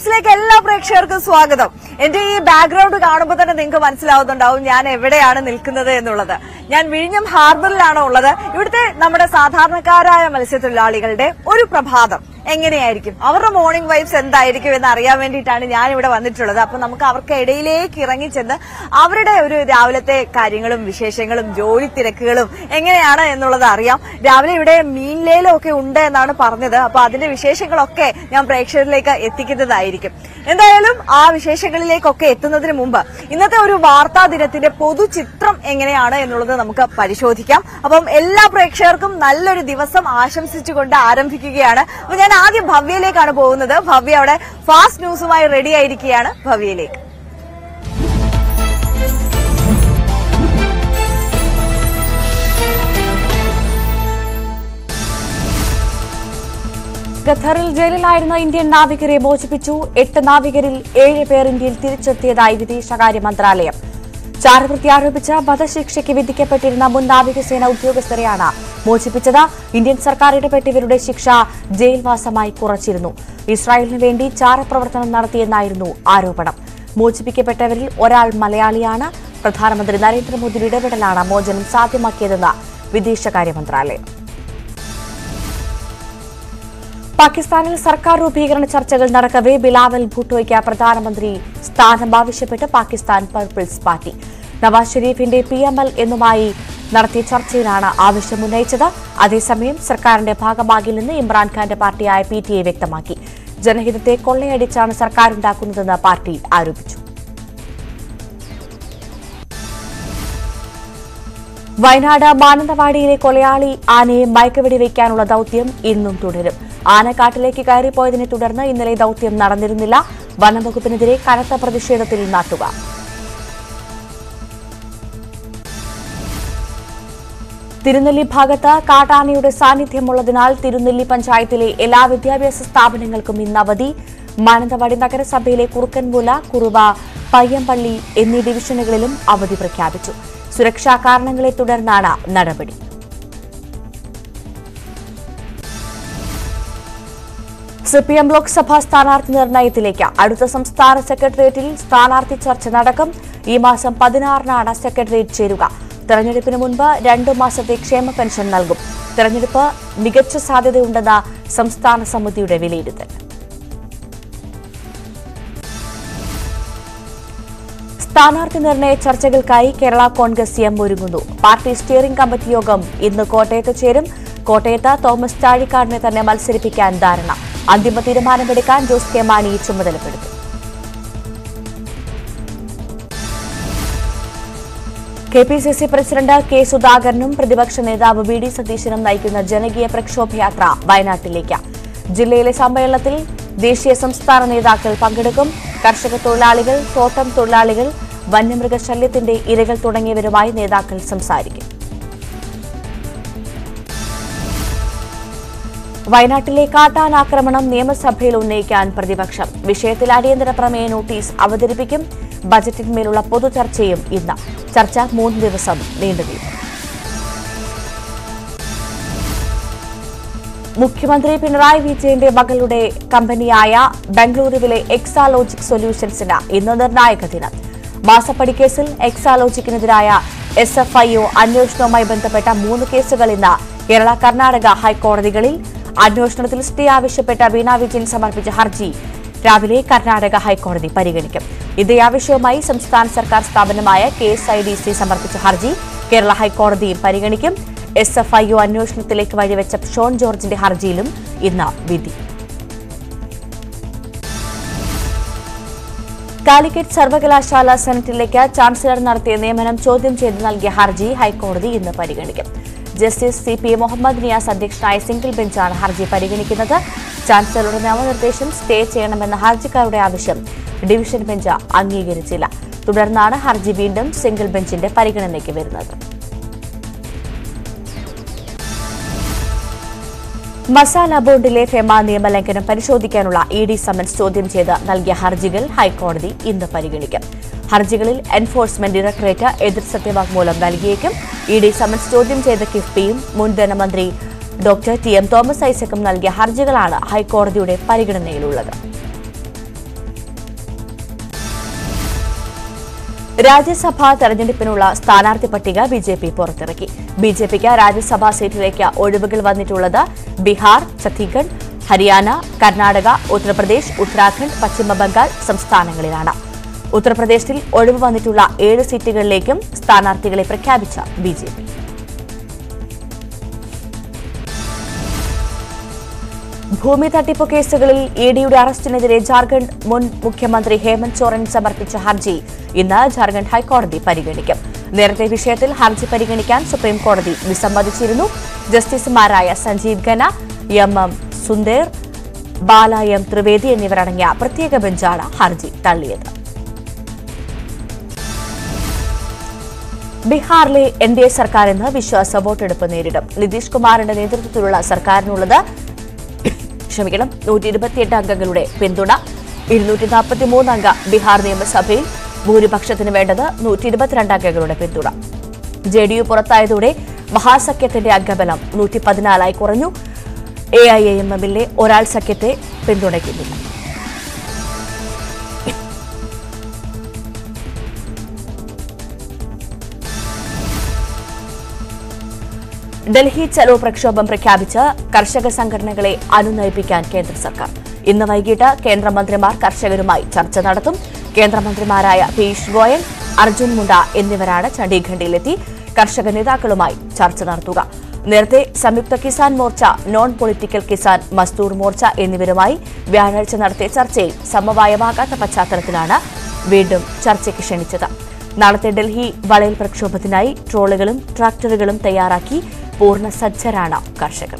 ടൈംസിലേക്ക് എല്ലാ പ്രേക്ഷകർക്കും സ്വാഗതം എന്റെ ഈ ബാക്ക്ഗ്രൗണ്ട് കാണുമ്പോൾ തന്നെ നിങ്ങൾക്ക് മനസ്സിലാവുന്നുണ്ടാവും ഞാൻ എവിടെയാണ് നിൽക്കുന്നത് എന്നുള്ളത് ഞാൻ വിഴിഞ്ഞം ഹാർബറിലാണ് ഉള്ളത് ഇവിടുത്തെ നമ്മുടെ സാധാരണക്കാരായ മത്സ്യത്തൊഴിലാളികളുടെ ഒരു പ്രഭാതം എങ്ങനെയായിരിക്കും അവരുടെ മോർണിംഗ് വൈബ്സ് എന്തായിരിക്കും എന്ന് അറിയാൻ വേണ്ടിയിട്ടാണ് ഞാൻ ഇവിടെ വന്നിട്ടുള്ളത് അപ്പൊ നമുക്ക് അവർക്ക് ഇടയിലേക്ക് ഇറങ്ങിച്ചെന്ന് അവരുടെ ഒരു രാവിലത്തെ കാര്യങ്ങളും വിശേഷങ്ങളും ജോലി തിരക്കുകളും എങ്ങനെയാണ് എന്നുള്ളത് അറിയാം രാവിലെ ഇവിടെ മീൻലേലം ഒക്കെ ഉണ്ട് എന്നാണ് പറഞ്ഞത് അപ്പൊ അതിന്റെ വിശേഷങ്ങളൊക്കെ ഞാൻ പ്രേക്ഷകരിലേക്ക് എത്തിക്കുന്നതായിരിക്കും എന്തായാലും ആ വിശേഷങ്ങളിലേക്കൊക്കെ എത്തുന്നതിന് മുമ്പ് ഇന്നത്തെ ഒരു വാർത്താ ദിനത്തിന്റെ പൊതുചിത്രം എങ്ങനെയാണ് എന്നുള്ളത് നമുക്ക് പരിശോധിക്കാം അപ്പം എല്ലാ പ്രേക്ഷകർക്കും നല്ലൊരു ദിവസം ആശംസിച്ചുകൊണ്ട് ആരംഭിക്കുകയാണ് അപ്പൊ ഞാൻ ആദ്യം ഭവ്യയിലേക്കാണ് പോകുന്നത് ഭവ്യ അവിടെ ഫാസ്റ്റ് ന്യൂസുമായി റെഡി ആയിരിക്കുകയാണ് ഭവ്യയിലേക്ക് ഖത്തറിൽ ജയിലിലായിരുന്ന ഇന്ത്യൻ നാവികരെ മോചിപ്പിച്ചു എട്ട് നാവികരിൽ ഏഴ് പേർ ഇന്ത്യയിൽ തിരിച്ചെത്തിയതായി വിദേശകാര്യ മന്ത്രാലയം ചാരവൃത്തി ആരോപിച്ച് വധശിക്ഷയ്ക്ക് വിധിക്കപ്പെട്ടിരുന്ന മുൻ നാവികസേന ഉദ്യോഗസ്ഥരെയാണ് മോചിപ്പിച്ചത് ഇന്ത്യൻ സർക്കാർ ഇടപെട്ട് ഇവരുടെ ശിക്ഷ ജയിൽവാസമായി കുറച്ചിരുന്നു ഇസ്രായേലിന് വേണ്ടി ചാരപ്രവർത്തനം നടത്തിയെന്നായിരുന്നു ആരോപണം മോചിപ്പിക്കപ്പെട്ടവരിൽ ഒരാൾ മലയാളിയാണ് പ്രധാനമന്ത്രി നരേന്ദ്രമോദിയുടെ ഇടപെടലാണ് മോചനം സാധ്യമാക്കിയതെന്ന് വിദേശകാര്യ മന്ത്രാലയം പാകിസ്ഥാനിൽ സർക്കാർ രൂപീകരണ ചർച്ചകൾ നടക്കവേ ബിലാവൽ ഭൂട്ടോയ്ക്ക് പ്രധാനമന്ത്രി സ്ഥാനം ആവശ്യപ്പെട്ട് പാകിസ്ഥാൻ പീപ്പിൾസ് പാർട്ടി നവാസ് ഷെരീഫിന്റെ പി എം എൽ എന്നുമായി നടത്തിയ ചർച്ചയിലാണ് ആവശ്യം ഉന്നയിച്ചത് അതേസമയം സർക്കാരിന്റെ ഭാഗമാകില്ലെന്ന് ഇമ്രാൻഖാന്റെ പാർട്ടിയായ പി ടി എ വ്യക്തമാക്കി ജനഹിതത്തെ കൊള്ളയടിച്ചാണ് സർക്കാരുണ്ടാക്കുന്നതെന്ന് പാർട്ടി ആരോപിച്ചു വയനാട് മാനന്തവാടിയിലെ കൊലയാളി ആനയെ മയക്കുവെടി വയ്ക്കാനുള്ള ദൌത്യം ഇന്നും തുടരും ആന കാട്ടിലേക്ക് കയറിപ്പോയതിനെ തുടർന്ന് ഇന്നലെ ദൌത്യം നടന്നിരുന്നില്ല വനംവകുപ്പിനെതിരെ കനത്ത പ്രതിഷേധത്തിൽ നാട്ടുകാർ തിരുനെല്ലി ഭാഗത്ത് കാട്ടാനയുടെ സാന്നിധ്യമുള്ളതിനാൽ തിരുനെല്ലി പഞ്ചായത്തിലെ എല്ലാ വിദ്യാഭ്യാസ സ്ഥാപനങ്ങൾക്കും ഇന്ന് അവധി മാനന്തവാടി നഗരസഭയിലെ കുറുക്കൻമൂല കുറുവ പയ്യമ്പള്ളി എന്നീ ഡിവിഷനുകളിലും അവധി പ്രഖ്യാപിച്ചു സുരക്ഷാ കാരണങ്ങളെ തുടർന്നാണ് നടപടി സിപിഎം ലോക്സഭാ സ്ഥാനാർത്ഥി നിർണയത്തിലേക്ക് അടുത്ത സംസ്ഥാന സെക്രട്ടേറിയറ്റിൽ സ്ഥാനാർത്ഥി ചർച്ച നടക്കും ഈ മാസം പതിനാറിനാണ് സെക്രട്ടേറിയറ്റ് ചേരുക തെരഞ്ഞെടുപ്പിന് മുൻപ് രണ്ടു മാസത്തെ ക്ഷേമ പെൻഷൻ നൽകും തെരഞ്ഞെടുപ്പ് മികച്ച സാധ്യതയുണ്ടെന്ന സംസ്ഥാന സമിതിയുടെ വിലയിരുത്തൽ സ്ഥാനാർത്ഥി നിർണയ ചർച്ചകൾക്കായി കേരള കോൺഗ്രസ് എം ഒരുങ്ങുന്നു പാർട്ടി സ്റ്റിയറിംഗ് കമ്മിറ്റി യോഗം ഇന്ന് കോട്ടയത്ത് ചേരും കോട്ടയത്ത് തോമസ് ചാഴിക്കാടിനെ തന്നെ മത്സരിപ്പിക്കാൻ ധാരണ അന്തിമ തീരുമാനമെടുക്കാൻ ജോസ് കെ മാണി ചുമതലപ്പെടുത്തും K P C C president K സുധാകരനും പ്രതിപക്ഷ നേതാവ് വി ഡി സതീശനും നയിക്കുന്ന ജനകീയ പ്രക്ഷോഭയാത്ര വയനാട്ടിലേക്ക് ജില്ലയിലെ സമ്മേളനത്തിൽ ദേശീയ സംസ്ഥാന നേതാക്കൾ പങ്കെടുക്കും കർഷക തൊഴിലാളികൾ തോട്ടം തൊഴിലാളികൾ വന്യമൃഗശല്യത്തിന്റെ ഇരകൾ തുടങ്ങിയവരുമായി നേതാക്കൾ സംസാരിക്കും വയനാട്ടിലെ കാട്ടാനാക്രമണം നിയമസഭയിൽ ഉന്നയിക്കാൻ പ്രതിപക്ഷം വിഷയത്തിൽ അടിയന്തര പ്രമേയ നോട്ടീസ് അവതരിപ്പിക്കും ബജറ്റിന്മേലുള്ള പൊതുചർച്ചയും ഇന്ന് ചർച്ച മൂന്ന് ദിവസം നീണ്ടുനിൽക്കും മുഖ്യമന്ത്രി പിണറായി വിജയന്റെ മകളുടെ കമ്പനിയായ ബംഗളൂരുവിലെ എക്സാലോജിക് സൊല്യൂഷൻസിന് ഇന്ന് നിർണായക ദിനം മാസപ്പടി കേസിൽ എക്സാലോജിക്കിനെതിരായ എസ് എഫ് ഐ ഒ അന്വേഷണവുമായി ബന്ധപ്പെട്ട മൂന്ന് കേസുകൾ ഇന്ന് കേരള കർണാടക ഹൈക്കോടതികളിൽ അന്വേഷണത്തിൽ സ്റ്റേ ആവശ്യപ്പെട്ട വീണ വിജയൻ സമർപ്പിച്ച ഹർജി രാവിലെ കർണാടക ഹൈക്കോടതി പരിഗണിക്കും ഇതേ ആവശ്യവുമായി സംസ്ഥാന സർക്കാർ സ്ഥാപനമായ K S I D C സമർപ്പിച്ച ഹർജി കേരള ഹൈക്കോടതിയും പരിഗണിക്കും എസ് എഫ് ഐ ഒ അന്വേഷണത്തിലേക്ക് വഴിവെച്ച ഷോൺ ജോർജിന്റെ ഹർജിയിലും ഇന്ന് വിധി കാലിക്കറ്റ് സർവകലാശാല സെനറ്റിലേക്ക് ചാൻസലർ നടത്തിയ നിയമനം ചോദ്യം ചെയ്ത് നൽകിയ ഹർജി ഹൈക്കോടതി ഇന്ന് പരിഗണിക്കും justice C P Muhammad Niyas അധ്യക്ഷനായ സിംഗിൾ ബെഞ്ചാണ് ഹർജി പരിഗണിക്കുന്നത് ചാൻസലറുടെ നാമനിർദ്ദേശം സ്റ്റേ ചെയ്യണമെന്ന ഹർജിക്കാരുടെ ആവശ്യം ഡിവിഷൻ ബെഞ്ച് അംഗീകരിച്ചില്ല തുടർന്നാണ് ഹർജി വീണ്ടും സിംഗിൾ ബെഞ്ചിന്റെ പരിഗണനയ്ക്ക് വരുന്നത് മസാല ബോണ്ടിലെ ഫെമ നിയമലംഘനം പരിശോധിക്കാനുള്ള ഇ ഡി സമൻസ് ചോദ്യം ചെയ്ത് നൽകിയ ഹർജികൾ ഹൈക്കോടതി ഇന്ന് പരിഗണിക്കും ഹർജികളിൽ എൻഫോഴ്സ്മെന്റ് ഡയറക്ടറേറ്റ് എതിർ സത്യവാങ്മൂലം നൽകിയേക്കും ഇ ഡി സമൻസ് ചോദ്യം ചെയ്ത കിഫ്ബിയും മുൻ ധനമന്ത്രി ഡോക്ടർ ടി എം തോമസ് ഐസക്കും നൽകിയ ഹർജികളാണ് ഹൈക്കോടതിയുടെ പരിഗണനയിലുള്ളത് രാജ്യസഭാ തെരഞ്ഞെടുപ്പിനുള്ള സ്ഥാനാർത്ഥി പട്ടിക ബി ജെ പി പുറത്തിറക്കി ബി ജെ പിക്ക് രാജ്യസഭാ സീറ്റിലേക്ക് ഒഴിവുകൾ വന്നിട്ടുള്ളത് ബീഹാർ ഛത്തീസ്ഗഡ് ഹരിയാന കർണാടക ഉത്തർപ്രദേശ് ഉത്തരാഖണ്ഡ് പശ്ചിമബംഗാൾ സംസ്ഥാനങ്ങളിലാണ് ഉത്തർപ്രദേശിൽ ഒഴിവ് വന്നിട്ടുള്ള ഏഴ് സീറ്റുകളിലേക്കും സ്ഥാനാർത്ഥികളെ പ്രഖ്യാപിച്ച ബി ജെ പി ഭൂമി തട്ടിപ്പ് കേസുകളിൽ ഇ ഡിയുടെ അറസ്റ്റിനെതിരെ ജാർഖണ്ഡ് മുൻ മുഖ്യമന്ത്രി ഹേമന്ത് സോറൻ സമർപ്പിച്ച ഹർജി ഇന്ന് ജാർഖണ്ഡ് ഹൈക്കോടതി പരിഗണിക്കും നേരത്തെ വിഷയത്തിൽ ഹർജി പരിഗണിക്കാൻ സുപ്രീം കോടതി വിസമ്മതിച്ചിരുന്നു ജസ്റ്റിസുമാരായ Sanjiv Khanna M M Sunder Bela M Trivedi എന്നിവരടങ്ങിയ പ്രത്യേക ബെഞ്ചാണ് ഹർജി തള്ളിയത് ബീഹാറിലെ എൻ ഡി എ സർക്കാർ ഇന്ന് വിശ്വാസ വോട്ടെടുപ്പ് നേരിടും നിതീഷ് കുമാറിന്റെ നേതൃത്വത്തിലുള്ള സർക്കാരിനുള്ളത് ക്ഷമിക്കണം നൂറ്റി ഇരുപത്തിയെട്ട് അംഗങ്ങളുടെ പിന്തുണ ഇരുന്നൂറ്റി നാൽപ്പത്തിമൂന്ന് അംഗ ബീഹാർ നിയമസഭയിൽ ഭൂരിപക്ഷത്തിന് വേണ്ടത് നൂറ്റി ഇരുപത്തിരണ്ട് അംഗങ്ങളുടെ പിന്തുണ ജെ ഡി യു പുറത്തായതോടെ മഹാസഖ്യത്തിന്റെ അംഗബലം നൂറ്റി പതിനാലായി കുറഞ്ഞു എ ഐ എം എമ്മിലെ ഒരാൾ സഖ്യത്തെ പിന്തുണയ്ക്കുന്നില്ല ഡൽഹി ചലോ പ്രക്ഷോഭം പ്രഖ്യാപിച്ച് കർഷക സംഘടനകളെ അനുനയിപ്പിക്കാൻ കേന്ദ്ര സർക്കാർ ഇന്ന് വൈകിട്ട് കേന്ദ്രമന്ത്രിമാർ കർഷകരുമായി ചർച്ച നടത്തും കേന്ദ്രമന്ത്രിമാരായ പീയൂഷ് ഗോയൽ അർജുൻ മുണ്ട എന്നിവരാണ് ചണ്ഡീഗഡിലെത്തി കർഷക നേതാക്കളുമായി ചർച്ച നടത്തുക നേരത്തെ സംയുക്ത കിസാൻ മോർച്ച നോൺ പൊളിറ്റിക്കൽ കിസാൻ മസ്ദൂർ മോർച്ച എന്നിവരുമായി വ്യാഴാഴ്ച നടത്തിയ ചർച്ചയിൽ സമവായമാകാത്ത പശ്ചാത്തലത്തിലാണ് വീണ്ടും ചർച്ചയ്ക്ക് ക്ഷണിച്ചത് നാളത്തെ ഡൽഹി വളയൽ പ്രക്ഷോഭത്തിനായി ട്രോളുകളും ട്രാക്ടറുകളും തയ്യാറാക്കി പൂർണ്ണ സജ്ജരാണ് കർഷകർ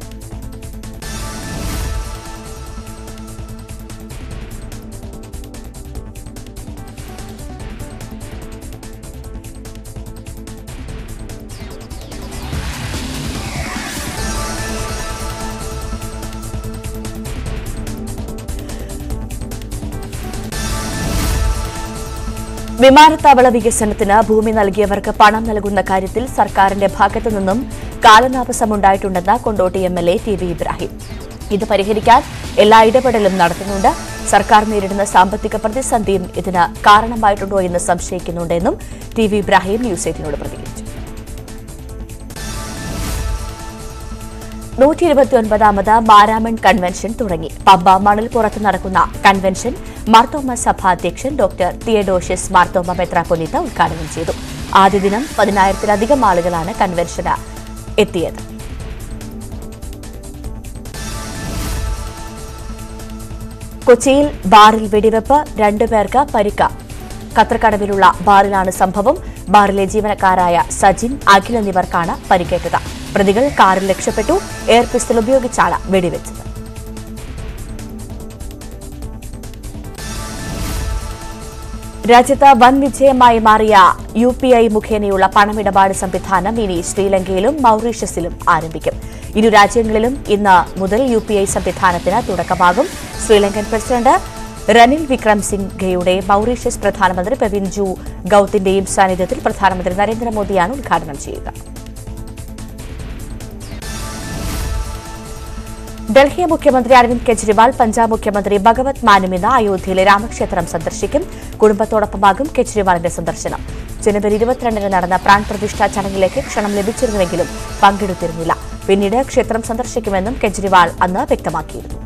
വിമാനത്താവള വികസനത്തിന് ഭൂമി നൽകിയവർക്ക് പണം നൽകുന്ന കാര്യത്തിൽ സർക്കാരിന്റെ ഭാഗത്തു നിന്നും കാലതാമസമുണ്ടായിട്ടുണ്ടെന്ന് Kondotty M L A T V Ibrahim ഇത് പരിഹരിക്കാൻ എല്ലാ ഇടപെടലും നടത്തുന്നുണ്ട് സർക്കാർ നേരിടുന്ന സാമ്പത്തിക പ്രതിസന്ധിയും ഇതിന് കാരണമായിട്ടുണ്ടോ എന്ന് സംശയിക്കുന്നുണ്ടെന്നും ടി വി ഇബ്രാഹിം ന്യൂസ് എയ്റ്റിനോട് പ്രതികരിച്ചു നൂറ്റി ഇരുപത്തിയൊൻപതാമത് മാരാമൺ കൺവെൻഷൻ തുടങ്ങി പമ്പ മണൽപ്പുറത്ത് നടക്കുന്ന കൺവെൻഷൻ മാർത്തോമ സഭ അധ്യക്ഷൻ ഡോക്ടർ തിയഡോഷ്യസ് മാർത്തോമ മെത്രാപ്പൊലീത്ത ഉദ്ഘാടനം ചെയ്തു ആദ്യ ദിനം പതിനായിരത്തിലധികം ആളുകളാണ് കൺവെൻഷന് എത്തിയത് കൊച്ചിയിൽ ബാറിൽ വെടിവെപ്പ് രണ്ടുപേർക്ക് പരിക്ക് കത്രക്കടവിലുള്ള ബാറിലാണ് സംഭവം ബാറിലെ ജീവനക്കാരായ സജിൻ അഖിൽ എന്നിവർക്കാണ് പരിക്കേറ്റത് പ്രതികൾ കാറിൽ രക്ഷപ്പെട്ടു എയർ പിസ്റ്റൾ ഉപയോഗിച്ചാണ് വെടിവെച്ചത് രാജ്യത്ത് വൻ വിജയമായി മാറിയ യു പി ഐ മുഖേനയുള്ള പണമിടപാട് സംവിധാനം ഇനി ശ്രീലങ്കയിലും മൌറീഷ്യസിലും ആരംഭിക്കും ഇരു രാജ്യങ്ങളിലും ഇന്ന് മുതൽ യു പി ഐ സംവിധാനത്തിന് തുടക്കമാകും ശ്രീലങ്കൻ പ്രസിഡന്റ് റനിൽ വിക്രം സിംഗയുടെ മൌറീഷ്യസ് പ്രധാനമന്ത്രി പ്രവീൺ ജു ഗൌത്തിന്റെയും സാന്നിധ്യത്തിൽ പ്രധാനമന്ത്രി നരേന്ദ്രമോദിയാണ് ഉദ്ഘാടനം ചെയ്യുക ഡൽഹി മുഖ്യമന്ത്രി അരവിന്ദ് കെജ്രിവാൾ പഞ്ചാബ് മുഖ്യമന്ത്രി ഭഗവത് മാനും ഇന്ന് അയോധ്യയിലെ രാമക്ഷേത്രം സന്ദർശിക്കും കുടുംബത്തോടൊപ്പമാകും കെജ്രിവാളിന്റെ സന്ദർശനം ജനുവരി ഇരുപത്തിരണ്ടിന് നടന്ന പ്രാൺ പ്രതിഷ്ഠാ ചടങ്ങിലേക്ക് ക്ഷണം ലഭിച്ചിരുന്നുവെങ്കിലും പങ്കെടുത്തിരുന്നില്ല പിന്നീട് ക്ഷേത്രം സന്ദർശിക്കുമെന്നും കെജ്രിവാൾ അന്ന് വ്യക്തമാക്കിയിരുന്നു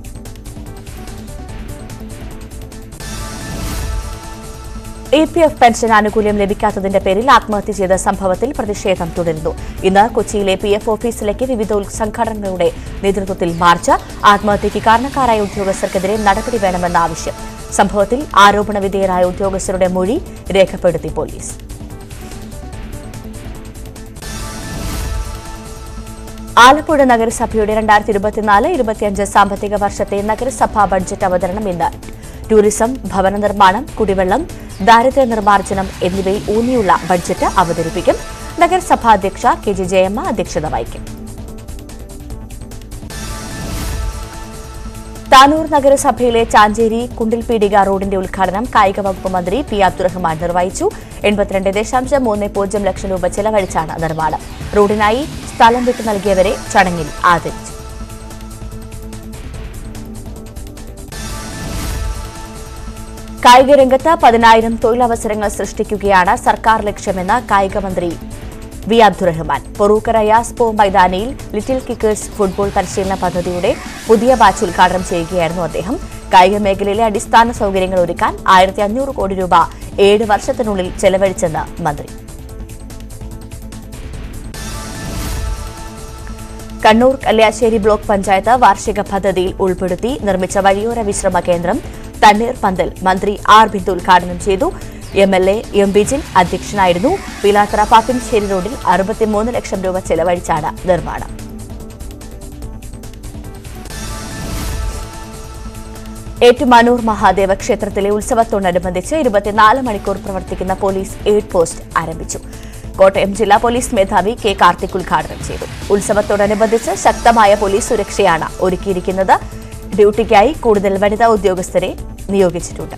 ഇ പി എഫ് പെൻഷൻ ആനുകൂല്യം ലഭിക്കാത്തതിന്റെ പേരിൽ ആത്മഹത്യ ചെയ്ത സംഭവത്തിൽ പ്രതിഷേധം തുടരുന്നു ഇന്ന് കൊച്ചിയിലെ പി എഫ് ഓഫീസിലേക്ക് വിവിധ ഉൽ- സംഘടനകളുടെ നേതൃത്വത്തിൽ മാർച്ച് ആത്മഹത്യയ്ക്ക് കാരണക്കാരായ ഉദ്യോഗസ്ഥർക്കെതിരെ നടപടി വേണമെന്ന ആവശ്യം സംഭവത്തിൽ ആരോപണ വിധേയരായ ഉദ്യോഗസ്ഥരുടെ മൊഴി രേഖപ്പെടുത്തി പോലീസ് ആലപ്പുഴ നഗരസഭയുടെ രണ്ടായിരത്തി ഇരുപത്തിനാല് ഇരുപത്തിയഞ്ച് സാമ്പത്തിക വർഷത്തെ നഗരസഭാ ബഡ്ജറ്റ് അവതരണം ഇന്ന് ടൂറിസം ഭവന നിർമ്മാണം കുടിവെള്ളം ദാരിദ്ര്യ നിർമ്മാർജ്ജനം എന്നിവയിൽ ഊന്നിയുള്ള ബഡ്ജറ്റ് അവതരിപ്പിക്കും നഗരസഭാ അധ്യക്ഷ കെ ജി ജയമ്മ അധ്യക്ഷത വഹിക്കും താനൂർ നഗരസഭയിലെ ചാഞ്ചേരി കുണ്ടിൽപീടിക റോഡിന്റെ ഉദ്ഘാടനം കായിക വകുപ്പ് മന്ത്രി പി അബ്ദുറഹ്മാൻ നിർവഹിച്ചു എൺപത്തിരണ്ട് ദശാംശം മൂന്ന് പൂജ്യം ലക്ഷം രൂപ ചെലവഴിച്ചാണ് നിർമ്മാണം റോഡിനായി സ്ഥലം വിട്ടു നൽകിയവരെ ചടങ്ങിൽ ആദരിച്ചു കായിക രംഗത്ത് പതിനായിരം തൊഴിലവസരങ്ങൾ സൃഷ്ടിക്കുകയാണ് സർക്കാർ ലക്ഷ്യമെന്ന് കായിക മന്ത്രി വി അബ്ദുറഹ്മാൻ പൊറൂക്കര യാസ്പോ മൈതാനിയിൽ ലിറ്റിൽ കിക്കേഴ്സ് ഫുട്ബോൾ പരിശീലന പദ്ധതിയുടെ പുതിയ ബാച്ച് ഉദ്ഘാടനം ചെയ്യുകയായിരുന്നു അദ്ദേഹം കായിക മേഖലയിലെ അടിസ്ഥാന സൌകര്യങ്ങൾ ഒരുക്കാൻ ആയിരത്തി അഞ്ഞൂറ് കോടി രൂപ ഏഴ് വർഷത്തിനുള്ളിൽ ചെലവഴിച്ചെന്ന് മന്ത്രി കണ്ണൂർ കല്യാശ്ശേരി ബ്ലോക്ക് പഞ്ചായത്ത് വാർഷിക പദ്ധതിയിൽ ഉൾപ്പെടുത്തി നിർമ്മിച്ച വഴിയോര വിശ്രമ കേന്ദ്രം തണ്ണീർ പന്തൽ മന്ത്രി ആർ ബിന്ദു ഉദ്ഘാടനം ചെയ്തു M L A M Bijin അധ്യക്ഷനായിരുന്നു പിലാത്തറ പാപ്പിൻശ്ശേരി റോഡിൽ അറുപത്തിമൂന്ന് ലക്ഷം രൂപ ചെലവഴിച്ചാണ് നിർമ്മാണം ഏറ്റുമാനൂർ മഹാദേവ ക്ഷേത്രത്തിലെ ഉത്സവത്തോടനുബന്ധിച്ച് ഇരുപത്തിനാല് മണിക്കൂർ പ്രവർത്തിക്കുന്ന പോലീസ് എയ്ഡ് പോസ്റ്റ് ആരംഭിച്ചു കോട്ടയം ജില്ലാ പോലീസ് മേധാവി കെ കാർത്തിക് ഉദ്ഘാടനം ചെയ്തു ഉത്സവത്തോടനുബന്ധിച്ച് ശക്തമായ പോലീസ് സുരക്ഷയാണ് ഒരുക്കിയിരിക്കുന്നത് ഡ്യൂട്ടിക്കായി കൂടുതൽ വനിതാ ഉദ്യോഗസ്ഥരെ നിയോഗിച്ചിട്ടുണ്ട്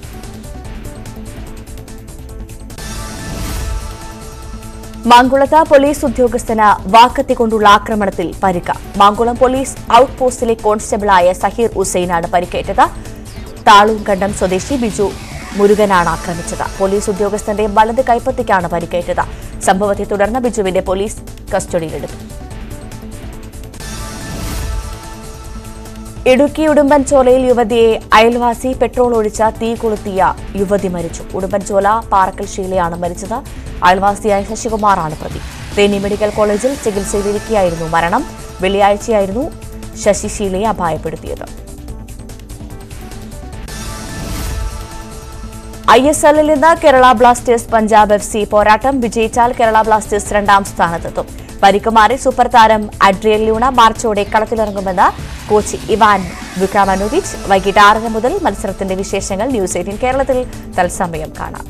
മാങ്കുളത്ത് പോലീസ് ഉദ്യോഗസ്ഥന് വാക്കത്തി കൊണ്ടുള്ള ആക്രമണത്തിൽ പരിക്ക് മാങ്കുളം പോലീസ് ഔട്ട് പോസ്റ്റിലെ കോൺസ്റ്റബിളായ സഹീർ ഹുസൈനാണ് പരിക്കേറ്റത് താളൂങ്കണ്ടം സ്വദേശി ബിജു മുരുകനാണ് ആക്രമിച്ചത് പോലീസ് ഉദ്യോഗസ്ഥന്റെ വലത് കൈപ്പത്തിക്കാണ് പരിക്കേറ്റത് സംഭവത്തെ തുടർന്ന് ബിജുവിന്റെ പോലീസ് കസ്റ്റഡിയിലെടുത്തു ഇടുക്കി ഉടുമ്പൻചോലയിൽ യുവതിയെ അയൽവാസി പെട്രോൾ ഒഴിച്ച തീ കൊളുത്തിയ യുവതി മരിച്ചു ഉടുമ്പൻചോല പാറക്കൽ ഷീലയാണ് മരിച്ചത് അയൽവാസിയായ ശശികുമാറാണ് പ്രതി തേനി മെഡിക്കൽ കോളേജിൽ ചികിത്സയിലിരിക്കെയായിരുന്നു മരണം വെള്ളിയാഴ്ചയായിരുന്നു ശശി ഷീലയെ അപായപ്പെടുത്തിയത് ഐ എസ് എല്ലിൽ നിന്ന് Kerala Blasters Punjab F C പോരാട്ടം വിജയിച്ചാൽ കേരള ബ്ലാസ്റ്റേഴ്സ് രണ്ടാം സ്ഥാനത്തെത്തും പരിക്കുമാറി സൂപ്പർ താരം അഡ്രിയൽ ലൂണ മാർച്ചോടെ കളത്തിലിറങ്ങുമെന്ന് കോച്ച് ഇവാൻ ബുക്കാമനോവിച്ച് വൈകിട്ട് ആറര മുതൽ മത്സരത്തിന്റെ വിശേഷങ്ങൾ ന്യൂസ് എയ്റ്റീൻ കേരളത്തിൽ തത്സമയം കാണാം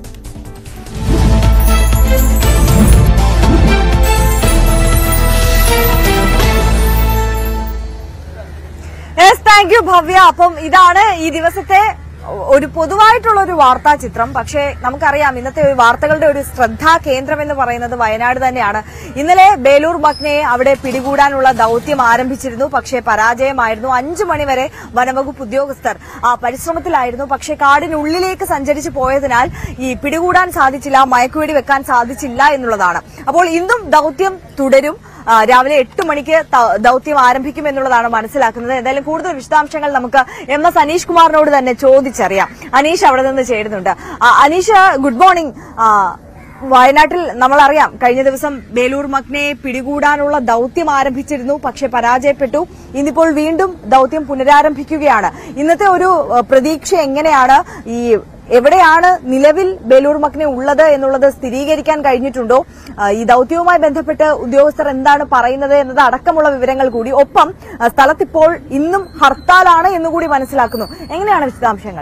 യെസ് താങ്ക് യു ഭവ്യ അപ്പം ഇതാണ് ഈ ദിവസത്തെ ഒരു പൊതുവായിട്ടുള്ള ഒരു വാർത്താ ചിത്രം പക്ഷേ നമുക്കറിയാം ഇന്നത്തെ ഒരു വാർത്തകളുടെ ഒരു ശ്രദ്ധാ കേന്ദ്രം എന്ന് പറയുന്നത് വയനാട് തന്നെയാണ് ഇന്നലെ ബേലൂർ ബഗ്നയെ അവിടെ പിടികൂടാനുള്ള ദൌത്യം ആരംഭിച്ചിരുന്നു പക്ഷേ പരാജയമായിരുന്നു അഞ്ചു മണിവരെ വനവകുപ്പ് ഉദ്യോഗസ്ഥർ ആ പരിശ്രമത്തിലായിരുന്നു പക്ഷേ കാടിനുള്ളിലേക്ക് സഞ്ചരിച്ചു പോയതിനാൽ ഈ പിടികൂടാൻ സാധിച്ചില്ല മയക്കുവെടി വെക്കാൻ സാധിച്ചില്ല എന്നുള്ളതാണ് അപ്പോൾ ഇന്നും ദൌത്യം തുടരും ആ, രാവിലെ എട്ട് മണിക്ക് ത- ദൌത്യം ആരംഭിക്കും എന്നുള്ളതാണ് മനസ്സിലാക്കുന്നത് എന്തായാലും കൂടുതൽ വിശദാംശങ്ങൾ നമുക്ക് എം എസ് അനീഷ് കുമാറിനോട് തന്നെ ചോദിച്ചറിയാം അനീഷ് അവിടെ നിന്ന് ചേരുന്നുണ്ട് ആ, അനീഷ് ഗുഡ് മോർണിംഗ് ആ, വയനാട്ടിൽ നമ്മളറിയാം കഴിഞ്ഞ ദിവസം ബേലൂർ മഗ്നയെ പിടികൂടാനുള്ള ദൌത്യം ആരംഭിച്ചിരുന്നു പക്ഷെ പരാജയപ്പെട്ടു ഇന്നിപ്പോൾ വീണ്ടും ദൌത്യം പുനരാരംഭിക്കുകയാണ് ഇന്നത്തെ ഒരു ആ, പ്രതീക്ഷ എങ്ങനെയാണ് ഈ എവിടെയാണ് നിലവിൽ ബേലൂർ മഗ്നെ ഉള്ളത് എന്നുള്ളത് സ്ഥിരീകരിക്കാൻ കഴിഞ്ഞിട്ടുണ്ടോ ആ, ഈ ദൌത്യവുമായി ബന്ധപ്പെട്ട് ഉദ്യോഗസ്ഥർ എന്താണ് പറയുന്നത് എന്നത് അടക്കമുള്ള വിവരങ്ങൾ കൂടി ഒപ്പം ആ, സ്ഥലത്തിപ്പോൾ ഇന്നും ഹർത്താലാണ് എന്നുകൂടി മനസ്സിലാക്കുന്നു എങ്ങനെയാണ് വിശദാംശങ്ങൾ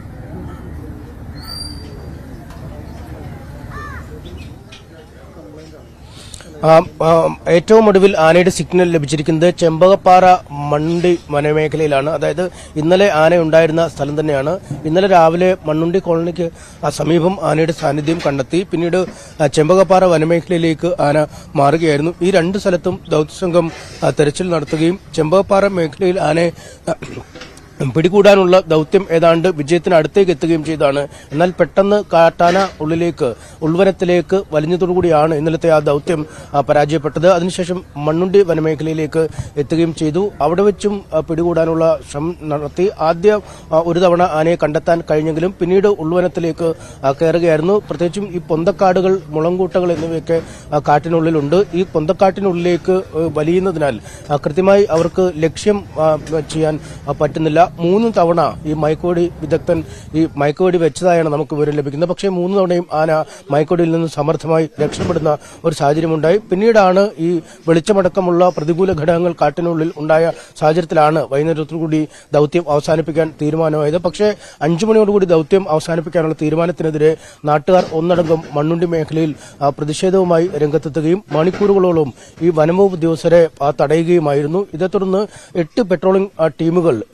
ആ, ആ, ഏറ്റവും ഒടുവിൽ ആനയുടെ സിഗ്നൽ ലഭിച്ചിരിക്കുന്നത് ചെമ്പകപ്പാറ മണ്ണുണ്ടി വനമേഖലയിലാണ് അതായത് ഇന്നലെ ആന ഉണ്ടായിരുന്ന സ്ഥലം തന്നെയാണ് ഇന്നലെ രാവിലെ മണ്ണുണ്ടി കോളനിക്ക് ആ സമീപം ആനയുടെ സാന്നിധ്യം കണ്ടെത്തി പിന്നീട് ആ, ചെമ്പകപ്പാറ വനമേഖലയിലേക്ക് ആന മാറുകയായിരുന്നു ഈ രണ്ട് സ്ഥലത്തും ദൌത്യസംഘം ആ, തെരച്ചിൽ നടത്തുകയും ചെമ്പകപ്പാറ മേഖലയിൽ ആനയെ ആ, പിടികൂടാനുള്ള ദൗത്യം ഏതാണ്ട് വിജയത്തിന് അടുത്തേക്ക് എത്തുകയും ചെയ്താണ് എന്നാൽ പെട്ടെന്ന് കാട്ടാന ഉള്ളിലേക്ക് ഉൾവനത്തിലേക്ക് വലിഞ്ഞതോടുകൂടിയാണ് ഇന്നലത്തെ ആ ദൗത്യം ആ, പരാജയപ്പെട്ടത് അതിനുശേഷം മണ്ണുണ്ടി വനമേഖലയിലേക്ക് എത്തുകയും ചെയ്തു അവിടെ വെച്ചും ആ, പിടികൂടാനുള്ള ശ്രമം നടത്തി ആദ്യ ആ, ഒരു തവണ ആനയെ കണ്ടെത്താൻ കഴിഞ്ഞെങ്കിലും പിന്നീട് ഉൾവനത്തിലേക്ക് ആ, കയറുകയായിരുന്നു പ്രത്യേകിച്ചും ഈ പൊന്തക്കാടുകൾ മുളങ്കൂട്ടകൾ എന്നിവയൊക്കെ ആ, കാട്ടിനുള്ളിലുണ്ട് ഈ പൊന്തക്കാട്ടിനുള്ളിലേക്ക് ഏ, വലിയുന്നതിനാൽ ആ, കൃത്യമായി അവർക്ക് ലക്ഷ്യം ആ, ചെയ്യാൻ ആ, പറ്റുന്നില്ല മൂന്ന് തവണ ഈ മയക്കുവെടി വിദഗ്ധൻ ഈ മയക്കുവെടി വെച്ചതായാണ് നമുക്ക് വിവരം ലഭിക്കുന്നത് പക്ഷേ മൂന്ന് തവണയും ആന മയക്കുവെടിയിൽ നിന്ന് സമർത്ഥമായി രക്ഷപ്പെടുന്ന ഒരു സാഹചര്യമുണ്ടായി പിന്നീടാണ് ഈ വെളിച്ചമടക്കമുള്ള പ്രതികൂല ഘടകങ്ങൾ കാട്ടിനുള്ളിൽ ഉണ്ടായ സാഹചര്യത്തിലാണ് വൈകുന്നേരത്തോടുകൂടി ദൗത്യം അവസാനിപ്പിക്കാൻ തീരുമാനമായത് പക്ഷേ അഞ്ചു മണിയോടുകൂടി ദൗത്യം അവസാനിപ്പിക്കാനുള്ള തീരുമാനത്തിനെതിരെ നാട്ടുകാർ ഒന്നടങ്കം മണ്ണുണ്ടി മേഖലയിൽ ആ, പ്രതിഷേധവുമായി രംഗത്തെത്തുകയും മണിക്കൂറുകളോളം ഈ വനംവകുപ്പ് ഉദ്യോഗസ്ഥരെ ആ, തടയുകയുമായിരുന്നു ഇതേ തുടർന്ന് എട്ട് പെട്രോളിംഗ് ആ, ടീമുകൾ ഈ ഈ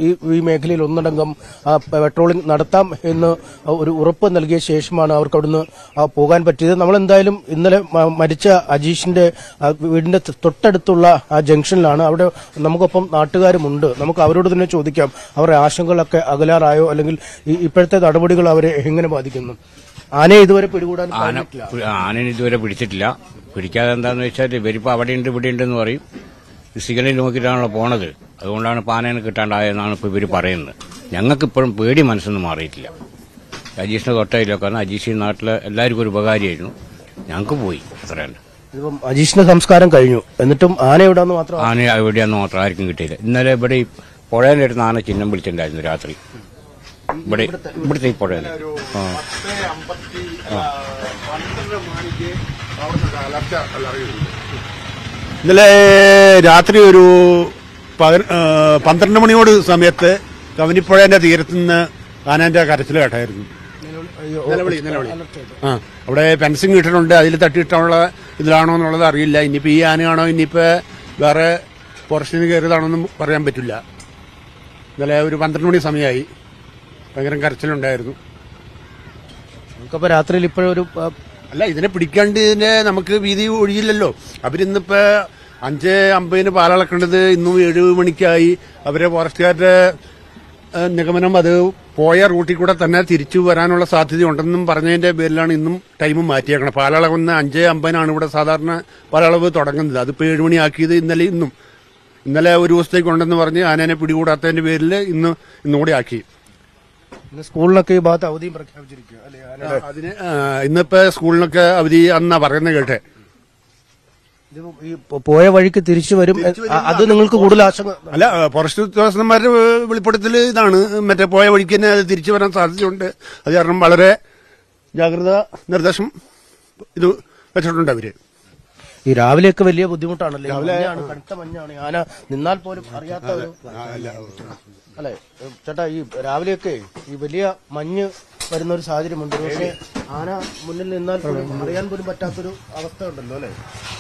മേഖലയിൽ ഒന്നടങ്കം ആ, പെട്രോളിംഗ് നടത്താം എന്ന് ഒരു ഉറപ്പ് നൽകിയ ശേഷമാണ് അവർക്ക് അവിടുന്ന് ആ, പോകാൻ പറ്റിയത് നമ്മൾ എന്തായാലും ഇന്നലെ മ- മരിച്ച അജീഷിന്റെ ആ, വീടിന്റെ ത- തൊട്ടടുത്തുള്ള ആ ജംഗ്ഷനിലാണ് അവിടെ നമുക്കൊപ്പം നാട്ടുകാരുമുണ്ട് നമുക്ക് അവരോട് തന്നെ ചോദിക്കാം അവരുടെ ആശങ്കകളൊക്കെ അകലാറായോ അല്ലെങ്കിൽ ഈ ഇപ്പോഴത്തെ നടപടികൾ അവരെ എങ്ങനെ ബാധിക്കുന്നു ആനയെ ഇതുവരെ പിടികൂടാൻ ആന കഴിഞ്ഞിട്ടില്ല ആനനെ ഇതുവരെ പിടിച്ചിട്ടില്ല പിടിക്കാതെ എന്താന്ന് വെച്ചാൽ ഇവരിപ്പോ അവിടെ ഉണ്ട് ഇവിടെ ഉണ്ടെന്ന് പറയും സിഗ്നൽ നോക്കിയിട്ടാണല്ലോ പോണത് അതുകൊണ്ടാണ് ഇപ്പൊ ആനേനെ കിട്ടാണ്ടായെന്നാണ് ഇപ്പൊ ഇവര് പറയുന്നത് ഞങ്ങൾക്ക് ഇപ്പോഴും പേടി മനസ്സൊന്നും മാറിയിട്ടില്ല അജീഷിന്റെ തൊട്ടയിലൊക്കെ അജീഷ് ഈ നാട്ടിലെ എല്ലാവർക്കും ഒരു ഉപകാരിയായിരുന്നു ഞങ്ങൾക്ക് പോയി അത്രയാണ് ഇതിപ്പം അജീഷിന്റെ സംസ്കാരം കഴിഞ്ഞു എന്നിട്ടും ആന എവിടാന്ന് മാത്രം ആന എവിടെയാന്ന് മാത്രം ആർക്കും കിട്ടിയില്ല ഇന്നലെ ഇവിടെ ഈ പുഴേന്റെ അടുത്ത് ആന ചിഹ്നം വിളിച്ചിട്ടുണ്ടായിരുന്നു രാത്രി ഇവിടെ ഇവിടുത്തെ ഈ പുഴയിൽ ആ ഇന്നലെ രാത്രി ഒരു പതിന- ആ, പന്ത്രണ്ട് മണിയോട് സമയത്ത് കവനിപ്പുഴന്റെ തീരത്ത് നിന്ന് ആനാന്റെ കരച്ചിൽ കേട്ടായിരുന്നു നിലവിളി നിലവിളി ആ അവിടെ ഫെൻസിങ് ഇട്ടിട്ടുണ്ട് അതിൽ തട്ടിയിട്ടുള്ള ഇതിലാണോ എന്നുള്ളത് അറിയില്ല ഇനിയിപ്പോ ഈ ആനയാണോ ഇനിയിപ്പോ വേറെ ഫോറസ്റ്റിൽ നിന്ന് കയറിയതാണോന്നും പറയാൻ പറ്റില്ല ഇന്നലെ ഒരു പന്ത്രണ്ട് മണി സമയമായി ഭയങ്കര കരച്ചിലുണ്ടായിരുന്നു നമുക്കപ്പോ രാത്രിയിൽ ഇപ്പോഴൊരു ആ, അല്ല ഇതിനെ പിടിക്കാണ്ട് ഇതിന്റെ നമുക്ക് വീതി ഒഴിയില്ലല്ലോ അവരിന്നിപ്പോ അഞ്ച് അമ്പതിന് പാലളക്കേണ്ടത് ഇന്നും ഏഴ് മണിക്കായി അവരെ ഫോറസ്റ്റുകാരുടെ ഏഹ്, നിഗമനം അത് പോയ റൂട്ടിൽ കൂടെ തന്നെ തിരിച്ചു വരാനുള്ള സാധ്യതയുണ്ടെന്നും പറഞ്ഞതിന്റെ പേരിലാണ് ഇന്നും ടൈം മാറ്റിയേക്കണം പാലളവെന്ന് അഞ്ച് അമ്പതിനാണ് ഇവിടെ സാധാരണ പാലളവ് തുടങ്ങുന്നത് അതിപ്പോ ഏഴ് മണിയാക്കിയത് ഇന്നലെ ഇന്നും ഇന്നലെ ഒരു ദിവസത്തേക്ക് ഉണ്ടെന്ന് പറഞ്ഞ് ആനേനെ പിടികൂടാത്തതിന്റെ പേരിൽ ഇന്ന് ഇന്നും കൂടി ആക്കി ഇന്ന് സ്കൂളിലൊക്കെ ഈ ഭാഗത്ത് അവധിയും പ്രഖ്യാപിച്ചിരിക്കുക അല്ലെ ആനയുടെ അതിന് ആ, ഇന്നിപ്പോ സ്കൂളിനൊക്കെ അവധി അന്നാ പറയുന്നത് കേട്ടെ ഇത് ഈ പോ- പോയ വഴിക്ക് തിരിച്ചു വരും ആ, അത് നിങ്ങൾക്ക് കൂടുതൽ ആശങ്ക അല്ല ആ, ഫോറസ്റ്റ് ഉദ്യോഗസ്ഥന്മാരുടെ വെളിപ്പെടുത്തൽ ഇതാണ് മറ്റേ പോയ വഴിക്ക് തന്നെ അത് തിരിച്ചു വരാൻ സാധ്യതയുണ്ട് അത് കാരണം വളരെ ജാഗ്രത നിർദ്ദേശം ഇത് വെച്ചിട്ടുണ്ട് അവര് ഈ രാവിലെയൊക്കെ വലിയ ബുദ്ധിമുട്ടാണല്ലേ ഈ മഞ്ഞാണ് കടുത്ത മഞ്ഞാണ് ഈ ആന നിന്നാൽ പോലും അറിയാത്ത ഒരു അല്ലെ ചേട്ടാ ഈ രാവിലെയൊക്കെ ഈ വലിയ മഞ്ഞ് വരുന്ന ഒരു സാഹചര്യമുണ്ട് പക്ഷേ ആന മുന്നിൽ നിന്നാൽ പോലും അറിയാൻ പോലും പറ്റാത്തൊരു അവസ്ഥ ഉണ്ടല്ലോ അല്ലെ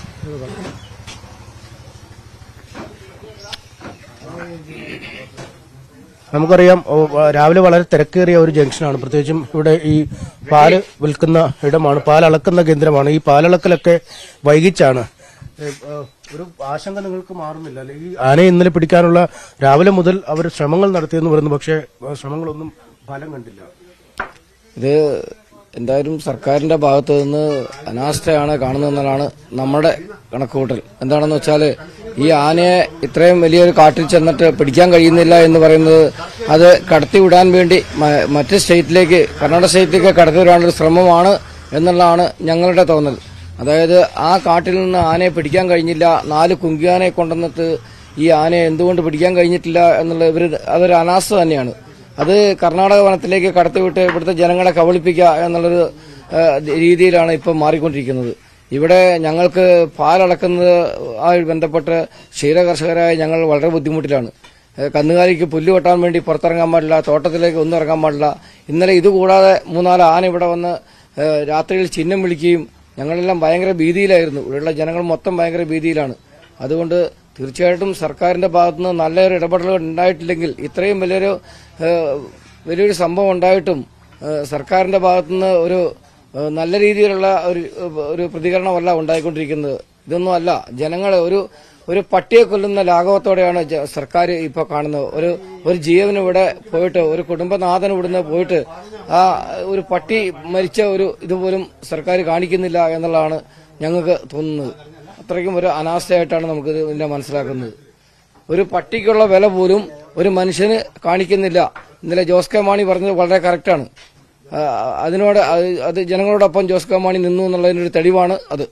നമുക്കറിയാം ഓ, വ- രാവിലെ വളരെ തിരക്കേറിയ ഒരു ജംഗ്ഷനാണ് പ്രത്യേകിച്ചും ഇവിടെ ഈ പാല് വിൽക്കുന്ന ഇടമാണ് പാൽ അളക്കുന്ന കേന്ദ്രമാണ് ഈ പാലളക്കലൊക്കെ വൈകിച്ചാണ് ഏ, ഏ, ഒരു ആശങ്ക നിങ്ങൾക്ക് മാറുന്നില്ല അല്ലെ ഈ ആനയെ ഇന്നലെ പിടിക്കാനുള്ള രാവിലെ മുതൽ അവർ ശ്രമങ്ങൾ നടത്തിയെന്ന് പറയുന്നു പക്ഷേ ആ ശ്രമങ്ങളൊന്നും ഫലം കണ്ടില്ല ഇത് എന്തായാലും സർക്കാരിന്റെ ഭാഗത്ത് നിന്ന് അനാസ്ഥയാണ് കാണുന്നതെന്നാണ് നമ്മുടെ കണക്കുകൂട്ടൽ എന്താണെന്ന് വെച്ചാൽ ഈ ആനയെ ഇത്രയും വലിയൊരു കാട്ടിൽ ചെന്നിട്ട് പിടിക്കാൻ കഴിയുന്നില്ല എന്ന് പറയുന്നത് അത് കടത്തിവിടാൻ വേണ്ടി മ- മറ്റ് സ്റ്റേറ്റിലേക്ക് കർണാടക സ്റ്റേറ്റിലേക്ക് കടത്തിവിടാനുള്ള ശ്രമമാണ് എന്നുള്ളതാണ് ഞങ്ങളുടെ തോന്നൽ അതായത് ആ കാട്ടിൽ നിന്ന് ആനയെ പിടിക്കാൻ കഴിഞ്ഞില്ല നാല് കുങ്കിയാനയെ കൊണ്ടുവന്നിട്ട് ഈ ആനയെ എന്തുകൊണ്ട് പിടിക്കാൻ കഴിഞ്ഞിട്ടില്ല എന്നുള്ള ഇവർ അതൊരു അനാസ്ഥ തന്നെയാണ് അത് കർണാടക വനത്തിലേക്ക് കടത്തിവിട്ട് ഇവിടുത്തെ ജനങ്ങളെ കബളിപ്പിക്കുക എന്നുള്ളൊരു ആ, രീതിയിലാണ് ഇപ്പം മാറിക്കൊണ്ടിരിക്കുന്നത് ഇവിടെ ഞങ്ങൾക്ക് പാലളക്കുന്നത് ആയി ബന്ധപ്പെട്ട് ക്ഷീരകർഷകരായ ഞങ്ങൾ വളരെ ബുദ്ധിമുട്ടിലാണ് ഏ, കന്നുകാലിക്ക് പുല്ല് വെട്ടാൻ വേണ്ടി പുറത്തിറങ്ങാൻ പാടില്ല തോട്ടത്തിലേക്ക് ഒന്നും ഇറങ്ങാൻ പാടില്ല ഇന്നലെ ഇതുകൂടാതെ മൂന്നാല് ആന ഇവിടെ വന്ന് ഏ, രാത്രിയിൽ ചിഹ്നം വിളിക്കുകയും ഞങ്ങളെല്ലാം ഭയങ്കര ഭീതിയിലായിരുന്നു ഇവിടെയുള്ള ജനങ്ങൾ മൊത്തം ഭയങ്കര ഭീതിയിലാണ് അതുകൊണ്ട് തീർച്ചയായിട്ടും സർക്കാരിന്റെ ഭാഗത്തുനിന്ന് നല്ലൊരു ഇടപെടലുകൾ ഉണ്ടായിട്ടില്ലെങ്കിൽ ഇത്രയും വലിയൊരു ഏഹ്, വലിയൊരു സംഭവം ഉണ്ടായിട്ടും ഏഹ്, സർക്കാരിന്റെ ഭാഗത്തുനിന്ന് ഒരു ഏഹ്, നല്ല രീതിയിലുള്ള ഒരു ഒരു പ്രതികരണമല്ല ഉണ്ടായിക്കൊണ്ടിരിക്കുന്നത് ഇതൊന്നും അല്ല ജനങ്ങളെ ഒരു ഒരു പട്ടിയെ കൊല്ലുന്ന ലാഘവത്തോടെയാണ് ജ- സർക്കാർ ഇപ്പൊ കാണുന്നത് ഒരു ഒരു ജീവന് ഇവിടെ പോയിട്ട് ഒരു കുടുംബനാഥൻ ഇവിടുന്ന് പോയിട്ട് ആ ഒരു പട്ടി മരിച്ച ഒരു ഇതുപോലും സർക്കാർ കാണിക്കുന്നില്ല എന്നുള്ളതാണ് ഞങ്ങൾക്ക് തോന്നുന്നത് അത്രയ്ക്കും ഒരു അനാസ്ഥയായിട്ടാണ് നമുക്ക് ഇതിനെ മനസ്സിലാക്കുന്നത് ഒരു പട്ടിക്കുള്ള വില പോലും ഒരു മനുഷ്യന് കാണിക്കുന്നില്ല ഇന്നലെ ജോസ് കെ മാണി പറഞ്ഞത് വളരെ കറക്റ്റാണ് ആ, അതിനോട് അത് അത് ജനങ്ങളോടൊപ്പം ജോസ് കെ മാണി നിന്നു എന്നുള്ളതിനൊരു തെളിവാണ് അത്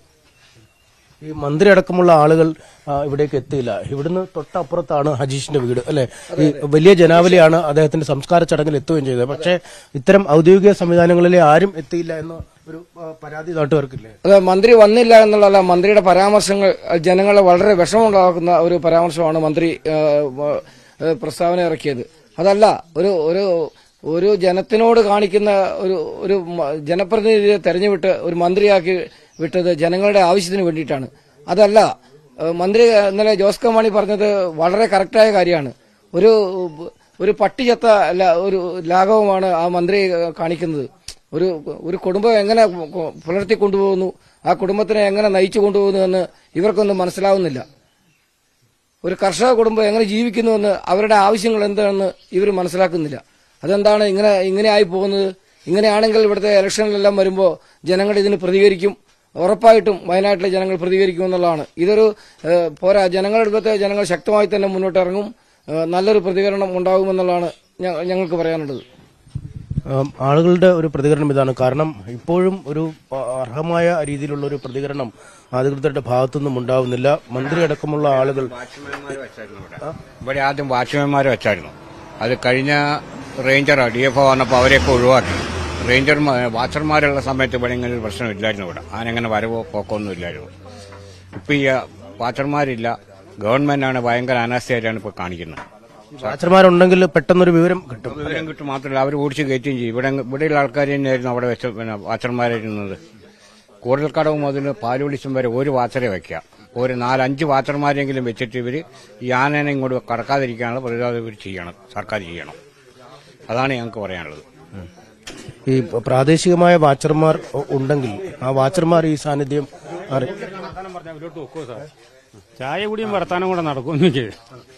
ഈ മന്ത്രി അടക്കമുള്ള ആളുകൾ ആ, ഇവിടേക്ക് എത്തിയില്ല ഇവിടുന്ന് തൊട്ടപ്പുറത്താണ് ഹജീഷിന്റെ വീട് അല്ലെ ഈ വലിയ ജനാവലിയാണ് അദ്ദേഹത്തിന്റെ സംസ്കാര ചടങ്ങിൽ എത്തുകയും ചെയ്തത് പക്ഷേ ഇത്തരം ഔദ്യോഗിക സംവിധാനങ്ങളിലെ ആരും എത്തിയില്ല എന്ന ഒരു ആ, പരാതി നാട്ടുകാർക്കില്ലേ അത് മന്ത്രി വന്നില്ല എന്നുള്ളതല്ല മന്ത്രിയുടെ പരാമർശങ്ങൾ ജനങ്ങളെ വളരെ വിഷമമുണ്ടാക്കുന്ന ഒരു പരാമർശമാണ് മന്ത്രി ആ, വ- ആ, പ്രസ്താവന ഇറക്കിയത് അതല്ല ഒരു ഒരു ഒരു ജനത്തിനോട് കാണിക്കുന്ന ഒരു ഒരു മ- ജനപ്രതിനിധിയെ തെരഞ്ഞുവിട്ട് ഒരു മന്ത്രിയാക്കി വിട്ടത് ജനങ്ങളുടെ ആവശ്യത്തിന് വേണ്ടിയിട്ടാണ് അതല്ല ആ, മന്ത്രി ഇന്നലെ ജോസ് കെ മാണി പറഞ്ഞത് വളരെ കറക്റ്റായ കാര്യമാണ് ഒരു ഒരു പട്ടി ചത്ത ല- ഒരു ലാഘവമാണ് ആ മന്ത്രി കാണിക്കുന്നത് ഒരു ഒരു കുടുംബം എങ്ങനെ പുലർത്തി കൊണ്ടുപോകുന്നു ആ കുടുംബത്തിനെ എങ്ങനെ നയിച്ചു കൊണ്ടുപോകുന്നു എന്ന് ഇവർക്കൊന്നും മനസ്സിലാവുന്നില്ല ഒരു കർഷക കുടുംബം എങ്ങനെ ജീവിക്കുന്നുവെന്ന് അവരുടെ ആവശ്യങ്ങൾ എന്താണെന്ന് ഇവർ മനസ്സിലാക്കുന്നില്ല അതെന്താണ് ഇങ്ങനെ ഇങ്ങനെയായി പോകുന്നത് ഇങ്ങനെയാണെങ്കിൽ ഇവിടുത്തെ ഇലക്ഷനിലെല്ലാം വരുമ്പോൾ ജനങ്ങൾ ഇതിന് പ്രതികരിക്കും ഉറപ്പായിട്ടും വയനാട്ടിലെ ജനങ്ങൾ പ്രതികരിക്കും എന്നുള്ളതാണ് ഇതൊരു ഏഹ്, പോരാ ജനങ്ങളുടെ ഇവിടുത്തെ ജനങ്ങൾ ശക്തമായി തന്നെ മുന്നോട്ട് ഇറങ്ങും ഏഹ്, നല്ലൊരു പ്രതികരണം ഉണ്ടാകുമെന്നുള്ളതാണ് ഞ- ഞങ്ങൾക്ക് പറയാനുള്ളത് ആം, ആളുകളുടെ ഒരു പ്രതികരണം ഇതാണ് കാരണം ഇപ്പോഴും ഒരു ആ, അർഹമായ രീതിയിലുള്ള ഒരു പ്രതികരണം അധികൃതരുടെ ഭാഗത്തുനിന്നും ഉണ്ടാവുന്നില്ല മന്ത്രി അടക്കമുള്ള ആളുകൾ വാച്ച്മാൻമാരെ വെച്ചായിരുന്നു ഇവിടെ ഇവിടെ ആദ്യം വാച്ച്മാൻമാരെ വെച്ചായിരുന്നു അത് കഴിഞ്ഞ റേഞ്ചർ ഡി എഫ് ഒ വന്നപ്പോൾ അവരെയൊക്കെ ഒഴിവാക്കി റേഞ്ചർ വാച്ചർമാരുള്ള സമയത്ത് ഇവിടെ ഇങ്ങനെ ഒരു പ്രശ്നം ഇല്ലായിരുന്നു ഇവിടെ ആനങ്ങനെ വരവോ പോക്കോ ഒന്നും ഇല്ലായിരുന്നു ഇപ്പൊ ഈ വാച്ചർമാരില്ല ഗവൺമെന്റാണ് ഭയങ്കര അനാസ്ഥയായിട്ടാണ് ഇപ്പൊ കാണിക്കുന്നത് വാച്ചർമാരുണ്ടെങ്കിൽ പെട്ടെന്നൊരു വിവരം കിട്ടും വിവരം കിട്ടും മാത്രമല്ല അവർ ഓടിച്ച് കയറ്റുകയും ചെയ്യും ഇവിടെ ഇവിടെയുള്ള ആൾക്കാർ തന്നെയായിരുന്നു അവിടെ വെച്ച പിന്നെ വാച്ചർമാരായിരുന്നത് കൂടൽക്കടവ് മുതൽ പാലുവിളിച്ചും വരെ ഒരു വാച്ചറെ വെക്കുക ഒരു നാലഞ്ച് വാച്ചർമാരെങ്കിലും വെച്ചിട്ട് ഇവർ ഈ ആനേനെ ഇങ്ങോട്ട് കടക്കാതിരിക്കാനുള്ള പ്രതിരോധം ഇവർ ചെയ്യണം സർക്കാർ ചെയ്യണം അതാണ് ഞങ്ങൾക്ക് പറയാനുള്ളത് ഈ പ്രാദേശികമായ വാച്ചർമാർ ഉ- ഉണ്ടെങ്കിൽ ആ വാച്ചർമാർ ഈ സാന്നിധ്യം അറി വർത്താനം പറഞ്ഞാൽ അവരോട് നോക്കുമോ സാർ ചായ കുടിയും വർത്താനം കൂടെ നടക്കുമെന്ന് ചെയ്യും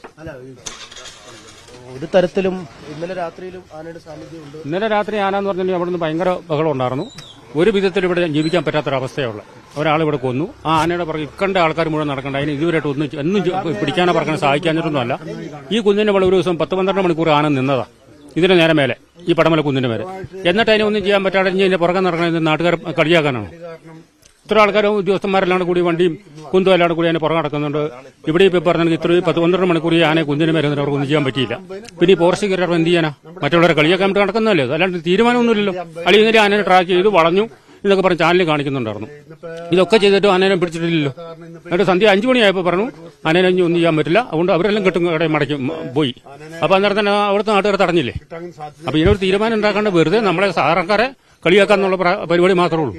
ഒരു തരത്തിലും ഇന്നലെ രാത്രിയിലും ആനയുടെ സാന്നിധ്യം ഉണ്ട് ഇന്നലെ രാത്രി ആനാന്ന് പറഞ്ഞിട്ടുണ്ടെങ്കിൽ അവിടെ നിന്ന് ഭയങ്കര ബഹളം ഉണ്ടായിരുന്നു ഒരു വിധത്തിൽ ഇവിടെ ജീവിക്കാൻ പറ്റാത്തൊരവസ്ഥയുള്ള ഒരാൾ ഇവിടെ കൊന്നു ആ ആനയുടെ പുറകെ ഇക്കണ്ട ആൾക്കാർ മുഴുവൻ നടക്കണ്ട അതിന് ഇതുവരെയായിട്ട് ഒന്നും ചെ- ഒന്നും ചെ- പിടിക്കാനോ പറക്കാനോ സഹായിക്കാഞ്ഞിട്ടൊന്നുമല്ല ഈ കുന്നിന്റെ മുകളിൽ ഒരു ദിവസം പത്ത് പന്ത്രണ്ട് മണിക്കൂർ ആന നിന്നതാ ഇതിന് നേരെ മേലെ ഈ പടമല കുന്നിന്റെ മേലെ എന്നിട്ട് അതിനെ ഒന്നും ചെയ്യാൻ പറ്റാതെ ഇനി ഇതിന്റെ പുറകെ നടക്കണ നാട്ടുകാർ കളിയാക്കാനാണ് ഇത്ര ആൾക്കാരും ഉദ്യോഗസ്ഥന്മാരെല്ലാം കൂടി വണ്ടിയും കുന്തും എല്ലാം കൂടി അതിനെ പുറകെ നടക്കുന്നുണ്ട് ഇവിടെ ഇപ്പൊ പറഞ്ഞെങ്കിൽ ഇത്ര പത്ത് പന്ത്രണ്ട് മണിക്കൂർ ഈ ആനയെ കുന്തിന് മേലെ നിന്നിട്ട് അവർക്ക് ഒന്നും ചെയ്യാൻ പറ്റിയില്ല പിന്നെ ഈ ഫോറസ്റ്റുകാർ എന്ത് ചെയ്യാനാ മറ്റുള്ളവരെ കളിയാക്കാൻ വേണ്ടി നടക്കുന്നതല്ലേ അത് അല്ലാണ്ട് തീരുമാനമൊന്നുമില്ലല്ലോ അളി ഇന്നലെ ആനയെ ട്രാക്ക് ചെയ്ത് വളഞ്ഞു എന്നൊക്കെ പറഞ്ഞ് ചാനലിൽ കാണിക്കുന്നുണ്ടായിരുന്നു ഇതൊക്കെ ചെയ്തിട്ട് ആനേനെ പിടിച്ചിട്ടില്ലല്ലോ എന്നിട്ട് സന്ധ്യ അഞ്ചു മണിയായപ്പോൾ പറഞ്ഞു ആനേനെ ഇനി ഒന്നും ചെയ്യാൻ പറ്റില്ല അതുകൊണ്ട് അവരെല്ലാം കെട്ടും കടയിൽ മടക്കി മ- പോയി അപ്പൊ അന്നേരം തന്നെ അവിടുത്തെ നാട്ടുകാർ തടഞ്ഞില്ലേ അപ്പൊ ഇതിനൊരു തീരുമാനം ഉണ്ടാക്കാണ്ട് വെറുതെ നമ്മളെ സാധാരണക്കാരെ കളിയാക്കാന്നുള്ള പ്ര- പരിപാടി മാത്രമേ ഉള്ളൂ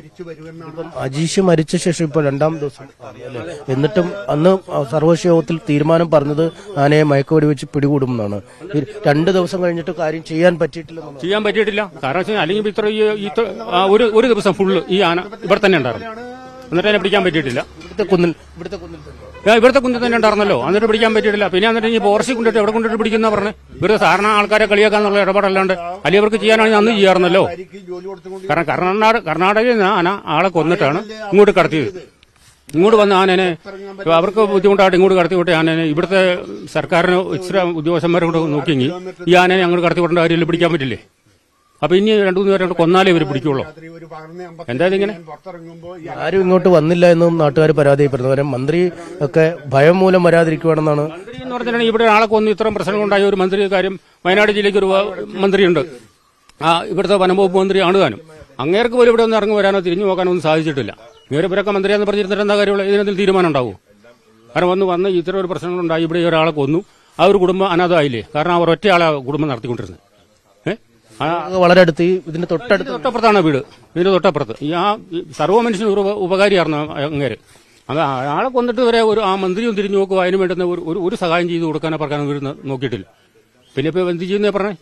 അജീഷ് മരിച്ച ശേഷം ഇപ്പോൾ രണ്ടാം ദിവസം അല്ലേ? എന്നിട്ടും അന്ന് സർവകക്ഷി യോഗത്തിൽ തീരുമാനം പറഞ്ഞത് ആനയെ മയക്കുവെടി വെച്ച് പിടികൂടുമെന്നാണ് ഈ രണ്ട് ദിവസം കഴിഞ്ഞിട്ട് കാര്യം ചെയ്യാൻ പറ്റിയിട്ടില്ലെന്നാണ് ചെയ്യാൻ പറ്റിയിട്ടില്ല കാരണം വെച്ചാൽ അല്ലെങ്കിൽ ഇത്ര ഈ ഇത്ര ആ, ഒരു ഒരു ദിവസം ഫുള്ള് ഈ ആന ഇവിടെ തന്നെ ഉണ്ടായിരുന്നു എന്നിട്ട് അതിനെ പിടിക്കാൻ പറ്റിയിട്ടില്ല ഇവിടുത്തെ കുന്നിൽ ഇവിടുത്തെ കുന്നിൽ തന്നെ ഏ, ഇവിടുത്തെ കുഞ്ഞു തന്നെ ഉണ്ടായിരുന്നല്ലോ എന്നിട്ട് പിടിക്കാൻ പറ്റിയിട്ടില്ല പിന്നെ എന്നിട്ട് ഈ പോർച്ചി കൊണ്ടിട്ട് എവിടെ കൊണ്ടിട്ട് പിടിക്കുന്ന പറഞ്ഞ് ഇവരുടെ സാധാരണ ആൾക്കാരെ കളിയാക്കാന്നുള്ള ഇടപാടല്ലാണ്ട് അല്ലെങ്കിൽ അവർക്ക് ചെയ്യാനാണെങ്കിൽ അന്ന് ചെയ്യാറുന്നല്ലോ കാരണം കർണാടക കർണാടകയിൽ നിന്ന് ആന ആളെ കൊന്നിട്ടാണ് ഇങ്ങോട്ട് കടത്തിയത് ഇങ്ങോട്ട് വന്ന ആനനെ അവർക്ക് ബുദ്ധിമുട്ടായിട്ട് ഇങ്ങോട്ട് കടത്തി വിട്ട ആനനെ ഇവിടുത്തെ സർക്കാരിന് ഇച്ചിരി ഉദ്യോഗസ്ഥന്മാരെ കൂടെ നോക്കിയെങ്കിൽ ഈ ആനനെ അങ്ങോട്ട് കടത്തി വിടേണ്ട കാര്യത്തിൽ പിടിക്കാൻ പറ്റില്ലേ അപ്പൊ ഇനി രണ്ടു മൂന്ന് പേരെ കൊന്നാലേ ഇവർ പിടിക്കുള്ളൂ എന്തായാലും ഇങ്ങനെ ആരും ഇങ്ങോട്ട് വന്നില്ല എന്നും നാട്ടുകാർ പരാതിപ്പെടുന്നു കാരണം മന്ത്രി ഒക്കെ ഭയം മൂലം വരാതിരിക്കുവാണെന്നാണ് മന്ത്രി എന്ന് പറഞ്ഞിട്ടുണ്ടെങ്കിൽ ഇവിടെ ആളെ കൊന്ന് ഇത്രയും പ്രശ്നങ്ങളുണ്ടായ ഒരു മന്ത്രി കാര്യം വയനാട് ജില്ലയ്ക്ക് ഒരു വ- മന്ത്രിയുണ്ട് ആ ഇവിടുത്തെ വനംവകുപ്പ് മന്ത്രിയാണ് താനും അങ്ങേർക്ക് പോലും ഇവിടെ ഒന്ന് ഇറങ്ങി വരാനോ തിരിഞ്ഞു നോക്കാനോ ഒന്നും സാധിച്ചിട്ടില്ല ഇവരെ ഇവരൊക്കെ മന്ത്രിയാന്ന് പറഞ്ഞിരുന്നിട്ട് എന്താ കാര്യമുള്ള ഇതിനെന്തെങ്കിലും തീരുമാനം ഉണ്ടാവും കാരണം വന്ന് വന്ന് ഇത്ര ഒരു പ്രശ്നങ്ങളുണ്ടായി ഇവിടെ ഈ ഒരാളെ കൊന്നു ആ ഒരു കുടുംബം അനാഥമായില്ലേ കാരണം അവർ ഒറ്റയാളെ കുടുംബം നടത്തിക്കൊണ്ടിരുന്നത് ഏഹ് ആ വളരെ അടുത്ത് ഈ ഇതിന്റെ തൊട്ടടുത്ത് തൊട്ടപ്പുറത്താണ് വീട് ഇതിന്റെ തൊട്ടപ്പുറത്ത് ഈ ആ ഈ സർവ്വ മനുഷ്യന് ഒരു ഉപ- ഉപകാരിയായിരുന്നു അങ്ങേര് അത് ആളെ കൊന്നിട്ട് വരെ ഒരു ആ മന്ത്രിയും തിരിഞ്ഞു നോക്കുക അതിന് വേണ്ടുന്ന ഒരു ഒരു- ഒരു സഹായം ചെയ്ത് കൊടുക്കാനോ പറക്കാനോ ഇവർ നോക്കിയിട്ടില്ല പിന്നെ ഇപ്പൊ എന്ത് ചെയ്യുന്നേ പറഞ്ഞേ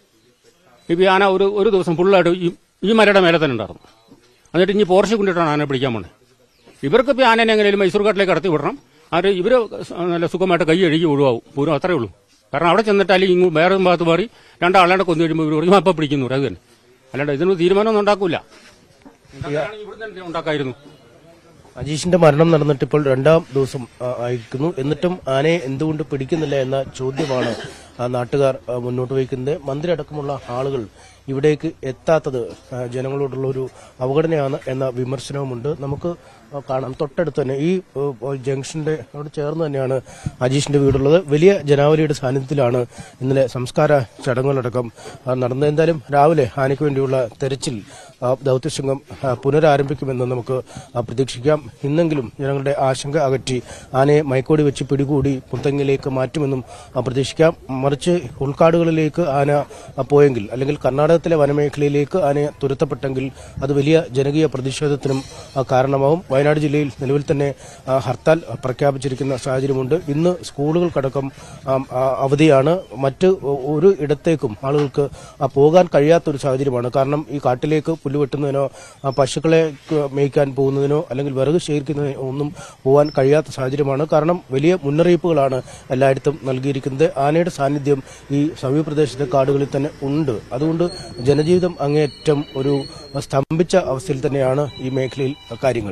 ഇപ്പൊ ഈ ആന ഒരു ഒരു ദിവസം ഫുള്ളായിട്ട് ഈ ഈ മലയുടെ മേലെ തന്നെ ഉണ്ടായിരുന്നു എന്നിട്ട് ഇനി പോർച്ച് കൊണ്ടിട്ടാണ് ആനയെ പിടിക്കാൻ പോണേ ഇവർക്ക് ഇപ്പൊ ആനനെ എങ്ങനെയും മൈസൂർ കാട്ടിലേക്ക് കടത്തി വിടണം അത് ഇവര് നല്ല സുഖമായിട്ട് കൈ കഴുകി ഒഴിവാകും പൂരം അത്രേ ഉള്ളൂ കാരണം അവിടെ ചെന്നിട്ട് അല്ലെങ്കിൽ ഇങ്ങ് വേറെ ഒരു ഭാഗത്ത് മാറി രണ്ടാളെ കൊന്നു കഴിയുമ്പോൾ ഇവർ പറയും അപ്പം പിടിക്കുന്നു അത് തന്നെ അല്ലാണ്ട് ഇതിനൊരു തീരുമാനമൊന്നും ഉണ്ടാക്കൂല ഉണ്ടാക്കുകയാണെങ്കിൽ ഇവിടുന്ന് തന്നെ ഉണ്ടാക്കായിരുന്നു അജീഷിന്റെ മരണം നടന്നിട്ട് ഇപ്പോൾ രണ്ടാം ദിവസം ആ, ആയിരിക്കുന്നു എന്നിട്ടും ആനയെ എന്തുകൊണ്ട് പിടിക്കുന്നില്ല എന്ന ചോദ്യമാണ് ആ, നാട്ടുകാർ ആ, മുന്നോട്ട് വയ്ക്കുന്നത് മന്ത്രി അടക്കമുള്ള ആളുകൾ ഇവിടേക്ക് എത്താത്തത് ആ, ജനങ്ങളോടുള്ള ഒരു അവഗണനയാണ് എന്ന വിമർശനവുമുണ്ട് നമുക്ക് ആ, കാണാം തൊട്ടടുത്ത് തന്നെ ഈ ഏ, ജംഗ്ഷന്റെ അവിടെ ചേർന്ന് തന്നെയാണ് അജീഷിന്റെ വീടുള്ളത് വലിയ ജനാവലിയുടെ സാന്നിധ്യത്തിലാണ് ഇന്നലെ സംസ്കാര ചടങ്ങുകളടക്കം ആ, നടന്നത് എന്തായാലും രാവിലെ ആനയ്ക്ക് വേണ്ടിയുള്ള തെരച്ചിൽ ആ, ദൗത്യസംഘം ആ, പുനരാരംഭിക്കുമെന്ന് നമുക്ക് ആ, പ്രതീക്ഷിക്കാം ഇന്നെങ്കിലും ജനങ്ങളുടെ ആശങ്ക അകറ്റി ആനയെ മയക്കോടി വെച്ച് പിടികൂടി പുത്തങ്ങിലേക്ക് മാറ്റുമെന്നും ആ, പ്രതീക്ഷിക്കാം മറിച്ച് ഉൾക്കാടുകളിലേക്ക് ആന ആ, പോയെങ്കിൽ അല്ലെങ്കിൽ കർണാടകത്തിലെ വനമേഖലയിലേക്ക് ആനയെ തുരത്തപ്പെട്ടെങ്കിൽ അത് വലിയ ജനകീയ പ്രതിഷേധത്തിനും ആ, കാരണമാവും വയനാട് ജില്ലയിൽ നിലവിൽ തന്നെ ആ, ഹർത്താൽ പ്രഖ്യാപിച്ചിരിക്കുന്ന സാഹചര്യമുണ്ട് ഇന്ന് സ്കൂളുകൾക്കടക്കം ആം, ആ, അവധിയാണ് മറ്റ് ഒ- ഒരു ഇടത്തേക്കും ആളുകൾക്ക് ആ, പോകാൻ കഴിയാത്തൊരു സാഹചര്യമാണ് കാരണം ഈ കാട്ടിലേക്ക് പുല്ല് വെട്ടുന്നതിനോ ആ, പശുക്കളെ ക- മേയ്ക്കാൻ പോകുന്നതിനോ അല്ലെങ്കിൽ വിറക് ശേഖരിക്കുന്നതിനോ ഒന്നും പോകാൻ കഴിയാത്ത സാഹചര്യമാണ് കാരണം വലിയ മുന്നറിയിപ്പുകളാണ് എല്ലായിടത്തും നൽകിയിരിക്കുന്നത് ആനയുടെ സാന്നിധ്യം ഈ സമീപ പ്രദേശത്തെ കാടുകളിൽ തന്നെ ഉണ്ട് അതുകൊണ്ട് ജനജീവിതം അങ്ങേയറ്റം ഒരു സ്തംഭിച്ച അവസ്ഥയിൽ തന്നെയാണ് ഈ മേഖലയിൽ കാര്യങ്ങൾ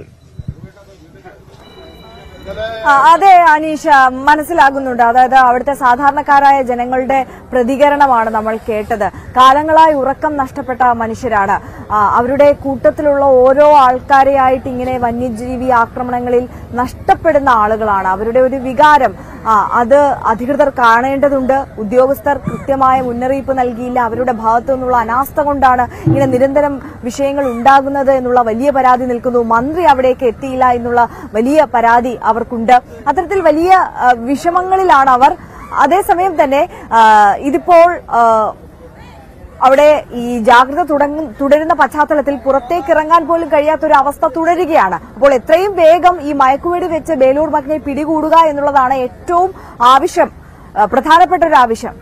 ആ, അതെ അനീഷ മനസ്സിലാകുന്നുണ്ട് അതായത് അവിടുത്തെ സാധാരണക്കാരായ ജനങ്ങളുടെ പ്രതികരണമാണ് നമ്മൾ കേട്ടത് കാലങ്ങളായി ഉറക്കം നഷ്ടപ്പെട്ട മനുഷ്യരാണ് ആ, അവരുടെ കൂട്ടത്തിലുള്ള ഓരോ ആൾക്കാരെയായിട്ട് ഇങ്ങനെ വന്യജീവി ആക്രമണങ്ങളിൽ നഷ്ടപ്പെടുന്ന ആളുകളാണ് അവരുടെ ഒരു വികാരം ആ, അത് അധികൃതർ കാണേണ്ടതുണ്ട് ഉദ്യോഗസ്ഥർ കൃത്യമായ മുന്നറിയിപ്പ് നൽകിയില്ല അവരുടെ ഭാഗത്തു നിന്നുള്ള അനാസ്ഥ കൊണ്ടാണ് ഇങ്ങനെ നിരന്തരം വിഷയങ്ങൾ ഉണ്ടാകുന്നത് എന്നുള്ള വലിയ പരാതി നിൽക്കുന്നു മന്ത്രി അവിടേക്ക് എത്തിയില്ല എന്നുള്ള വലിയ പരാതി അവർക്കുണ്ട് അത്തരത്തിൽ വലിയ ആ, വിഷമങ്ങളിലാണ് അവർ അതേസമയം തന്നെ ആ, ഇതിപ്പോൾ ആ, അവിടെ ഈ ജാഗ്രത തുടങ്ങും തുടരുന്ന പശ്ചാത്തലത്തിൽ പുറത്തേക്ക് ഇറങ്ങാൻ പോലും കഴിയാത്ത ഒരു അവസ്ഥ തുടരുകയാണ് അപ്പോൾ എത്രയും വേഗം ഈ മയക്കുവെടി വെച്ച് ബേലൂർ മകനെ പിടികൂടുക എന്നുള്ളതാണ് ഏറ്റവും ആവശ്യം ആ, പ്രധാനപ്പെട്ട ഒരു ആവശ്യം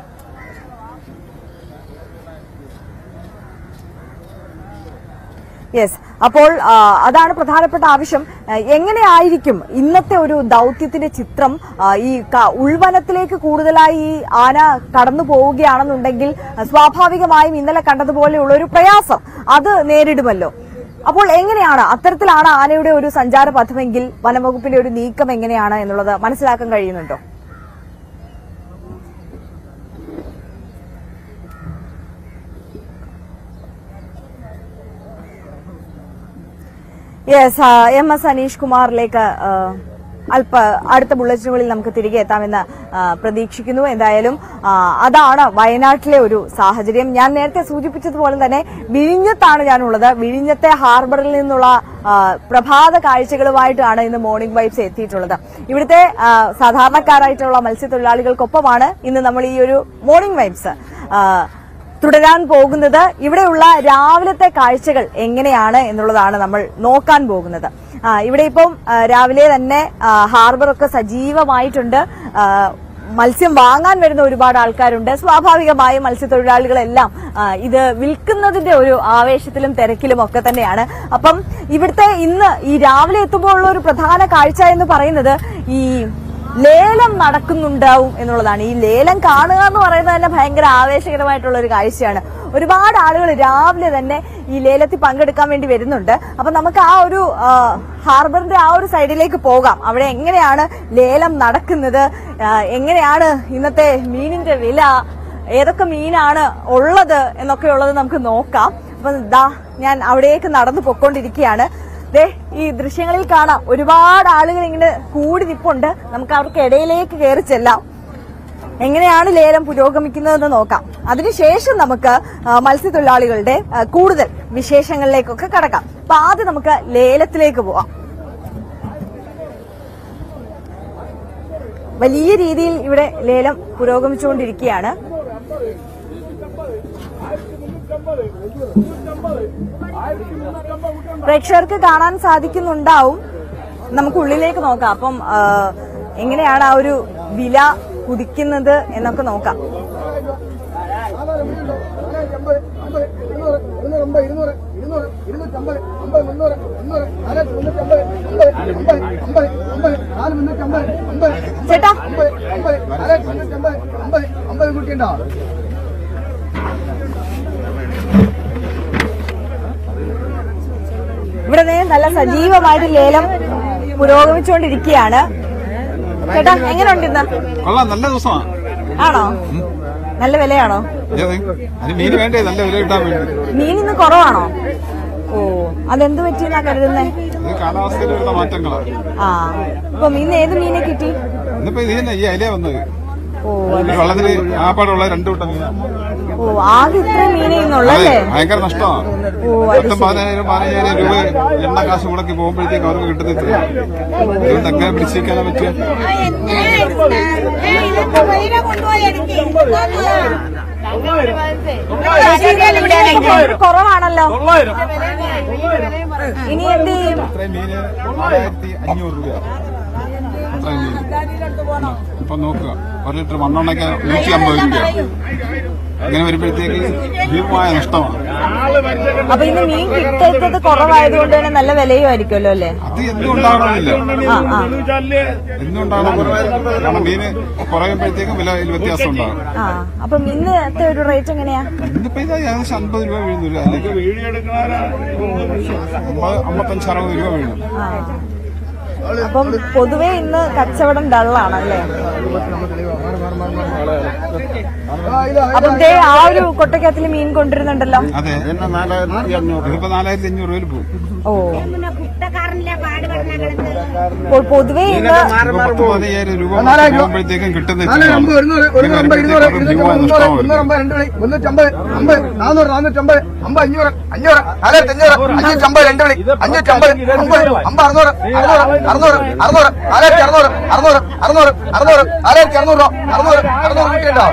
യെസ് അപ്പോൾ ആ, അതാണ് പ്രധാനപ്പെട്ട ആവശ്യം ആ, എങ്ങനെയായിരിക്കും ഇന്നത്തെ ഒരു ദൗത്യത്തിന്റെ ചിത്രം ആ, ഈ ക- ഉൾവനത്തിലേക്ക് കൂടുതലായി ഈ ആന കടന്നു പോവുകയാണെന്നുണ്ടെങ്കിൽ ആ, സ്വാഭാവികമായും ഇന്നലെ കണ്ടതുപോലെയുള്ള ഒരു പ്രയാസം അത് നേരിടുമല്ലോ അപ്പോൾ എങ്ങനെയാണ് അത്തരത്തിലാണ് ആനയുടെ ഒരു സഞ്ചാര പഥമെങ്കിൽ വനംവകുപ്പിന്റെ ഒരു നീക്കം എങ്ങനെയാണ് എന്നുള്ളത് മനസ്സിലാക്കാൻ കഴിയുന്നുണ്ടോ യെസ് എം എസ് അനീഷ് കുമാറിലേക്ക് ആ, അല്പ അടുത്ത ബുള്ളറ്റിനുകളിൽ നമുക്ക് തിരികെ എത്താമെന്ന് ആ, പ്രതീക്ഷിക്കുന്നു എന്തായാലും ആ, അതാണ് വയനാട്ടിലെ ഒരു സാഹചര്യം ഞാൻ നേരത്തെ സൂചിപ്പിച്ചതുപോലെ തന്നെ വിഴിഞ്ഞത്താണ് ഞാനുള്ളത് വിഴിഞ്ഞത്തെ ഹാർബറിൽ നിന്നുള്ള ആ, പ്രഭാത കാഴ്ചകളുമായിട്ടാണ് ഇന്ന് മോർണിംഗ് വൈബ്സ് എത്തിയിട്ടുള്ളത് ഇവിടുത്തെ ആ, സാധാരണക്കാരായിട്ടുള്ള മത്സ്യത്തൊഴിലാളികൾക്കൊപ്പമാണ് ഇന്ന് നമ്മൾ ഈ ഒരു മോർണിംഗ് വൈബ്സ് തുടരാൻ പോകുന്നത് ഇവിടെയുള്ള രാവിലത്തെ കാഴ്ചകൾ എങ്ങനെയാണ് എന്നുള്ളതാണ് നമ്മൾ നോക്കാൻ പോകുന്നത് ആ, ഇവിടെ ഇപ്പം ആ, രാവിലെ തന്നെ ആ, ഹാർബറൊക്കെ സജീവമായിട്ടുണ്ട് ആ, മത്സ്യം വാങ്ങാൻ വരുന്ന ഒരുപാട് ആൾക്കാരുണ്ട് സ്വാഭാവികമായും മത്സ്യത്തൊഴിലാളികളെല്ലാം ആ, ഇത് വിൽക്കുന്നതിന്റെ ഒരു ആവേശത്തിലും തിരക്കിലും ഒക്കെ തന്നെയാണ് അപ്പം ഇവിടുത്തെ ഇന്ന് ഈ രാവിലെ എത്തുമ്പോൾ ഉള്ള ഒരു പ്രധാന കാഴ്ച എന്ന് പറയുന്നത് ഈ ലേലം നടക്കുന്നുണ്ടാവും എന്നുള്ളതാണ് ഈ ലേലം കാണുക എന്ന് പറയുന്നത് തന്നെ ഭയങ്കര ആവേശകരമായിട്ടുള്ള ഒരു കാഴ്ചയാണ് ഒരുപാട് ആളുകൾ രാവിലെ തന്നെ ഈ ലേലത്തിൽ പങ്കെടുക്കാൻ വേണ്ടി വരുന്നുണ്ട് അപ്പൊ നമുക്ക് ആ ഒരു ആ, ഹാർബറിന്റെ ആ ഒരു സൈഡിലേക്ക് പോകാം അവിടെ എങ്ങനെയാണ് ലേലം നടക്കുന്നത് ആ, എങ്ങനെയാണ് ഇന്നത്തെ മീനിന്റെ വില ഏതൊക്കെ മീനാണ് ഉള്ളത് എന്നൊക്കെ ഉള്ളത് നമുക്ക് നോക്കാം അപ്പൊ ദാ ഞാൻ അവിടേക്ക് നടന്നു പൊക്കോണ്ടിരിക്കുകയാണ് ദേ ഈ ദൃശ്യങ്ങളിൽ കാണാം ഒരുപാട് ആളുകൾ ഇങ്ങനെ കൂടി നിപ്പുണ്ട് നമുക്ക് അവർക്ക് ഇടയിലേക്ക് കയറി ചെല്ലാം എങ്ങനെയാണ് ലേലം പുരോഗമിക്കുന്നതെന്ന് നോക്കാം അതിനുശേഷം നമുക്ക് ആ, മത്സ്യത്തൊഴിലാളികളുടെ ആ, കൂടുതൽ വിശേഷങ്ങളിലേക്കൊക്കെ കടക്കാം അപ്പൊ ആദ്യം നമുക്ക് ലേലത്തിലേക്ക് പോവാം വലിയ രീതിയിൽ ഇവിടെ ലേലം പുരോഗമിച്ചുകൊണ്ടിരിക്കുകയാണ് പ്രേക്ഷകർക്ക് കാണാൻ സാധിക്കുന്നുണ്ടാവും നമുക്ക് ഉള്ളിലേക്ക് നോക്കാം അപ്പം ആ, എങ്ങനെയാണ് ആ ഒരു വില കുതിക്കുന്നത് എന്നൊക്കെ നോക്കാം ചേട്ടാ ഇവിടെ ദേ നല്ല സജീവമായിട്ട് ലേലം പുരോഗമിച്ചുകൊണ്ടിരിക്കുകയാണ് ചേട്ടാ എങ്ങനെയുണ്ട് ഇന്ന് കൊള്ളാം നല്ല ദിവസമാണ് ആണോ നല്ല വിലയാണോ അതിന് മീൻ വേണ്ടേ നല്ല വില കിട്ടാൻ വേണ്ടി മീൻ ഇന്ന് കുറവാണോ ഓ അതെന്ത് പറ്റിയെന്നാ കരുതുന്നേ ഇത് കാലാവസ്ഥയിൽ വരുന്ന മാറ്റങ്ങളാണ് ആ ഇപ്പൊ ഇന്ന് ഏത് മീനെ കിട്ടി ഇന്നിപ്പോ ഇത് തന്നെ ഈ അയിലേ വന്നത് ഓ ഈ വള്ളത്തിൽ ആപ്പാടുള്ള രണ്ടു കൂട്ടം മീൻ ഓ ആകെ ഇത്ര മീനേ ഇന്നുള്ളല്ലേ ഭയങ്കര നഷ്ടമാണ് ഓ അത് പത്തും പതിനായിരം പതിനയ്യായിരം രൂപ എണ്ണ കാശ് മുടക്കി പോകുമ്പോഴത്തേക്ക് അവർക്ക് കിട്ടുന്നില്ല അതുകൊണ്ട് അങ്ങനെ പിടിച്ചിരിക്കാനേ പറ്റിയ കുറവാണല്ലോ ഇനി എന്ത് ചെയ്യും ഇത്രയും മീന് നാലായിരത്തി അഞ്ഞൂറ് രൂപയാണ് അത്രയും മീൻ ഇപ്പൊ നോക്കുക ഒരു ലിറ്റർ മണ്ണെണ്ണയ്ക്ക് നൂറ്റി അമ്പത് രൂപയാണ് ഇങ്ങനെ വരുമ്പോഴത്തേക്ക് ഭീമമായ നഷ്ടമാണ് അപ്പൊ ഇന്ന് മീൻ കിട്ടാത്തത് കുറവായതുകൊണ്ട് തന്നെ നല്ല വിലയും ആയിരിക്കുമല്ലോ അല്ലേ അത് എന്നും ഉണ്ടാകണമെന്നില്ല ആ ആ എന്നും ഉണ്ടാകണമെന്നില്ല കാരണം മീന് കുറയുമ്പോഴത്തേക്കും വിലയിൽ വ്യത്യാസം ഉണ്ടാകും ആ അപ്പം ഇന്നത്തെ ഒരു റേറ്റ് എങ്ങനെയാ ഇന്നിപ്പോ ഇത് ഏകദേശം അൻപത് രൂപ വീഴുന്നില്ല അല്ലെങ്കിൽ അമ്പത് അമ്പത്തഞ്ച് അറുപത് രൂപ വീഴും ആ അപ്പം പൊതുവെ ഇന്ന് കച്ചവടം ഡള്ളാണല്ലേ അപ്പം ദേ ആ ഒരു കൊട്ടക്കകത്തിൽ മീൻ കൊണ്ടിരുന്നുണ്ടല്ലോ അതെ ഇതിപ്പോ നാലായിരത്തി അഞ്ഞൂറ് രൂപയിൽ പോകും ഓ അപ്പോൾ പൊതുവെ ഇന്ന് ഇപ്പൊ പത്ത് പതിനയ്യായിരം രൂപ പോകുമ്പോഴത്തേക്കും കിട്ടുന്ന ഇത്രയാണ്. ഇത് വരുമ്പോഴത്തേക്കും ഭീമമായ നഷ്ടമാണ് മുന്നൂറ്റമ്പത് അമ്പത് നാനൂറ് നാനൂറ്റമ്പത് അമ്പത് അഞ്ഞൂറ് അഞ്ഞൂറ് നാലായിരത്തി അഞ്ഞൂറ് അഞ്ഞൂറ്റമ്പത് രണ്ട് വിളി അഞ്ഞൂറ്റമ്പത് അമ്പത് അമ്പത് അറുന്നൂറ് അറുന്നൂറ് അറുന്നൂറ് അറുന്നൂറ് നാലായിരത്തി അറുന്നൂറ് അറുന്നൂറ് അറുന്നൂറ് അറുന്നൂറ് നാലായിരത്തി അറുന്നൂറ് രൂപ അറുന്നൂറ് അറുന്നൂറ് കിട്ടിയിട്ടുണ്ടോ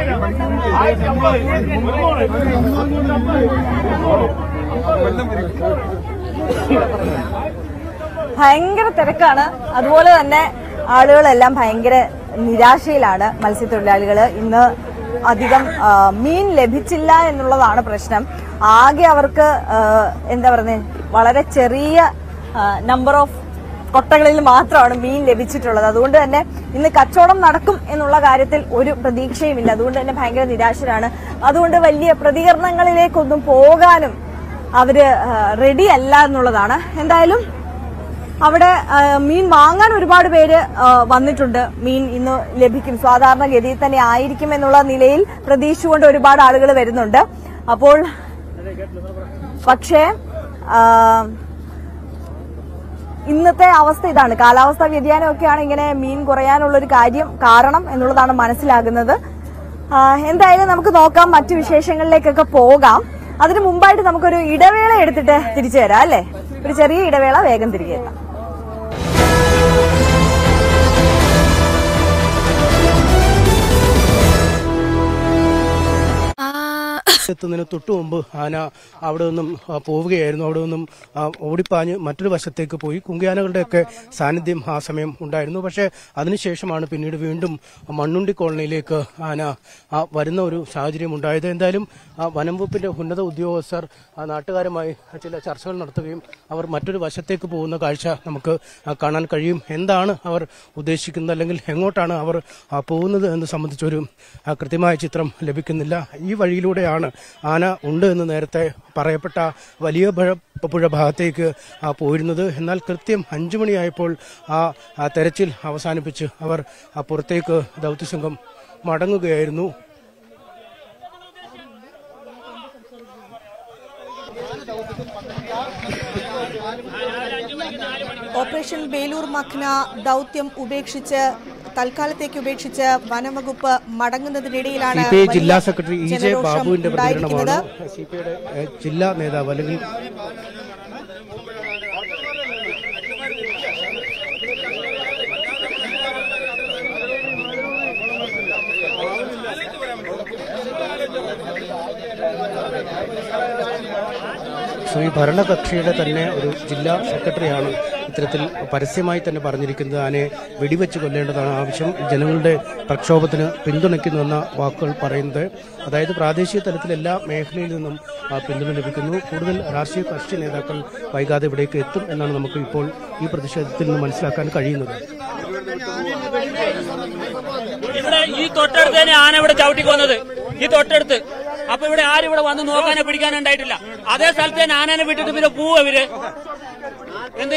ഭയങ്കര തിരക്കാണ് അതുപോലെ തന്നെ ആളുകളെല്ലാം ഭയങ്കര നിരാശയിലാണ് മത്സ്യത്തൊഴിലാളികൾ ഇന്ന് അധികം ആ, മീൻ ലഭിച്ചില്ല എന്നുള്ളതാണ് പ്രശ്നം ആകെ അവർക്ക് ആ, എന്താ പറയുന്നത് വളരെ ചെറിയ നമ്പർ ഓഫ് കൊട്ടകളിൽ മാത്രമാണ് മീൻ ലഭിച്ചിട്ടുള്ളത് അതുകൊണ്ട് തന്നെ ഇന്ന് കച്ചവടം നടക്കും എന്നുള്ള കാര്യത്തിൽ ഒരു പ്രതീക്ഷയുമില്ല അതുകൊണ്ട് തന്നെ ഭയങ്കര നിരാശരാണ് അതുകൊണ്ട് വലിയ പ്രതികരണങ്ങളിലേക്കൊന്നും പോകാനും അവര് റെഡി അല്ല എന്നുള്ളതാണ് എന്തായാലും അവിടെ ആ, മീൻ വാങ്ങാൻ ഒരുപാട് പേര് ആ, വന്നിട്ടുണ്ട് മീൻ ഇന്ന് ലഭിക്കും സാധാരണഗതിയിൽ തന്നെ ആയിരിക്കും എന്നുള്ള നിലയിൽ പ്രതീക്ഷിച്ചുകൊണ്ട് ഒരുപാട് ആളുകൾ വരുന്നുണ്ട് അപ്പോൾ പക്ഷേ ആ, ഇന്നത്തെ അവസ്ഥ ഇതാണ് കാലാവസ്ഥാ വ്യതിയാനമൊക്കെയാണ് ഇങ്ങനെ മീൻ കുറയാനുള്ള ഒരു കാര്യം കാരണം എന്നുള്ളതാണ് മനസ്സിലാകുന്നത് ആ, എന്തായാലും നമുക്ക് നോക്കാം മറ്റു വിശേഷങ്ങളിലേക്കൊക്കെ പോകാം അതിനു മുമ്പായിട്ട് നമുക്കൊരു ഇടവേള എടുത്തിട്ട് തിരിച്ചു വരാം അല്ലേ ഒരു ചെറിയ ഇടവേള വേഗം തിരികെ എത്താം എത്തുന്നതിന് തൊട്ടു മുമ്പ് ആന അവിടെ നിന്നും ആ, പോവുകയായിരുന്നു അവിടെ നിന്നും ആ, ഓടിപ്പാഞ്ഞ് മറ്റൊരു വശത്തേക്ക് പോയി കുങ്കിയാനകളുടെയൊക്കെ സാന്നിധ്യം ആ സമയം ഉണ്ടായിരുന്നു പക്ഷേ അതിനുശേഷമാണ് പിന്നീട് വീണ്ടും മണ്ണുണ്ടി കോളനിയിലേക്ക് ആന ആ, വരുന്ന ഒരു സാഹചര്യം ഉണ്ടായത് എന്തായാലും ആ, വനം വകുപ്പിന്റെ ഉന്നത ഉദ്യോഗസ്ഥർ ആ, നാട്ടുകാരുമായി ചില ചർച്ചകൾ നടത്തുകയും അവർ മറ്റൊരു വശത്തേക്ക് പോകുന്ന കാഴ്ച നമുക്ക് ആ, കാണാൻ കഴിയും എന്താണ് അവർ ഉദ്ദേശിക്കുന്നത് അല്ലെങ്കിൽ എങ്ങോട്ടാണ് അവർ ആ, പോകുന്നത് എന്ന് സംബന്ധിച്ചൊരു ആ, കൃത്യമായ ചിത്രം ലഭിക്കുന്നില്ല ഈ വഴിയിലൂടെയാണ് ആന ഉണ്ട് എന്ന് നേരത്തെ പറയപ്പെട്ട വലിയ പുഴ- പുഴ ഭാഗത്തേക്ക് ആ, പോയിരുന്നത് എന്നാൽ കൃത്യം അഞ്ചു മണിയായപ്പോൾ ആ ആ തെരച്ചിൽ അവസാനിപ്പിച്ച് അവർ ആ പുറത്തേക്ക് ദൗത്യസംഘം മടങ്ങുകയായിരുന്നു ഓപ്പറേഷൻ ബേലൂർ മഖ്ന ദൗത്യം ഉപേക്ഷിച്ച് തൽക്കാലത്തേക്ക് ഉപേക്ഷിച്ച് വനംവകുപ്പ് മടങ്ങുന്നതിനിടയിലാണ് സി പി ഐ ജില്ലാ വലിയ സെക്രട്ടറി ഇ ജെ ജനരോഷം ബാബുവിന്റെ പ്രതികരണമാണ് ഉണ്ടായിരിക്കുന്നത്. സി പി ഐയുടെ ജില്ലാ നേതാവ് അല്ലെങ്കിൽ ശ്രീ ഭരണകക്ഷിയുടെ തന്നെ ഒരു ജില്ലാ സെക്രട്ടറിയാണ് ഇത്തരത്തിൽ പരസ്യമായി തന്നെ പറഞ്ഞിരിക്കുന്നത് ആനയെ വെടിവെച്ച് കൊല്ലേണ്ടതാണ് ആവശ്യം ജനങ്ങളുടെ പ്രക്ഷോഭത്തിന് പിന്തുണയ്ക്കുന്നുവെന്ന വാക്കുകൾ പറയുന്നത് അതായത് പ്രാദേശിക തലത്തിൽ എല്ലാ മേഖലയിൽ നിന്നും ആ, പിന്തുണ ലഭിക്കുന്നു കൂടുതൽ രാഷ്ട്രീയ കക്ഷി നേതാക്കൾ വൈകാതെ ഇവിടേക്ക് എത്തും എന്നാണ് നമുക്ക് ഇപ്പോൾ ഈ പ്രതിഷേധത്തിൽ നിന്ന് മനസ്സിലാക്കാൻ കഴിയുന്നത് ഇവിടെ ഈ തൊട്ടടുത്ത് തന്നെ ആന ഇവിടെ ചവിട്ടി കൊന്നത് ഈ തൊട്ടടുത്ത് അപ്പൊ ഇവിടെ ആരും ഇവിടെ വന്ന് നോക്കാനോ പിടിക്കാനോ ഉണ്ടായിട്ടില്ല അതേ സ്ഥലത്ത് തന്നെ ആനനെ വിട്ടിട്ട് പിന്നെ പോവും ഇവര് എന്ത്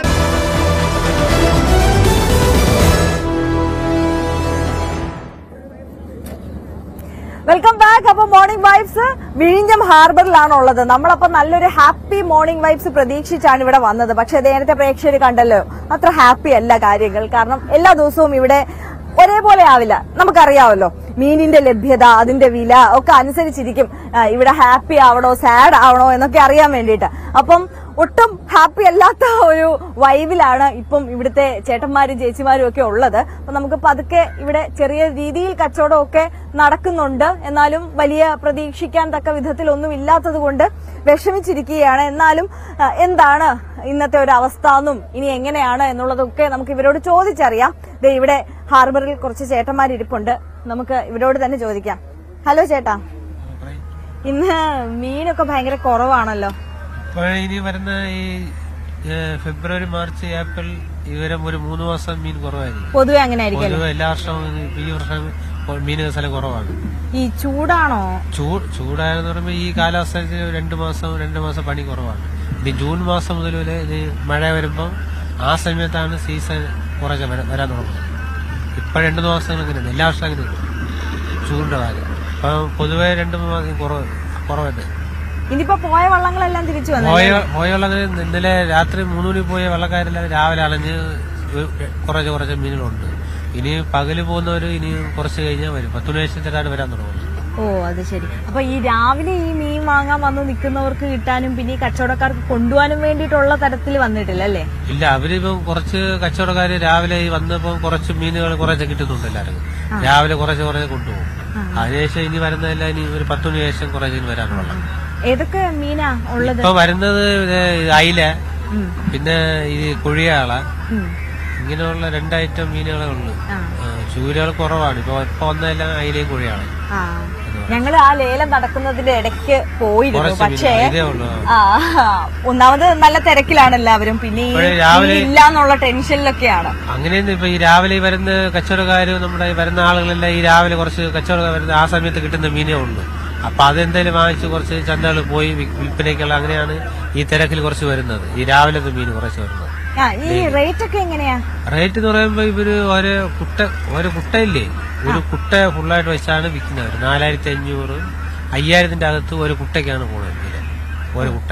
വെൽക്കം ബാക്ക് അപ്പൊ മോർണിംഗ് വൈബ്സ് വിഴിഞ്ഞം ഹാർബറിലാണ് ഉള്ളത് നമ്മളപ്പോ നല്ലൊരു ഹാപ്പി മോർണിംഗ് വൈബ്സ് പ്രതീക്ഷിച്ചാണ് ഇവിടെ വന്നത് പക്ഷെ നേരത്തെ പ്രേക്ഷകർ കണ്ടല്ലോ അത്ര ഹാപ്പി അല്ല കാര്യങ്ങൾ കാരണം എല്ലാ ദിവസവും ഇവിടെ ഒരേപോലെ ആവില്ല നമുക്കറിയാമല്ലോ മീനിന്റെ ലഭ്യത അതിന്റെ വില ഒക്കെ അനുസരിച്ചിരിക്കും ആ, ഇവിടെ ഹാപ്പി ആവണോ സാഡ് ആവണോ എന്നൊക്കെ അറിയാൻ വേണ്ടിയിട്ട് അപ്പം ഒട്ടും ഹാപ്പി അല്ലാത്ത ഒരു വൈബിലാണ് ഇപ്പം ഇവിടുത്തെ ചേട്ടന്മാരും ചേച്ചിമാരും ഒക്കെ ഉള്ളത് അപ്പൊ നമുക്ക് പതുക്കെ ഇവിടെ ചെറിയ രീതിയിൽ കച്ചവടമൊക്കെ നടക്കുന്നുണ്ട് എന്നാലും വലിയ പ്രതീക്ഷിക്കാൻ തക്ക വിധത്തിലൊന്നും ഇല്ലാത്തത് കൊണ്ട് വിഷമിച്ചിരിക്കുകയാണ് എന്നാലും ആ, എന്താണ് ഇന്നത്തെ ഒരു അവസ്ഥ എന്നും ഇനി എങ്ങനെയാണ് എന്നുള്ളതൊക്കെ നമുക്ക് ഇവരോട് ചോദിച്ചറിയാം ദേ ഇവിടെ ഹാർബറിൽ കുറച്ച് ചേട്ടന്മാർ ഇരിപ്പുണ്ട് നമുക്ക് ഇവരോട് തന്നെ ചോദിക്കാം ഹലോ ചേട്ടാ ഇന്ന് മീനൊക്കെ ഭയങ്കര കുറവാണല്ലോ ഇപ്പോൾ ഇനി വരുന്ന ഈ ഏഹ്, ഫെബ്രുവരി മാർച്ച് ഏപ്രിൽ ഇവരും ഒരു മൂന്ന് മാസം മീൻ കുറവായിരിക്കും പൊതുവെ അങ്ങനെ ആയിരിക്കുമല്ലോ പൊതുവെ എല്ലാ വർഷവും ഇപ്പൊ ഈ വർഷം മീൻ സ്ഥലം കുറവാണ് ഈ ചൂടാണോ ചൂട് ചൂടായെന്ന് പറയുമ്പോൾ ഈ കാലാവസ്ഥയിൽ രണ്ട് മാസം രണ്ട് മാസം പണി കുറവാണ് ഇനി ജൂൺ മാസം മുതൽ വരെ ഇത് മഴ വരുമ്പോൾ ആ സമയത്താണ് സീസൺ കുറച്ച് വര- വരാൻ തുടങ്ങുന്നത് ഇപ്പൊ രണ്ട് മാസം അങ്ങനെയാണ് എല്ലാ വർഷവും അങ്ങനെയാണ് ചൂടിന്റെ കാര്യം അപ്പം പൊതുവെ രണ്ട് മാസം കുറവ് കുറവുണ്ട് ഇനിയിപ്പോ പോയ വള്ളങ്ങളെല്ലാം തിരിച്ചു വന്നു പോയ പോയുള്ള ഇന്നലെ രാത്രി മൂന്ന് മണി പോയ വെള്ളക്കാരെല്ലാം രാവിലെ അലഞ്ഞ് ഒരു- കുറച്ച് കുറച്ച് മീനുകളുണ്ട് ഇനി പകല് പോകുന്നവർ ഇനി കുറച്ച് കഴിഞ്ഞാൽ വരും പത്ത് മണി ശേഷത്തിലാണ് വരാൻ തുടങ്ങുന്നത് ഓ അത് ശരി അപ്പൊ ഈ രാവിലെ ഈ മീൻ വാങ്ങാൻ വന്ന് നിൽക്കുന്നവർക്ക് കിട്ടാനും പിന്നെ ഈ കച്ചവടക്കാർക്ക് കൊണ്ടുപോകാനും വേണ്ടിയിട്ടുള്ള തരത്തിൽ വന്നിട്ടില്ല അല്ലേ ഇല്ല അവരിപ്പം കുറച്ച് കച്ചവടക്കാര് രാവിലെ ഈ വന്നപ്പോ കുറച്ച് മീനുകൾ കുറച്ച് കിട്ടുന്നുണ്ട് എല്ലാവർക്കും രാവിലെ കുറച്ച് കുറച്ച് കൊണ്ടുപോകും അതിനുശേഷം ഇനി വരുന്നതെല്ലാം ഇനി ഒരു പത്ത് മണി ശേഷം കുറച്ച് ഇനി വരാനുള്ള ഏതൊക്കെ മീനാ ഉള്ളത് ഇപ്പൊ വരുന്നത് ഇത് അയില പിന്നെ ഈ കുഴിയാള ഇങ്ങനെയുള്ള രണ്ട് ഐറ്റം മീനുകളെ ഉള്ളു ചൂരകൾ കുറവാണ് ഇപ്പൊ ഇപ്പൊ വന്നതെല്ലാം അയിലയും കുഴിയാണ് ആ ഞങ്ങള് ആ ലേലം നടക്കുന്നതിന്റെ ഇടയ്ക്ക് പോയിരുന്നു കുറച്ച് പക്ഷേ മീനുകൾ ഇതേ ഉള്ളൂ ആ ഒന്നാമത് നല്ല തിരക്കിലാണ് എല്ലാവരും പിന്നെ ഈ ഇപ്പോഴേ രാവിലെ- ഇല്ല എന്നുള്ള ടെൻഷനിലൊക്കെയാണ് അങ്ങനെയൊന്നും ഇപ്പൊ ഈ രാവിലെ ഈ വരുന്ന കച്ചവടക്കാര് നമ്മുടെ ഈ വരുന്ന ആളുകളെല്ലാം ഈ രാവിലെ കുറച്ച് കച്ചവടക്കാർ വരുന്ന ആ സമയത്ത് കിട്ടുന്ന മീനേ ഉള്ളൂ അപ്പൊ അതെന്തായാലും വാങ്ങിച്ച് കുറച്ച് ചന്തകൾ പോയി വി- വിൽപ്പനയ്ക്കുള്ള അങ്ങനെയാണ് ഈ തിരക്കിൽ കുറച്ച് വരുന്നത് ഈ രാവിലത്തെ മീൻ കുറച്ച് വരുന്നത് ആ ഈ റേറ്റ് ഒക്കെ എങ്ങനെയാ റേറ്റ് എന്ന് പറയുമ്പോ ഇവര് ഒരു കുട്ട ഒരു കുട്ടയില്ലേ ഒരു കുട്ട ഫുള്ളായിട്ട് വെച്ചാണ് വിൽക്കുന്നത് നാലായിരത്തി അഞ്ഞൂറ് അയ്യായിരത്തിന്റെ അകത്ത് ഒരു കുട്ടയ്ക്കാണ് പോകുന്നത് വില ഒരു കുട്ട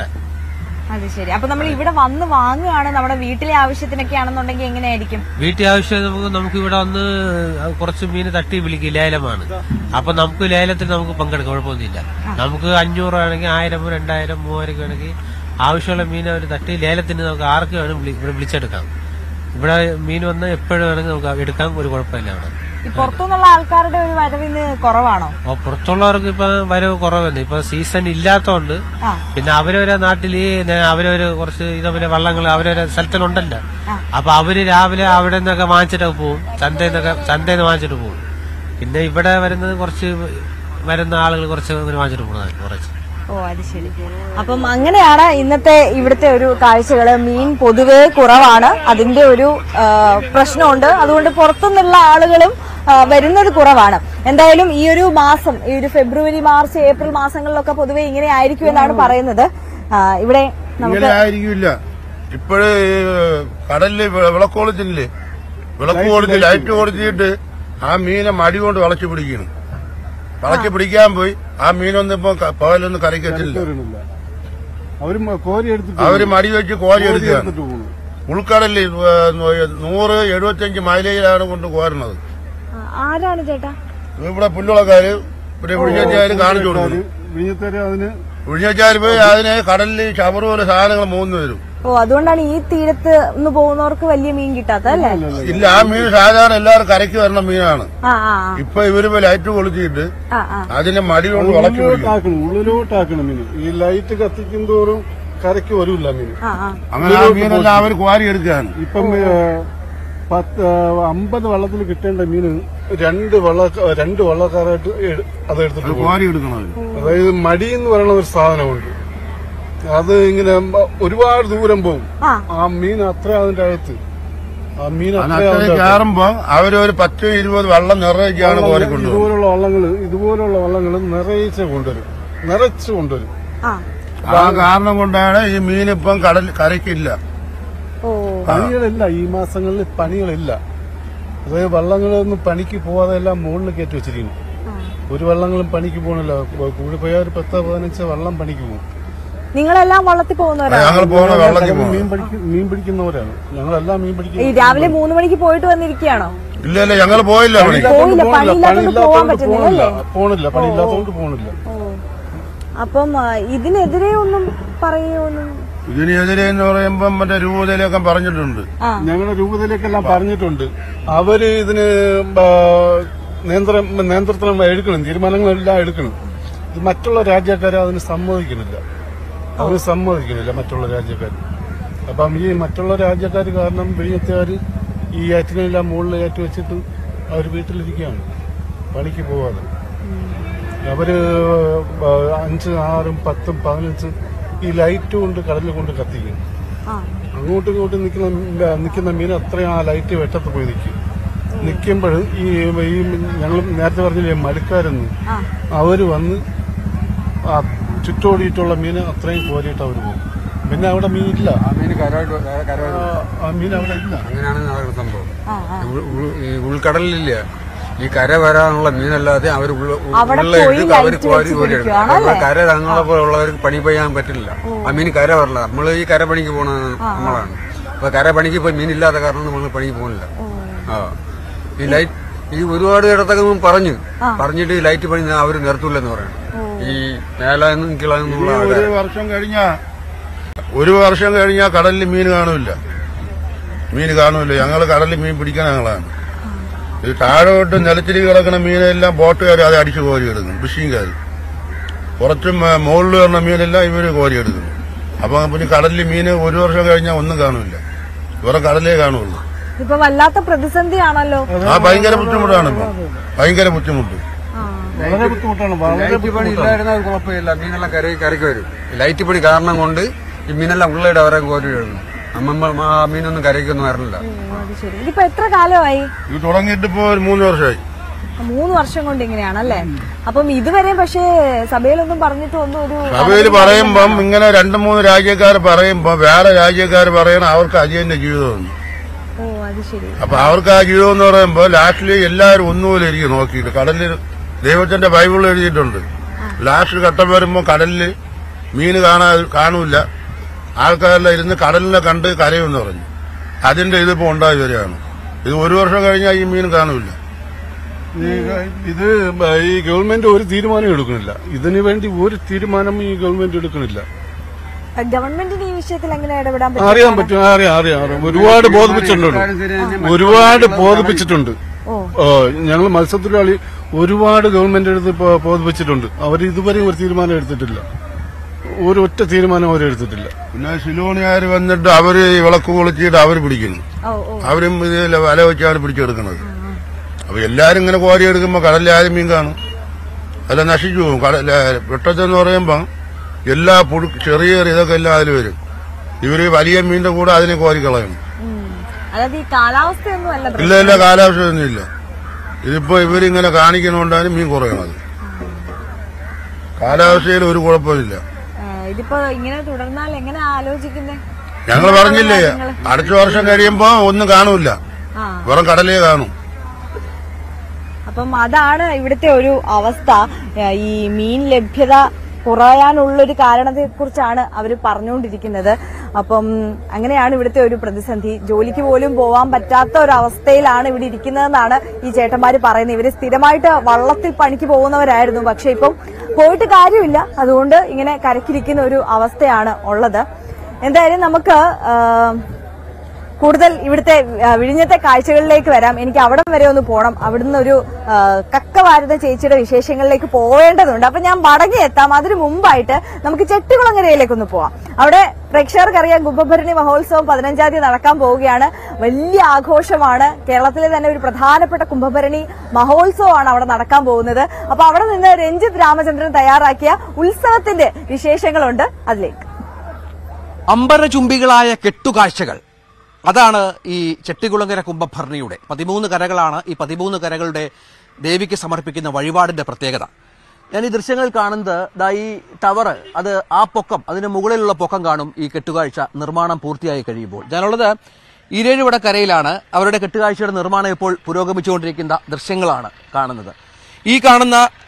അത് ശരി അപ്പൊ നമ്മൾ ഇവിടെ വന്ന് വാങ്ങുകയാണ് നമ്മുടെ വീട്ടിലെ ആവശ്യത്തിനൊക്കെ ആണെന്നുണ്ടെങ്കിൽ എങ്ങനെയായിരിക്കും വീട്ടിൽ ആവശ്യം നമുക്ക് നമുക്ക് ഇവിടെ വന്ന് കുറച്ച് മീൻ തട്ടി വിളിക്കും ലേലമാണ് അപ്പൊ നമുക്ക് ലേലത്തിൽ നമുക്ക് പങ്കെടുക്കാം കുഴപ്പമൊന്നുമില്ല നമുക്ക് അഞ്ഞൂറ് ആണെങ്കിൽ ആയിരം രണ്ടായിരം മൂവായിരം ആണെങ്കിൽ ആവശ്യമുള്ള മീൻ അവർ തട്ടി ലേലത്തിന് നമുക്ക് ആർക്ക് വേണം വിളി- ഇവിടെ വിളിച്ചെടുക്കാം ഇവിടെ മീൻ വന്ന് എപ്പോഴും വേണമെങ്കിൽ നമുക്ക് എടുക്കാം ഒരു കുഴപ്പമില്ല അവിടെ ഈ പുറത്തുനിന്നുള്ള ആൾക്കാരുടെ ഒരു വരവിന് കുറവാണോ അപ്പൊ പുറത്തുള്ളവർക്ക് ഇപ്പൊ വരവ് കുറവുണ്ട് ഇപ്പൊ സീസൺ ഇല്ലാത്തോണ്ട് ആ. പിന്നെ അവരവരെ നാട്ടില് ന- അവരവര് കുറച്ച് ഇതേപോലെ വള്ളങ്ങൾ അവരവരെ സ്ഥലത്തിലുണ്ടല്ലോ അപ്പൊ അവര് രാവിലെ അവിടെ നിന്നൊക്കെ വാങ്ങിച്ചിട്ടൊക്കെ പോകും ചന്തയിൽ നിന്നൊക്കെ ചന്തയിൽ നിന്ന് വാങ്ങിച്ചിട്ട് പോകും പിന്നെ ഇവിടെ വരുന്നത് കുറച്ച് വരുന്ന ആളുകൾ കുറച്ച് ഇങ്ങനെ വാങ്ങിച്ചിട്ട് പോകുന്നതാണ് കുറച്ച് ഓ അത് ശരി അപ്പം അങ്ങനെയാണ് ഇന്നത്തെ ഇവിടുത്തെ ഒരു കാഴ്ചകള് മീൻ പൊതുവേ കുറവാണ് അതിന്റെ ഒരു ആ, പ്രശ്നമുണ്ട് അതുകൊണ്ട് പുറത്തുനിന്നുള്ള ആളുകളും ആ, വരുന്നത് കുറവാണ് എന്തായാലും ഈ ഒരു മാസം ഈ ഒരു ഫെബ്രുവരി മാർച്ച് ഏപ്രിൽ മാസങ്ങളിലൊക്കെ പൊതുവെ ഇങ്ങനെ ആയിരിക്കും എന്നാണ് പറയുന്നത് ആ, ഇവിടെ നമുക്ക് ഇങ്ങനെ ആയിരിക്കില്ല ഇപ്പോഴേ കടലില് വി- വിളക്ക് കൊളുത്തില്ലേ വിളക്ക് കൊളുത്തി ലൈറ്റ് കൊളുത്തിയിട്ട് ആ മീനെ മടി കൊണ്ട് വളച്ചു പിടിക്കണം വളച്ചു പിടിക്കാൻ പോയി ആ മീനൊന്നും ഇപ്പൊ ക- പകലൊന്നും കരയ്ക്ക് വെച്ചില്ല അവര് മ- കോരി എടുത്തിട്ട് അവര് മടി വെച്ച് കോരി എടുക്കുകയാണ് എടുത്തിട്ട് പോകുന്നു ഉൾക്കടലിൽ ഏ, നൂറ് എഴുപത്തിയഞ്ച് മൈലേജിലാണ് കൊണ്ട് കോരണത് ആ, ആരാണ് ചേട്ടാ ഇവിടെ പുല്ലുളക്കാര് ഇവിടെ വിഴിഞ്ഞാലും കാണിച്ചു കൊടുക്കുന്നു വിഴിഞ്ഞത്തേര് അതിന് വിഴിഞ്ഞാൽ പോയി അതിനെ കടലിൽ ചവറ് പോലെ സാധനങ്ങൾ മൂന്ന് വരും ഓ അതുകൊണ്ടാണ് ഈ തീരത്ത് ഒന്ന് പോകുന്നവർക്ക് വലിയ മീൻ കിട്ടാത്തത് അല്ലേ ഇല്ല ആ മീൻ സാധാരണ എല്ലാവരും കരയ്ക്ക് വരുന്ന മീനാണ് ആ ആ ഇപ്പൊ ഇവര് ഇപ്പൊ ലൈറ്റ് കൊളുത്തിയിട്ട് ആ ആ അതിനെ മടി കൊണ്ട് വളച്ചു പിടിക്കും ഉള്ളിലോട്ടാക്കണം ഉള്ളിലോട്ടാക്കണം മീൻ ഈ ലൈറ്റ് കത്തിക്കും തോറും കരയ്ക്ക് വരൂല മീൻ ആ ആ അങ്ങനെ ആ മീനെല്ലാം അവർ ക്വാരി എടുക്കുകയാണ് ഇപ്പം ഏ, പത്ത് ഏ, അമ്പത് വള്ളത്തിൽ കിട്ടേണ്ട മീൻ രണ്ട് വള്ള രണ്ട് വള്ളക്കാരായിട്ട് എട്- അത് എടുത്തിട്ട് പോകും. ക്വാരി എടുക്കണത് അതായത് മടി എന്ന് പറയുന്ന ഒരു സാധനമുണ്ട് അത് ഇങ്ങനെ മ- ഒരുപാട് ദൂരം പോകും ആ. ആ മീൻ അത്ര അതിന്റെ അകത്ത് ആ മീൻ അത്ര അതിനകത്ത് അതിന്റെ അകത്ത്. കയറുമ്പോ അവരൊരു പത്ത് ഇരുപത് വെള്ളം നിറയൊക്കെയാണ് കോരിക്കൊണ്ടുപോകുന്നത് ഇതുപോലുള്ള വള്ളങ്ങള് ഇതുപോലുള്ള വള്ളങ്ങൾ നിറയിച്ച് കൊണ്ടുവരും നിറച്ച് കൊണ്ടുവരും ആ ആ കാരണം കൊണ്ടാണ് ഈ മീൻ ഇപ്പം കടൽ കരയ്ക്കില്ല ഓ പണികളില്ല ഈ മാസങ്ങളിൽ പണികളില്ല അതായത് വള്ളങ്ങളൊന്നും പണിക്ക് പോവാതെ എല്ലാം മുകളിൽ കയറ്റി വെച്ചിരിക്കുന്നു ഒരു വള്ളങ്ങളും പണിക്ക് പോകണില്ല കൂടി പോയാൽ ഒരു പത്ത് പതിനഞ്ച് വള്ളം പണിക്ക് പോകും നിങ്ങളെല്ലാം വള്ളത്തിൽ പോകുന്നവരാണ് ഞങ്ങൾ പോണ വെള്ളത്തിൽ ഞങ്ങൾ പോകണം മീൻ പിടിക്കും മീൻ പിടിക്കുന്നവരാണ് ഞങ്ങളെല്ലാം മീൻ ഈ പിടിക്കും രാവിലെ മൂന്ന് മണിക്ക് പോയിട്ട് വന്നിരിക്കുകയാണോ ഇല്ല ഇല്ല ഞങ്ങൾ പോയില്ല പണി പോയില്ല, പണിയില്ലാത്തോണ്ട് പോവാൻ പറ്റുന്നില്ല, അല്ലേ? പോണില്ല പണിയില്ലാത്തതുകൊണ്ട് പോണില്ല ഓ അപ്പം ആ, ഇതിനെതിരെ ഒന്നും പറയുകയൊന്നും ഇതിനെതിരെ എന്ന് പറയുമ്പം മറ്റേ രൂപതയിലൊക്കെ പറഞ്ഞിട്ടുണ്ട് ഞങ്ങളുടെ രൂപതയിലേക്കെല്ലാം പറഞ്ഞിട്ടുണ്ട് അവര് ഇതിന് ആ, നിയന്ത്ര നിയന്ത്രണം എടുക്കണം തീരുമാനങ്ങളെല്ലാം എടുക്കണം ഇത് മറ്റുള്ള രാജ്യക്കാരെ അതിന് സമ്മതിക്കുന്നില്ല അതിന് സമ്മതിക്കുന്നില്ല മറ്റുള്ള രാജ്യക്കാർ അപ്പം ഈ മറ്റുള്ള രാജ്യക്കാർ കാരണം വിഴിഞ്ഞത്തുകാർ ഈ ആറ്റിനെല്ലാം മുകളിൽ കയറ്റി വെച്ചിട്ട് അവർ വീട്ടിലിരിക്കുകയാണ് പണിക്ക് പോവാതെ അവര് ആ, അഞ്ച് ആറും പത്തും പതിനഞ്ചും ഈ ലൈറ്റ് കൊണ്ട് കടലിൽ കൊണ്ട് കത്തിക്കും അങ്ങോട്ടും ഇങ്ങോട്ടും നിൽക്കുന്ന നിൽക്കുന്ന മീൻ അത്രയും ആ ലൈറ്റ് വെട്ടത്ത് പോയി നിൽക്കും നിൽക്കുമ്പോൾ ഈ ഈ ഞങ്ങൾ നേരത്തെ പറഞ്ഞില്ലേ മടുക്കാരെന്ന് അവര് വന്ന് ആ ചുറ്റോടിയിട്ടുള്ള മീൻ അത്രയും കോരിയിട്ട് അവർ പോകും പിന്നെ അവിടെ മീൻ ഇല്ല ആ മീൻ കരമായിട്ട് ആ മീൻ അവിടെ ഇല്ല അങ്ങനെയാണ് നടക്കുന്ന സംഭവം ഉൾ- ഉൾ- ഈ ഉൾക്കടലിലില്ല ഈ കര വരാനുള്ള മീനല്ലാതെ അവർ അവിടെ ഉള്ള പോയി എടുത്ത് അവർ light കോരി വെച്ച് കോരി എടുക്കും പിടിക്കുകയാണല്ലേ? അപ്പോൾ കര തങ്ങളെ പോലുള്ളവർക്ക് പണി ചെയ്യാൻ പറ്റില്ല ആ മീൻ കര വരില്ല നമ്മൾ ഈ കര പണിക്ക് പോണ നമ്മളാണ് അപ്പൊ കര പണിക്ക് പോയി മീൻ ഇല്ലാത്ത കാരണം നമ്മൾ പണിക്ക് പോകുന്നില്ല ആ ഈ ലൈറ്റ് ഈ ഒരുപാട് ഇടത്തൊക്കെ പറഞ്ഞു പറഞ്ഞിട്ട് ഈ ലൈറ്റ് പണി അവർ നിർത്തൂലെന്ന് പറയണം ഈ മേലെന്നും കിളെന്നുള്ള ഈ ഒരു വർഷം കഴിഞ്ഞ ഒരു വർഷം കഴിഞ്ഞാൽ കടലിൽ മീൻ കാണില്ല മീൻ കാണില്ല ഞങ്ങൾ കടലിൽ മീൻ പിടിക്കാൻ ഞങ്ങളാണ് ഈ താഴോട്ട് നിലച്ചിരി കിടക്കുന്ന മീനെല്ലാം ബോട്ടുകാർ അത് അടിച്ചു കോരി എടുക്കും ഫിഷിംഗുകാർ കുറച്ചും ആ, മുകളിൽ വരുന്ന മീനെല്ലാം ഇവര് കോരി എടുക്കുന്നു അപ്പൊ പിന്നെ കടലിൽ മീൻ ഒരു വർഷം കഴിഞ്ഞാൽ ഒന്നും കാണില്ല ഇവരെ കടലേ കാണുള്ളൂ ഇപ്പൊ വല്ലാത്ത പ്രതിസന്ധിയാണല്ലോ ആ ഭയങ്കര ബുദ്ധിമുട്ടാണ് ഇപ്പൊ ഭയങ്കര ബുദ്ധിമുട്ട് വളരെ ബുദ്ധിമുട്ടാണ് വളരെ ലൈറ്റ് പണി ഇല്ലായിരുന്ന അത് കുഴപ്പമില്ല മീനെല്ലാം കര കരയ്ക്ക് വരും ഈ ലൈറ്റ് പണി കാരണം കൊണ്ട് ഈ മീനെല്ലാം ഉള്ളിടെ അവരെ കോരി എഴുതുന്നു നമ്മൾ ആ മീനൊന്നും കരയ്ക്കൊന്നും വരണില്ല അത് ശരി ഇതിപ്പോ എത്ര കാലമായി ഇത് തുടങ്ങിയിട്ട് ഇപ്പോ ഒരു മൂന്ന് വർഷമായി മൂന്ന് വർഷം കൊണ്ട് ഇങ്ങനെയാണല്ലേ അപ്പം ഇതുവരെ പക്ഷേ സഭയിലൊന്നും പറഞ്ഞിട്ട് ഒന്നും ഒരു സഭയിൽ പറയുമ്പം ഇങ്ങനെ രണ്ട് മൂന്ന് രാജ്യക്കാർ പറയുമ്പോ വേറെ രാജ്യക്കാർ പറയണം അവർക്ക് അജയന്റെ ജീവിതമെന്ന് ഓ അത് ശരി അപ്പൊ അവർക്ക് ആ ജീവിതം എന്ന് പറയുമ്പോ ലാസ്റ്റിൽ എല്ലാവരും ഒന്നുപോലെ ഇരിക്കും നോക്കിയിട്ട് കടലിൽ ദൈവത്തിന്റെ ബൈബിളിൽ എഴുതിയിട്ടുണ്ട് ലാസ്റ്റ് ഘട്ടം വരുമ്പോ കടലില് മീൻ കാണാ കാണൂല ആൾക്കാരെല്ലാം ഇരുന്ന് കടലിനെ കണ്ട് കരയുമെന്ന് പറഞ്ഞു അതിന്റെ ഇതിപ്പോ ഉണ്ടായി വരികയാണ് ഇത് ഒരു വർഷം കഴിഞ്ഞാൽ ഈ മീൻ കാണൂല ഈ ഇത് ഈ ഗവൺമെന്റ് ഒരു തീരുമാനം എടുക്കുന്നില്ല ഇതിനു വേണ്ടി ഒരു തീരുമാനം ഈ ഗവൺമെന്റ് എടുക്കുന്നില്ല ഗവൺമെന്റിന് ഈ വിഷയത്തിൽ എങ്ങനെ ഇടപെടാൻ അറിയാൻ പറ്റും അറിയാം അറിയാം അറിയാം ഒരുപാട് ബോധിപ്പിച്ചിട്ടുണ്ട് ഒരുപാട് ബോധിപ്പിച്ചിട്ടുണ്ട് ഞങ്ങൾ മത്സ്യത്തൊഴിലാളി ഒരുപാട് ഗവൺമെന്റ് എടുത്ത് ബോ- ബോധിപ്പിച്ചിട്ടുണ്ട് അവർ ഇതുവരെ ഒരു തീരുമാനം എടുത്തിട്ടില്ല ഒരു ഒറ്റ തീരുമാനം അവർ എടുത്തിട്ടില്ല പിന്നെ സിലോണിയാർ വന്നിട്ട് അവര് ഈ വിളക്ക് പൊളിച്ചിട്ട് അവർ പിടിക്കുന്നു ഓ ഓ അവരും ഇതിൽ വല വെച്ചാണ് പിടിച്ചെടുക്കുന്നത് അപ്പൊ എല്ലാരും ഇങ്ങനെ കോരി എടുക്കുമ്പോ കടലിൽ ആരും മീൻ കാണും അല്ല നശിച്ചു പോകും കടല വെട്ടത്തെന്ന് പറയുമ്പോ എല്ലാ പുഴു ചെറിയ ചെറിയ ഇതൊക്കെ എല്ലാം അതിൽ വരും ഇവര് വലിയ മീനിന്റെ കൂടെ അതിനെ കോരി കളയും ഉം. അതായത് ഈ കാലാവസ്ഥയൊന്നും അല്ല ഇല്ല ഇല്ല കാലാവസ്ഥയൊന്നും ഇല്ല ഇതിപ്പോ ഇവരിങ്ങനെ കാണിക്കുന്നതുകൊണ്ടാണ് മീൻ കുറയണത് കാലാവസ്ഥയിൽ ഒരു കുഴപ്പമില്ല ഇതിപ്പോ ഇങ്ങനെ തുടർന്നാൽ എങ്ങനെ ആലോചിക്കുന്നേ ഞങ്ങൾ പറഞ്ഞില്ലേ അടുത്ത വർഷം കഴിയുമ്പോ ഒന്നും കാണൂല ആ വെറും കടലേ കാണും അപ്പം അതാണ് ഇവിടുത്തെ ഒരു അവസ്ഥ ഏഹ് ഈ മീൻ ലഭ്യത കുറയാനുള്ളൊരു കാരണത്തെ കുറിച്ചാണ് അവർ പറഞ്ഞുകൊണ്ടിരിക്കുന്നത് അപ്പം അങ്ങനെയാണ് ഇവിടുത്തെ ഒരു പ്രതിസന്ധി ജോലിക്ക് പോലും പോവാൻ പറ്റാത്ത ഒരു അവസ്ഥയിലാണ് ഇവിടെ ഇരിക്കുന്നതെന്നാണ് ഈ ചേട്ടന്മാര് പറയുന്നത് ഇവര് സ്ഥിരമായിട്ട് വള്ളത്തിൽ പണിക്ക് പോകുന്നവരായിരുന്നു പക്ഷെ ഇപ്പം പോയിട്ട് കാര്യമില്ല അതുകൊണ്ട് ഇങ്ങനെ കരക്കിരിക്കുന്ന ഒരു അവസ്ഥയാണ് ഉള്ളത് എന്തായാലും നമുക്ക് ആഹ് കൂടുതൽ ഇവിടുത്തെ ആ, വിഴിഞ്ഞത്തെ കാഴ്ചകളിലേക്ക് വരാം എനിക്ക് അവിടം വരെ ഒന്ന് പോകണം അവിടുന്ന് ഒരു ആ, കക്ക വാരുന്ന ചേച്ചിയുടെ വിശേഷങ്ങളിലേക്ക് പോവേണ്ടതുണ്ട് അപ്പൊ ഞാൻ മടങ്ങി എത്താം അതിനു മുമ്പായിട്ട് നമുക്ക് ചെട്ടികുളങ്ങരയിലേക്ക് ഒന്ന് പോവാം അവിടെ പ്രേക്ഷകർക്കറിയാം കുംഭഭരണി മഹോത്സവം പതിനഞ്ചാം തീയതി നടക്കാൻ പോവുകയാണ് വലിയ ആഘോഷമാണ് കേരളത്തിലെ തന്നെ ഒരു പ്രധാനപ്പെട്ട കുംഭഭരണി മഹോത്സവമാണ് അവിടെ നടക്കാൻ പോകുന്നത് അപ്പൊ അവിടെ നിന്ന് രഞ്ജിത്ത് രാമചന്ദ്രൻ തയ്യാറാക്കിയ ഉത്സവത്തിന്റെ വിശേഷങ്ങളുണ്ട് അതിലേക്ക് അമ്പരചുംബികളായ കെട്ടുകാഴ്ചകൾ അതാണ് ഈ ചെട്ടികുളങ്ങര കുംഭഭരണിയുടെ പതിമൂന്ന് കരകളാണ് ഈ പതിമൂന്ന് കരകളുടെ ദേവിക്ക് സമർപ്പിക്കുന്ന വഴിപാടിന്റെ പ്രത്യേകത ഞാൻ ഈ ദൃശ്യങ്ങൾ കാണുന്നത് ദാ ഈ ടവർ അത് ആ പൊക്കം അതിന് മുകളിലുള്ള പൊക്കം കാണും ഈ കെട്ടുകാഴ്ച നിർമ്മാണം പൂർത്തിയായി കഴിയുമ്പോൾ ഞാനുള്ളത് ഈരേഴുവട കരയിലാണ് അവരുടെ കെട്ടുകാഴ്ചയുടെ നിർമ്മാണം ഇപ്പോൾ പുരോഗമിച്ചുകൊണ്ടിരിക്കുന്ന ദൃശ്യങ്ങളാണ് കാണുന്നത് ഈ കാണുന്ന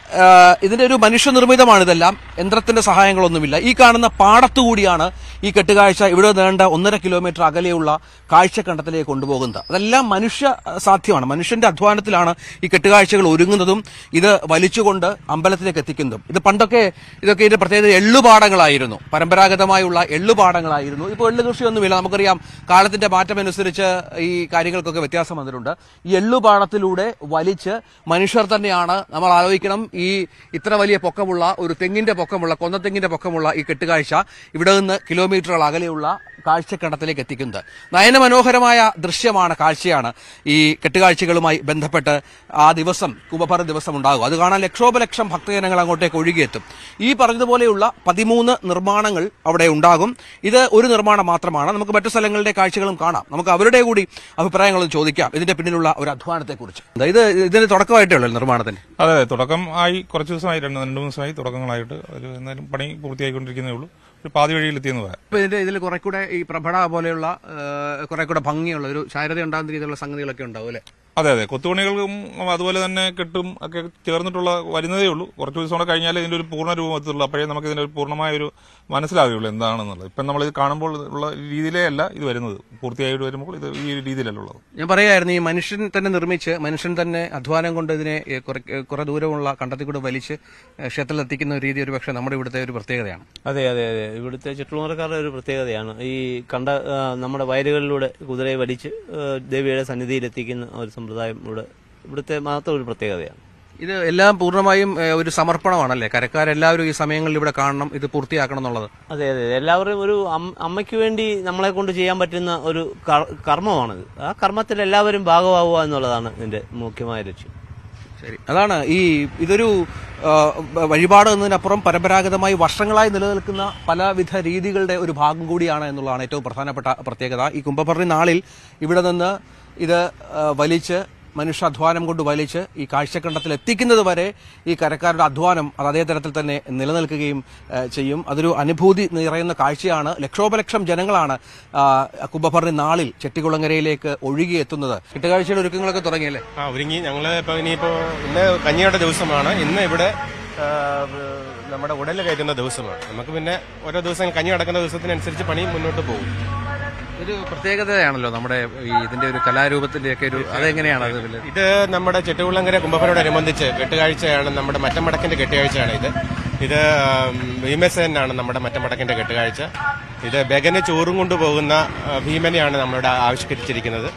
ആ, ഇതിന്റെ ഒരു മനുഷ്യനിർമ്മിതമാണ് ഇതെല്ലാം യന്ത്രത്തിന്റെ സഹായങ്ങളൊന്നുമില്ല ഈ കാണുന്ന പാടത്തുകൂടിയാണ് ഈ കെട്ടുകാഴ്ച ഇവിടെ നീണ്ട ഒന്നര കിലോമീറ്റർ അകലെയുള്ള കാഴ്ചക്കണ്ടത്തിലേക്ക് കൊണ്ടുപോകുന്നത് അതെല്ലാം മനുഷ്യ സാധ്യമാണ് മനുഷ്യന്റെ അധ്വാനത്തിലാണ് ഈ കെട്ടുകാഴ്ചകൾ ഒരുങ്ങുന്നതും ഇത് വലിച്ചുകൊണ്ട് അമ്പലത്തിലേക്ക് എത്തിക്കുന്നതും ഇത് പണ്ടൊക്കെ ഇതൊക്കെ ഇതിന്റെ പ്രത്യേകത എള്ളുപാടങ്ങളായിരുന്നു പരമ്പരാഗതമായുള്ള എള്ളുപാടങ്ങളായിരുന്നു ഇപ്പോൾ എള്ളു കൃഷിയൊന്നുമില്ല നമുക്കറിയാം കാലത്തിന്റെ മാറ്റമനുസരിച്ച് ഈ കാര്യങ്ങൾക്കൊക്കെ വ്യത്യാസം വന്നിട്ടുണ്ട് ഈ എള്ളുപാടത്തിലൂടെ വലിച്ച് മനുഷ്യർ തന്നെയാണ് നമ്മൾ ആലോചിക്കണം ഈ ഇത്ര വലിയ പൊക്കമുള്ള ഒരു തെങ്ങിന്റെ പൊക്കമുള്ള കൊന്നത്തെങ്ങിന്റെ പൊക്കമുള്ള ഈ കെട്ടുകാഴ്ച ഇവിടെ നിന്ന് കിലോമീറ്ററുകൾ അകലെയുള്ള കാഴ്ചക്കണ്ടത്തിലേക്ക് എത്തിക്കുന്നത് നയനമനോഹരമായ ദൃശ്യമാണ് കാഴ്ചയാണ് ഈ കെട്ടുകാഴ്ചകളുമായി ബന്ധപ്പെട്ട് ആ ദിവസം കുംഭഭരണ ദിവസം ഉണ്ടാകും അത് കാണാൻ ലക്ഷോപലക്ഷം ഭക്തജനങ്ങൾ അങ്ങോട്ടേക്ക് ഒഴുകിയെത്തും ഈ പറഞ്ഞതുപോലെയുള്ള പതിമൂന്ന് നിർമ്മാണങ്ങൾ അവിടെ ഉണ്ടാകും ഇത് ഒരു നിർമ്മാണം മാത്രമാണ് നമുക്ക് മറ്റു സ്ഥലങ്ങളുടെ കാഴ്ചകളും കാണാം നമുക്ക് അവരുടെ കൂടി അഭിപ്രായങ്ങളും ചോദിക്കാം ഇതിന്റെ പിന്നിലുള്ള ഒരു അധ്വാനത്തെക്കുറിച്ച് ഇത് ഇതിന് തുടക്കമായിട്ടേ ഉള്ളൂ നിർമ്മാണത്തിന് അതെ അതെ തുടക്കം ആയി കുറച്ച് ദിവസമായി രണ്ട് രണ്ട് മൂന്ന് ദിവസമായി തുടക്കങ്ങളായിട്ട് ഒരു എന്നാലും പണി പൂർത്തിയായിക്കൊണ്ടിരിക്കുന്നേ ഉള്ളൂ ഒരു പാതി വഴിയിലെത്തിയെന്ന് പറയാം ഇപ്പൊ ഇതിന്റെ ഇതിൽ കുറെ കൂടെ ഈ പ്രഭട പോലെയുള്ള കുറെ കൂടെ ഭംഗിയുള്ള ഒരു ചാരത ഉണ്ടാകുന്ന രീതിയിലുള്ള സംഗതികളൊക്കെ ഉണ്ടാവും അല്ലെ അതെ അതെ കൊത്തുപണികൾക്കും അതുപോലെ തന്നെ കെട്ടും ഒക്കെ ചേർന്നിട്ടുള്ള വരുന്നതേ ഉള്ളൂ കുറച്ച് ദിവസം കൂടെ കഴിഞ്ഞാൽ ഇതിന്റെ ഒരു പൂർണ്ണ രൂപം എത്തുള്ളൂ അപ്പോഴേ നമുക്ക് ഇതിന്റെ ഒരു പൂർണ്ണമായ ഒരു മനസ്സിലാകുകയുള്ളൂ എന്താണെന്നുള്ളത് ഇപ്പം നമ്മൾ ഇത് കാണുമ്പോൾ ഉള്ള രീതിയിലേ അല്ല ഇത് വരുന്നത് പൂർത്തിയായിട്ട് വരുമ്പോൾ ഇത് ഈ രീതിയിലല്ല ഉള്ളത് ഞാൻ പറയായിരുന്നു ഈ മനുഷ്യൻ തന്നെ നിർമ്മിച്ച് മനുഷ്യൻ തന്നെ അധ്വാനം കൊണ്ട് ഇതിനെ ഏ, കുറെ ഏ, കുറെ ദൂരമുള്ള കണ്ടത്തിൽ കൂടെ വലിച്ച് ഏ, ക്ഷേത്രത്തിൽ എത്തിക്കുന്ന ഒരു രീതി ഒരു പക്ഷേ നമ്മുടെ ഇവിടുത്തെ ഒരു പ്രത്യേകതയാണ് അതെ അതെ അതെ ഇവിടുത്തെ ചുറ്റുമുറക്കാരുടെ ഒരു പ്രത്യേകതയാണ് ഈ കണ്ട ആ, നമ്മുടെ വയലുകളിലൂടെ കുതിരയെ വലിച്ച് ആ, ദേവിയുടെ സന്നിധിയിൽ എത്തിക്കുന്ന ഒരു സമ്പ്രദായം ഇവിടെ ഇവിടുത്തെ മാത്രം ഒരു പ്രത്യേകതയാണ് ഇത് എല്ലാം പൂർണ്ണമായും ഏ, ഒരു സമർപ്പണമാണല്ലേ കരക്കാരെല്ലാവരും ഈ സമയങ്ങളിൽ ഇവിടെ കാണണം ഇത് പൂർത്തിയാക്കണം എന്നുള്ളത് അതെ അതെ എല്ലാവരും ഒരു അം- അമ്മയ്ക്ക് വേണ്ടി നമ്മളെ കൊണ്ട് ചെയ്യാൻ പറ്റുന്ന ഒരു കർ- കർമ്മമാണിത് ആ കർമ്മത്തിൽ എല്ലാവരും ഭാഗമാവുക എന്നുള്ളതാണ് ഇതിന്റെ മുഖ്യമായ ലക്ഷ്യം ശരി അതാണ് ഈ ഇതൊരു ആ, വഴിപാട് എന്നതിനപ്പുറം പരമ്പരാഗതമായി വർഷങ്ങളായി നിലനിൽക്കുന്ന പലവിധ രീതികളുടെ ഒരു ഭാഗം കൂടിയാണ് എന്നുള്ളതാണ് ഏറ്റവും പ്രധാനപ്പെട്ട പ്രത്യേകത ഈ കുംഭഭരണി നാളിൽ ഇവിടെ നിന്ന് ഇത് ആ, വലിച്ച് മനുഷ്യാധ്വാനം കൊണ്ട് വലിച്ച് ഈ കാഴ്ചക്കണ്ടത്തിൽ എത്തിക്കുന്നത് വരെ ഈ കരക്കാരുടെ അധ്വാനം അത് അതേ തരത്തിൽ തന്നെ നിലനിൽക്കുകയും ആ, ചെയ്യും അതൊരു അനുഭൂതി നിറയുന്ന കാഴ്ചയാണ് ലക്ഷോപലക്ഷം ജനങ്ങളാണ് ആ, കുംഭഭരണി നാളിൽ ചെട്ടികുളങ്ങരയിലേക്ക് ഒഴുകിയെത്തുന്നത് കെട്ടുകാഴ്ചയുടെ ഒരുക്കങ്ങളൊക്കെ തുടങ്ങിയല്ലേ ആ ഒരുങ്ങി ഞങ്ങള് ഇപ്പൊ ഇനിയിപ്പോ ഇന്ന് കഞ്ഞിയുടെ ദിവസമാണ് ഇന്ന് ഇവിടെ ആ, നമ്മുടെ ഉടല് കയറ്റുന്ന ദിവസമാണ് നമുക്ക് പിന്നെ ഓരോ ദിവസം കഞ്ഞി നടക്കുന്ന ദിവസത്തിനനുസരിച്ച് പണി മുന്നോട്ട് പോകും ഒരു പ്രത്യേകതയാണല്ലോ നമ്മുടെ ഈ ഇതിന്റെ ഒരു കലാരൂപത്തിന്റെ ഒക്കെ ഒരു അതെങ്ങനെയാണ് അത് ഇതില്? ഇത് നമ്മുടെ ചെട്ടുകുളങ്കര കുംഭഭനോടനുബന്ധിച്ച് കെട്ടുകാഴ്ചയാണ് നമ്മുടെ മറ്റമടക്കിന്റെ കെട്ടുകാഴ്ചയാണ് ഇത് ഇത് ഭീമസേനാണ് നമ്മുടെ മറ്റമടക്കിന്റെ കെട്ടുകാഴ്ച ഇത് ബഗന് ചോറും കൊണ്ടുപോകുന്ന ആ, ഭീമനെയാണ് നമ്മളിവിടെ ആവിഷ്കരിച്ചിരിക്കുന്നത്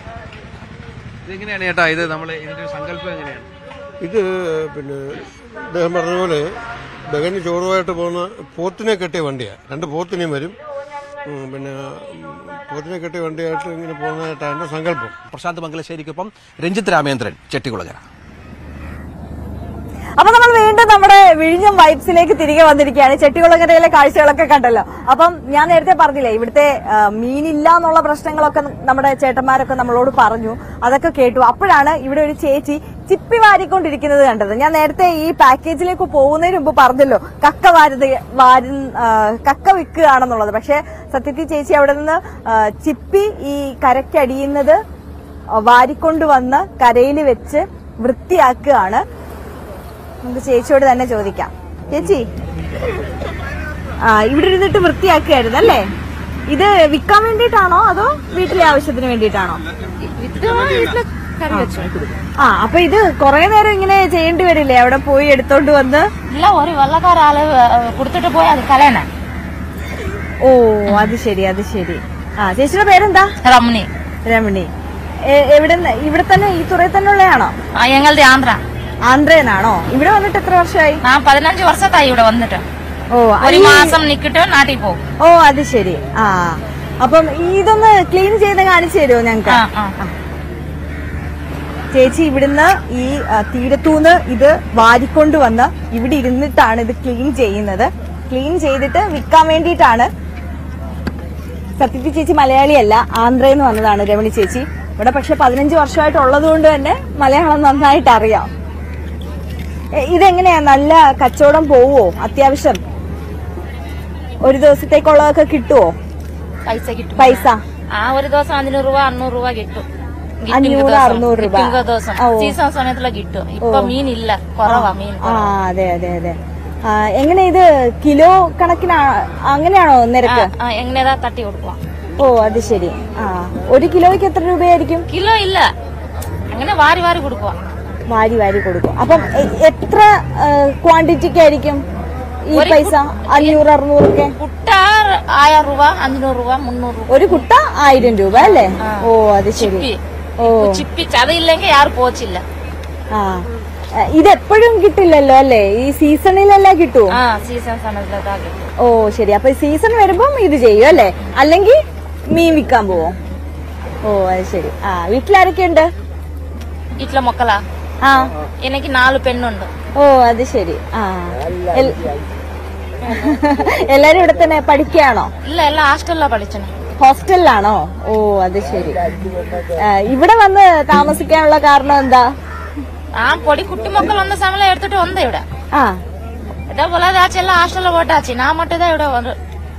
ഇതെങ്ങനെയാണ് ചേട്ടാ ഇത് നമ്മൾ ഇതിന്റെ ഒരു സങ്കല്പം എങ്ങനെയാണ് ഇത് പിന്നെ അദ്ദേഹം പറഞ്ഞതുപോലെ ബഗന് ചോറുമായിട്ട് പോകുന്ന പോത്തിനെ കെട്ടിയ വണ്ടിയാണ് രണ്ട് പോത്തിനെയും വരും ഉം, പിന്നെ ഉം, പോത്തിനെ കെട്ടിയ വണ്ടിയായിട്ട് ഇങ്ങനെ പോകുന്നതായിട്ടാണ് എൻ്റെ സങ്കല്പം പ്രശാന്ത് മംഗലശ്ശേരിക്കൊപ്പം രഞ്ജിത്ത് രാമേന്ദ്രൻ ചെട്ടികുളങ്ങര അപ്പൊ നമ്മൾ വീണ്ടും നമ്മുടെ വിഴിഞ്ഞം വൈബ്സിലേക്ക് തിരികെ വന്നിരിക്കുകയാണ് ചെട്ടികുളങ്ങരയിലെ കാഴ്ചകളൊക്കെ കണ്ടല്ലോ അപ്പം ഞാൻ നേരത്തെ പറഞ്ഞില്ലേ ഇവിടുത്തെ ആ, മീനില്ല എന്നുള്ള പ്രശ്നങ്ങളൊക്കെ നമ്മുടെ ചേട്ടന്മാരൊക്കെ നമ്മളോട് പറഞ്ഞു അതൊക്കെ കേട്ടു അപ്പോഴാണ് ഇവിടെ ഒരു ചേച്ചി ചിപ്പി വാരിക്കൊണ്ടിരിക്കുന്നത് കണ്ടത് ഞാൻ നേരത്തെ ഈ പാക്കേജിലേക്ക് പോകുന്നതിന് മുമ്പ് പറഞ്ഞല്ലോ കക്ക വാരുത് വാരു ആ, കക്ക വിൽക്കുകയാണെന്നുള്ളത് പക്ഷെ സത്യത്തിൽ ചേച്ചി അവിടെ നിന്ന് ആ, ചിപ്പി ഈ കരയ്ക്കടിയുന്നത് വാരിക്കൊണ്ടുവന്ന് കരയിൽ വെച്ച് വൃത്തിയാക്കുകയാണ് നമുക്ക് ചേച്ചിയോട് തന്നെ ചോദിക്കാം ചേച്ചി ആ ഇവിടെ ഇരുന്നിട്ട് വൃത്തിയാക്കുകയായിരുന്നു അല്ലേ ഇത് വിൽക്കാൻ വേണ്ടിയിട്ടാണോ അതോ വീട്ടിലെ ആവശ്യത്തിന് വേണ്ടിയിട്ടാണോ ആ അപ്പൊ ഇത് കുറെ നേരം ഇങ്ങനെ ചെയ്യേണ്ടി വരില്ലേ അവിടെ പോയി എടുത്തോണ്ട് വന്ന് இல்ல ஒரு வெள்ளக்கார ஆளு அஹ், கொடுத்துட்டு போய் அது கல்யாணம் ഓ അത് ശരി അത് ശരി ആ ചേച്ചിയുടെ പേരെന്താ ரமணி രമണി എ- എവിടെ ഇവിടെ തന്നെ ഈ തുറയിൽ തന്നെ ഉള്ളയാണോ எங்களது ஆந்திரா ആന്ധ്രേനാണോ ഇവിടെ വന്നിട്ട് എത്ര വർഷമായി நான் பதினஞ்சு வருஷத்தாய் இவிட வந்துட்டேன் ഓ ஒரு ഈ- மாசம் நிக்கிட்டு நாட்டில் പോകും ഓ അത് ശരി ആ അപ്പം ഇതൊന്ന് ക്ലീൻ ചെയ്ത് കാണിച്ചു തരുമോ ഞങ്ങക്ക് ആ. ചേച്ചി ഇവിടുന്ന് ഈ ആ, തീരത്തൂന്ന് ഇത് വാരിക്കൊണ്ടുവന്ന് ഇവിടെ ഇരുന്നിട്ടാണ് ഇത് ക്ലീൻ ചെയ്യുന്നത് ക്ലീൻ ചെയ്തിട്ട് വിൽക്കാൻ വേണ്ടിയിട്ടാണ് സത്യത്തിൽ ചേച്ചി മലയാളിയല്ല ആന്ധ്രയിൽ നിന്ന് വന്നതാണ് രമണി ചേച്ചി ഇവിടെ പക്ഷെ പതിനഞ്ച് വർഷമായിട്ട് ഉള്ളത് കൊണ്ട് തന്നെ മലയാളം നന്നായിട്ട് അറിയാം എ, ഇതെങ്ങനെയാ നല്ല കച്ചവടം പോവോ അത്യാവശ്യം ഒരു ദിവസത്തേക്കുള്ളതൊക്കെ കിട്ടുവോ പൈസ കിട്ടും പൈസ ആ ഒരു ദിവസം അഞ്ഞൂറ് രൂപ അഞ്ഞൂറ് രൂപ കിട്ടും അഞ്ഞൂറ് അറുന്നൂറ് രൂപ കിട്ടുക ദിവസം ഓ. സീസൺ സമയത്തുള്ള കിട്ടും ഇപ്പൊ ഓ. മീൻ ഇല്ല കുറവാ മീൻ ആ അതെ അതെ അതെ ആ, എങ്ങനെ ഇത് കിലോ കണക്കിനാ അങ്ങനെയാണോ നിരക്ക് ആ, എങ്ങനെയാ തട്ടി കൊടുക്കുക ഓ അത് ശരി ആ ഒരു കിലോയ്ക്ക് എത്ര രൂപയായിരിക്കും കിലോ ഇല്ല അങ്ങനെ വാരി വാരി കൊടുക്കുക വാരി വാരി കൊടുക്കും അപ്പം എ- എത്ര ക്വാണ്ടിറ്റിക്ക് ആയിരിക്കും ഈ ഒരു പൈസ അഞ്ഞൂറ് അറുന്നൂറൊക്കെ കുട്ട ആയിരം രൂപ അഞ്ഞൂറ് രൂപ മുന്നൂറ് രൂപ ഒരു കുട്ട ആയിരം രൂപ അല്ലേ ഓ അത് ശരി ചിപ്പി ഓ ചിപ്പിച്ച് അതില്ലെങ്കിൽ ആരും പോച്ചില്ല ആ ആ, ഇതെപ്പോഴും കിട്ടില്ലല്ലോ അല്ലേ ഈ സീസണിലല്ലേ കിട്ടൂ ആ സീസൺ സമയത്തിലതാ കിട്ടും ഓ ശരി അപ്പൊ സീസൺ വരുമ്പം ഇത് ചെയ്യും അല്ലേ അല്ലെങ്കിൽ മീൻ വിൽക്കാൻ പോവോ ഓ അത് ശരി ആ വീട്ടിലാരൊക്കെയുണ്ട് വീട്ടിലെ മക്കളാ ആ എനിക്ക് നാല് പെണ്ണുണ്ട് ഓ അത് ശരി ആ എൽ- എല്ലാരും ഇവിടെ തന്നെ പഠിക്കുകയാണോ ഇല്ല എല്ലാം ഹാസ്റ്റലിലാ പഠിച്ചത് ഹോസ്റ്റലിലാണോ ഓ അത് ശരി ആ, ഇവിടെ വന്ന് താമസിക്കാനുള്ള കാരണം എന്താ ആ പൊടി കുട്ടി മക്കൾ വന്ന സമയം എടുത്തിട്ട് വന്ന ഇവിടെ ആ ഇതേ പോലെ ആச்சு எல்லாம் ஹாஸ்டல்ல போட்டாச்சு நான் மட்டும் தான் ഇവിടെ വന്നു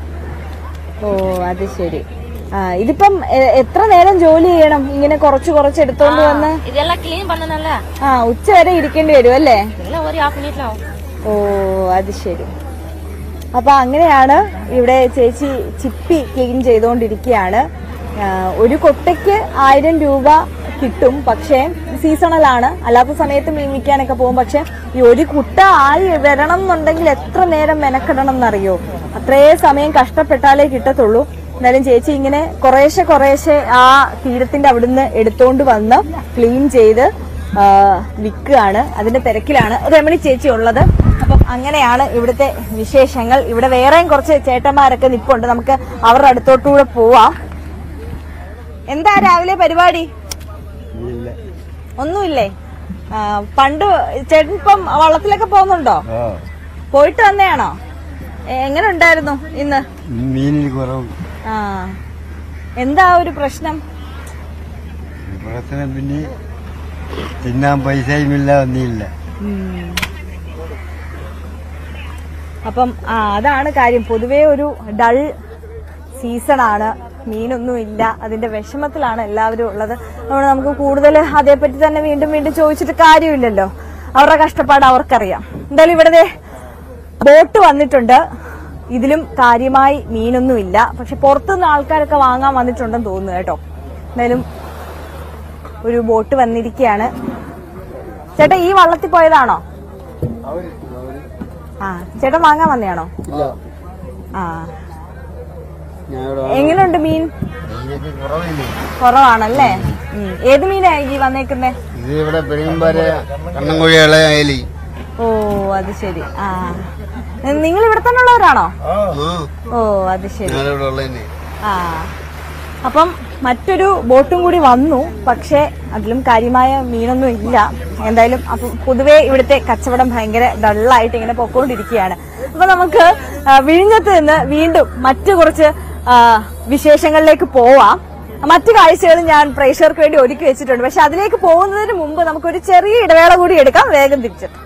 ഓ അത് ശരി ആ ഇതിപ്പം എ- എത്ര നേരം ജോലി ചെയ്യണം ഇങ്ങനെ കുറച്ച് കുറച്ച് എടുത്തോണ്ട് വന്ന് இதெல்லாம் ക്ലീൻ பண்ணனல ആ ഉച്ച വരെ ഇരിക്കേണ്ടി വരും അല്ലേ இல்ல ஒரு ஹாஃப் மினிட்ல ஆகும் ഓ അത് ശരി അപ്പൊ അങ്ങനെയാണ് ഇവിടെ ചേച്ചി ചിപ്പി ക്ലീൻ ചെയ്തുകൊണ്ടിരിക്കുകയാണ് ആ, ഒരു കൊട്ടയ്ക്ക് ആയിരം രൂപ കിട്ടും പക്ഷേ സീസണലാണ് അല്ലാത്ത സമയത്ത് മീൻ വിൽക്കാനൊക്കെ പോകും പക്ഷെ ഈ ഒരു കുട്ട ആയി വരണം എന്നുണ്ടെങ്കിൽ എത്ര നേരം മെനക്കെടണം എന്നറിയോ അത്രേ സമയം കഷ്ടപ്പെട്ടാലേ കിട്ടത്തുള്ളൂ എന്നാലും ചേച്ചി ഇങ്ങനെ കുറേശ്ശെ കുറേശ്ശെ ആ തീരത്തിന്റെ അവിടുന്ന് എടുത്തോണ്ട് വന്ന് ക്ലീൻ ചെയ്ത് ആ, വിൽക്കുകയാണ് അതിന്റെ തിരക്കിലാണ് രമണി ചേച്ചി ഉള്ളത് അപ്പം അങ്ങനെയാണ് ഇവിടുത്തെ വിശേഷങ്ങൾ ഇവിടെ വേറെയും കുറച്ച് ചേട്ടന്മാരൊക്കെ നിപ്പുണ്ട് നമുക്ക് അവരുടെ അടുത്തോട്ടുകൂടെ പോവാം എന്താ രാവിലെ പരിപാടി ഒന്നുമില്ലേ ആ, പണ്ട് ചേട്ടൻ ഇപ്പം വള്ളത്തിലൊക്കെ പോകുന്നുണ്ടോ പോയിട്ട് വന്നെയാണോ എ- എങ്ങനെ ഉണ്ടായിരുന്നു ഇന്ന് മീനിൽ കുറവ് ആ എന്താ ഒരു പ്രശ്നം പ്രശ്നം പിന്നെ തിന്നാൻ പൈസയുമില്ല ഒന്നുമില്ല ഉം. അപ്പം ആ അതാണ് കാര്യം പൊതുവേ ഒരു ഡൾ സീസണാണ് മീനൊന്നും ഇല്ല അതിന്റെ വിഷമത്തിലാണ് എല്ലാവരും ഉള്ളത് അതുകൊണ്ട് നമുക്ക് കൂടുതൽ അതേപ്പറ്റി തന്നെ വീണ്ടും വീണ്ടും ചോദിച്ചിട്ട് കാര്യമില്ലല്ലോ അവരുടെ കഷ്ടപ്പാട് അവർക്കറിയാം എന്തായാലും ഇവിടെ ദേ ബോട്ട് വന്നിട്ടുണ്ട് ഇതിലും കാര്യമായി മീനൊന്നും ഇല്ല പക്ഷെ പുറത്തുനിന്ന് ആൾക്കാരൊക്കെ വാങ്ങാൻ വന്നിട്ടുണ്ടെന്ന് തോന്നുന്നു കേട്ടോ എന്തായാലും ഒരു ബോട്ട് വന്നിരിക്കുകയാണ് ചേട്ടാ ഈ വള്ളത്തിൽ പോയതാണോ ആ ചേട്ടൻ വാങ്ങാൻ വന്നയാണോ ഇല്ല ആ ഞാൻ ഇവിടെ എങ്ങനെയുണ്ട് മീൻ മീനൊക്കെ കുറവില്ല കുറവാണല്ലേ ഉം. ഏത് മീനാ ഈ വന്നേക്കുന്നേ ഇത് ഇവിടെ പെരുമ്പാര കണ്ണൻകുഴി ഇളയായാലി ഓ അത് ശരി ആ നിങ്ങൾ ഇവിടെ തന്നെ ഉള്ളവരാണോ ഓ അത് ശരി ഞാനിവിടെ ഉള്ളതന്നെ ആ അപ്പം മറ്റൊരു ബോട്ടും കൂടി വന്നു പക്ഷേ അതിലും കാര്യമായ മീനൊന്നും ഇല്ല എന്തായാലും അപ്പം പൊതുവേ ഇവിടുത്തെ കച്ചവടം ഭയങ്കര ഡള്ളായിട്ട് ഇങ്ങനെ പൊക്കോണ്ടിരിക്കുകയാണ് അപ്പൊ നമുക്ക് ആ, വിഴിഞ്ഞത്ത് നിന്ന് വീണ്ടും മറ്റു കുറച്ച് ആ, വിശേഷങ്ങളിലേക്ക് പോവാം മറ്റു കാഴ്ചകളും ഞാൻ പ്രേക്ഷകർക്ക് വേണ്ടി ഒരുക്കി വെച്ചിട്ടുണ്ട് പക്ഷെ അതിലേക്ക് പോകുന്നതിന് മുമ്പ് നമുക്കൊരു ചെറിയ ഇടവേള കൂടി എടുക്കാം വേഗം തിരിച്ചെത്താം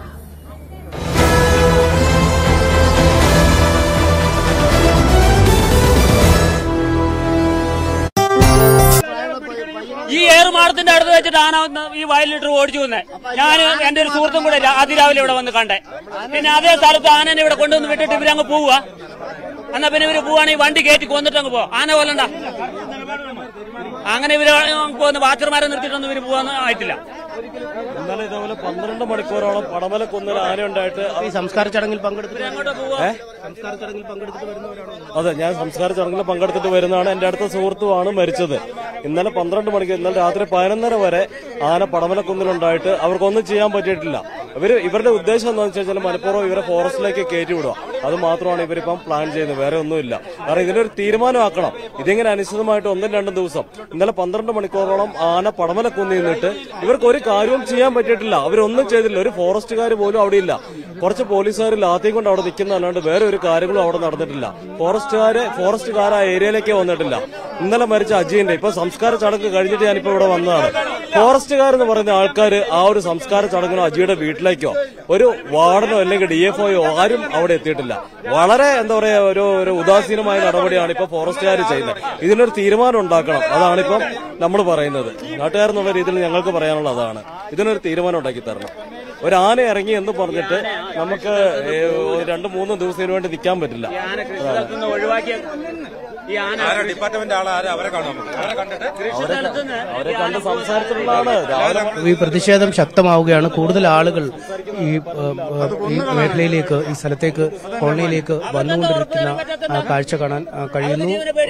ഈ ഏറുമാടത്തിന്റെ അടുത്ത് വെച്ചിട്ട് ആന വന്ന് ഈ വയലിലിട്ട് ഓടിച്ചു വന്നേ ഞാൻ എന്റെ ഒരു സുഹൃത്തും കൂടെ രാ- അതിരാവിലെ ഇവിടെ വന്ന് കണ്ടേ പിന്നെ അതേ സ്ഥലത്ത് ആനനെ ഇവിടെ കൊണ്ടുവന്ന് വിട്ടിട്ട് ഇവരങ്ങ് പോവുക എന്നാ പിന്നെ ഇവര് പോവാണെങ്കിൽ വണ്ടി കയറ്റി കൊന്നിട്ട് അങ്ങ് പോവാ ആന കൊല്ലണ്ട അങ്ങനെ ഇവര് പോകുന്ന വാച്ചർമാരെ നിർത്തിയിട്ടൊന്നും ഇവര് പോവാന്ന് ആയിട്ടില്ല ഇന്നലെ ഇതേപോലെ പന്ത്രണ്ട് മണിക്കൂറോളം പടമല കുന്നിൽ ആന ഉണ്ടായിട്ട് ഈ സംസ്കാര ചടങ്ങിൽ പങ്കെടുത്തിട്ട് ഏ? സംസ്കാര ചടങ്ങിൽ പങ്കെടുത്തിട്ട് വരുന്നവരാണോ അതെ ഞാൻ സംസ്കാര ചടങ്ങിൽ പങ്കെടുത്തിട്ട് വരുന്നതാണ് എന്റെ അടുത്ത സുഹൃത്തുമാണ് മരിച്ചത് ഇന്നലെ പന്ത്രണ്ട് മണിക്ക് ഇന്നലെ രാത്രി പതിനൊന്നര വരെ ആന പടമലക്കുന്നിലുണ്ടായിട്ട് അവർക്കൊന്നും ചെയ്യാൻ പറ്റിയിട്ടില്ല ഇവര് ഇവരുടെ ഉദ്ദേശം എന്താണെന്ന് വെച്ചാൽ മനഃപൂർവ്വം ഇവരെ ഫോറസ്റ്റിലേക്ക് കയറ്റി വിടുക അത് മാത്രമാണ് ഇവരിപ്പം പ്ലാൻ ചെയ്യുന്നത് വേറെ ഒന്നുമില്ല കാരണം ഇതിനൊരു തീരുമാനമാക്കണം ഇതിങ്ങനെ അനിശ്ചിതമായിട്ട് ഒന്നും രണ്ടും ദിവസം ഇന്നലെ പന്ത്രണ്ട് മണിക്കൂറോളം ആന പടമലക്കുന്നിൽ നിന്നിട്ട് ഇവർക്ക് ഒരു കാര്യവും ചെയ്യാൻ പറ്റിയിട്ടില്ല അവരൊന്നും ചെയ്തില്ല ഒരു ഫോറസ്റ്റുകാർ പോലും അവിടെ ഇല്ല കുറച്ച് പോലീസുകാർ ലാത്തിയും കൊണ്ട് അവിടെ നിൽക്കുന്നതല്ലാണ്ട് വേറെ ഒരു കാര്യങ്ങളും അവിടെ നടന്നിട്ടില്ല ഫോറസ്റ്റുകാര് ഫോറസ്റ്റുകാർ ആ ഏരിയയിലേക്ക് വന്നിട്ടില്ല ഇന്നലെ മരിച്ച അജീന്റെ ഇപ്പൊ സംസ്കാര ചടങ്ങ് കഴിഞ്ഞിട്ട് ഞാനിപ്പോ ഇവിടെ വന്നതാണ് ഫോറസ്റ്റുകാർ എന്ന് പറയുന്ന ആൾക്കാർ ആ ഒരു സംസ്കാര ചടങ്ങിനോ അജിയുടെ വീട്ടിലേക്കോ ഒരു വാർഡനോ അല്ലെങ്കിൽ ഡി എഫ് ഒയോ ആരും അവിടെ എത്തിയിട്ടില്ല വളരെ എന്താ പറയാ ഒരു ഒരു ഉദാസീനമായ നടപടിയാണ് ഇപ്പൊ ഫോറസ്റ്റുകാർ ചെയ്യുന്നത് ഇതിനൊരു തീരുമാനം ഉണ്ടാക്കണം അതാണ് ഇപ്പം നമ്മൾ പറയുന്നത് നാട്ടുകാരെന്നുള്ള രീതിയിൽ ഞങ്ങൾക്ക് പറയാനുള്ള അതാണ് ഇതിനൊരു തീരുമാനം ഉണ്ടാക്കി തരണം ഒരു ആന ഇറങ്ങി എന്ന് പറഞ്ഞിട്ട് നമുക്ക് ഏ, ഒരു രണ്ട് മൂന്ന് ദിവസത്തിന് വേണ്ടി നിൽക്കാൻ പറ്റില്ല അതാണ്. ഒഴിവാക്കിയ ഈ ആന ഡിപ്പാർട്ട്മെന്റ് ആളാരെ അവരെ കാണാം അവരെ കണ്ടിട്ട് അവരെ കണ്ട് സംസാരത്തിലുള്ളതാണ് രാവിലെ ഈ പ്രതിഷേധം ശക്തമാവുകയാണ് കൂടുതൽ ആളുകൾ ഈ ഏഹ്, ഏഹ്, ഈ മേഖലയിലേക്ക് ഈ സ്ഥലത്തേക്ക് കോളനിയിലേക്ക് വന്നുകൊണ്ടിരിക്കുന്ന ആ, കാഴ്ച കാണാൻ ആ, കഴിയുന്നു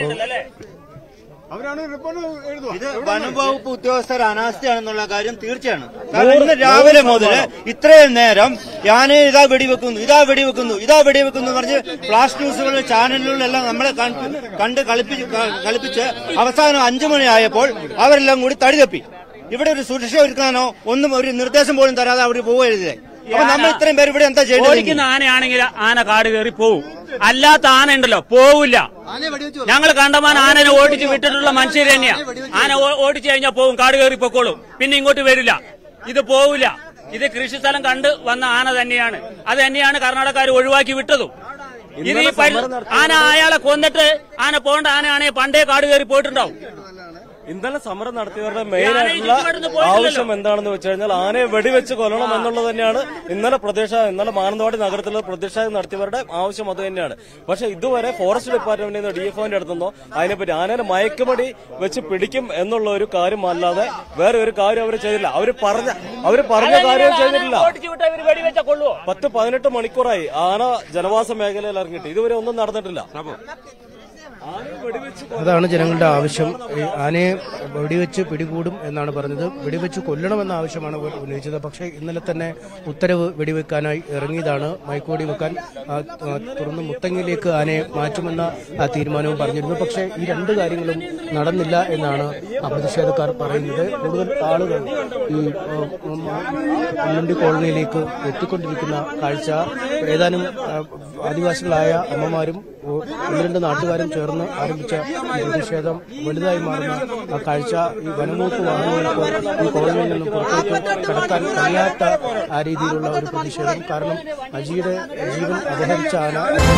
ഇത് വനംവകുപ്പ് ഉദ്യോഗസ്ഥർ അനാസ്ഥയാണെന്നുള്ള കാര്യം തീർച്ചയാണ് കാരണം ഇന്ന് രാവിലെ മുതൽ ഇത്രയും നേരം ഞാൻ ഇതാ വെടിവെക്കുന്നു ഇതാ വെടിവെക്കുന്നു ഇതാ വെടിവെക്കുന്നു എന്ന് പറഞ്ഞ് ഫ്ലാഷ് ന്യൂസുകളിൽ ചാനലുകളിലെല്ലാം നമ്മളെ കണ്ട് കണ്ട് കളിപ്പിച്ച് ക- കളിപ്പിച്ച് അവസാനം അഞ്ചു മണിയായപ്പോൾ അവരെല്ലാം കൂടി തടിതപ്പി ഇവിടെ ഒരു സുരക്ഷ ഒരുക്കാനോ ഒന്നും ഒരു നിർദ്ദേശം പോലും തരാതെ അവർ പോകരുതേ അപ്പൊ നമ്മൾ ഇത്രയും പേര് ഇവിടെ എന്താ ചെയ്യേണ്ടത് ഓടിക്കുന്ന ആനയാണെങ്കിൽ ആന കാട് കയറി പോവും അല്ലാത്ത ആന ഉണ്ടല്ലോ പോവില്ല ഞങ്ങൾ കണ്ടമാൻ ആനനെ ഓടിച്ച് വിട്ടിട്ടുള്ള മനുഷ്യർ തന്നെയാ ആന ഓ- ഓടിച്ചു കഴിഞ്ഞാൽ പോവും കാട് കയറി പൊക്കോളും പിന്നെ ഇങ്ങോട്ട് വരില്ല ഇത് പോവില്ല ഇത് കൃഷിസ്ഥലം കണ്ട് വന്ന ആന തന്നെയാണ് അത് തന്നെയാണ് കർണാടകക്കാർ ഒഴിവാക്കി വിട്ടതും ഇത് ഈ പരി- ആന അയാളെ കൊന്നിട്ട് ആന പോകേണ്ട ആനയാണെങ്കിൽ പണ്ടേ കാട് കയറി പോയിട്ടുണ്ടാവും ഇന്നലെ സമരം നടത്തിയവരുടെ മെയിൻ ആയിട്ടുള്ള ആവശ്യം എന്താണെന്ന് വെച്ച് കഴിഞ്ഞാൽ ആനയെ വെടിവെച്ച് കൊല്ലണം എന്നുള്ളത് തന്നെയാണ് ഇന്നലെ പ്രതിഷേധം ഇന്നലെ മാനന്തവാടി നഗരത്തിൽ പ്രതിഷേധം നടത്തിയവരുടെ ആവശ്യം അത് തന്നെയാണ് പക്ഷെ ഇതുവരെ ഫോറസ്റ്റ് ഡിപ്പാർട്ട്മെന്റിൽ നിന്ന് ഡി എഫ് ഒന്റെ അടുത്തുനിന്നോ അതിനെപ്പറ്റി ആനയെ മയക്കുമടി വെച്ച് പിടിക്കും എന്നുള്ള ഒരു കാര്യം അല്ലാതെ വേറെ ഒരു കാര്യം അവർ ചെയ്തില്ല അവർ പറഞ്ഞ അവർ പറഞ്ഞ കാര്യം ചെയ്തിട്ടില്ല ഓടിച്ചു വിട്ട ഇവര് വെടിവെച്ച കൊള്ളുവോ പത്ത് പതിനെട്ട് മണിക്കൂറായി ആന ജനവാസ മേഖലയിൽ ഇറങ്ങിയിട്ട് ഇതുവരെ ഒന്നും നടന്നിട്ടില്ല ആനയെ വെടിവെച്ച് അതാണ് ജനങ്ങളുടെ ആവശ്യം ഈ ആനയെ വെടിവെച്ച് പിടികൂടും എന്നാണ് പറഞ്ഞത് വെടിവെച്ച് കൊല്ലണമെന്ന ആവശ്യമാണ് അവർ ഉന്നയിച്ചത് പക്ഷേ ഇന്നലെ തന്നെ ഉത്തരവ് വെടിവെക്കാനായി ഇറങ്ങിയതാണ് മയക്കുവെടി വെക്കാൻ ആ, ആ, തുറന്ന് മുത്തങ്ങിലേക്ക് ആനയെ മാറ്റുമെന്ന ആ തീരുമാനവും പറഞ്ഞിരുന്നു പക്ഷേ ഈ രണ്ട് കാര്യങ്ങളും നടന്നില്ല എന്നാണ് ആ പ്രതിഷേധക്കാർ പറയുന്നത് കൂടുതൽ ആളുകൾ ഈ ആ, ഉം, മണ്ണുണ്ടി കോളനിയിലേക്ക് എത്തിക്കൊണ്ടിരിക്കുന്ന കാഴ്ച ഏതാനും ആ, ആദിവാസികളായ അമ്മമാരും ഓ, ഒന്ന് രണ്ട് നാട്ടുകാരും ചേർന്ന് ആരംഭിച്ച ഈ പ്രതിഷേധം വലുതായി മാറുന്ന ആ കാഴ്ച ഈ വനംവകുപ്പ് വാഹനങ്ങൾക്ക് ഈ കോളനിയിൽ നിന്നും പുറത്തേക്ക് കടക്കാൻ കഴിയാത്ത ആ രീതിയിലുള്ള ഒരു പ്രതിഷേധം കാരണം അജിയുടെ ജീവൻ അപഹരിച്ച ആന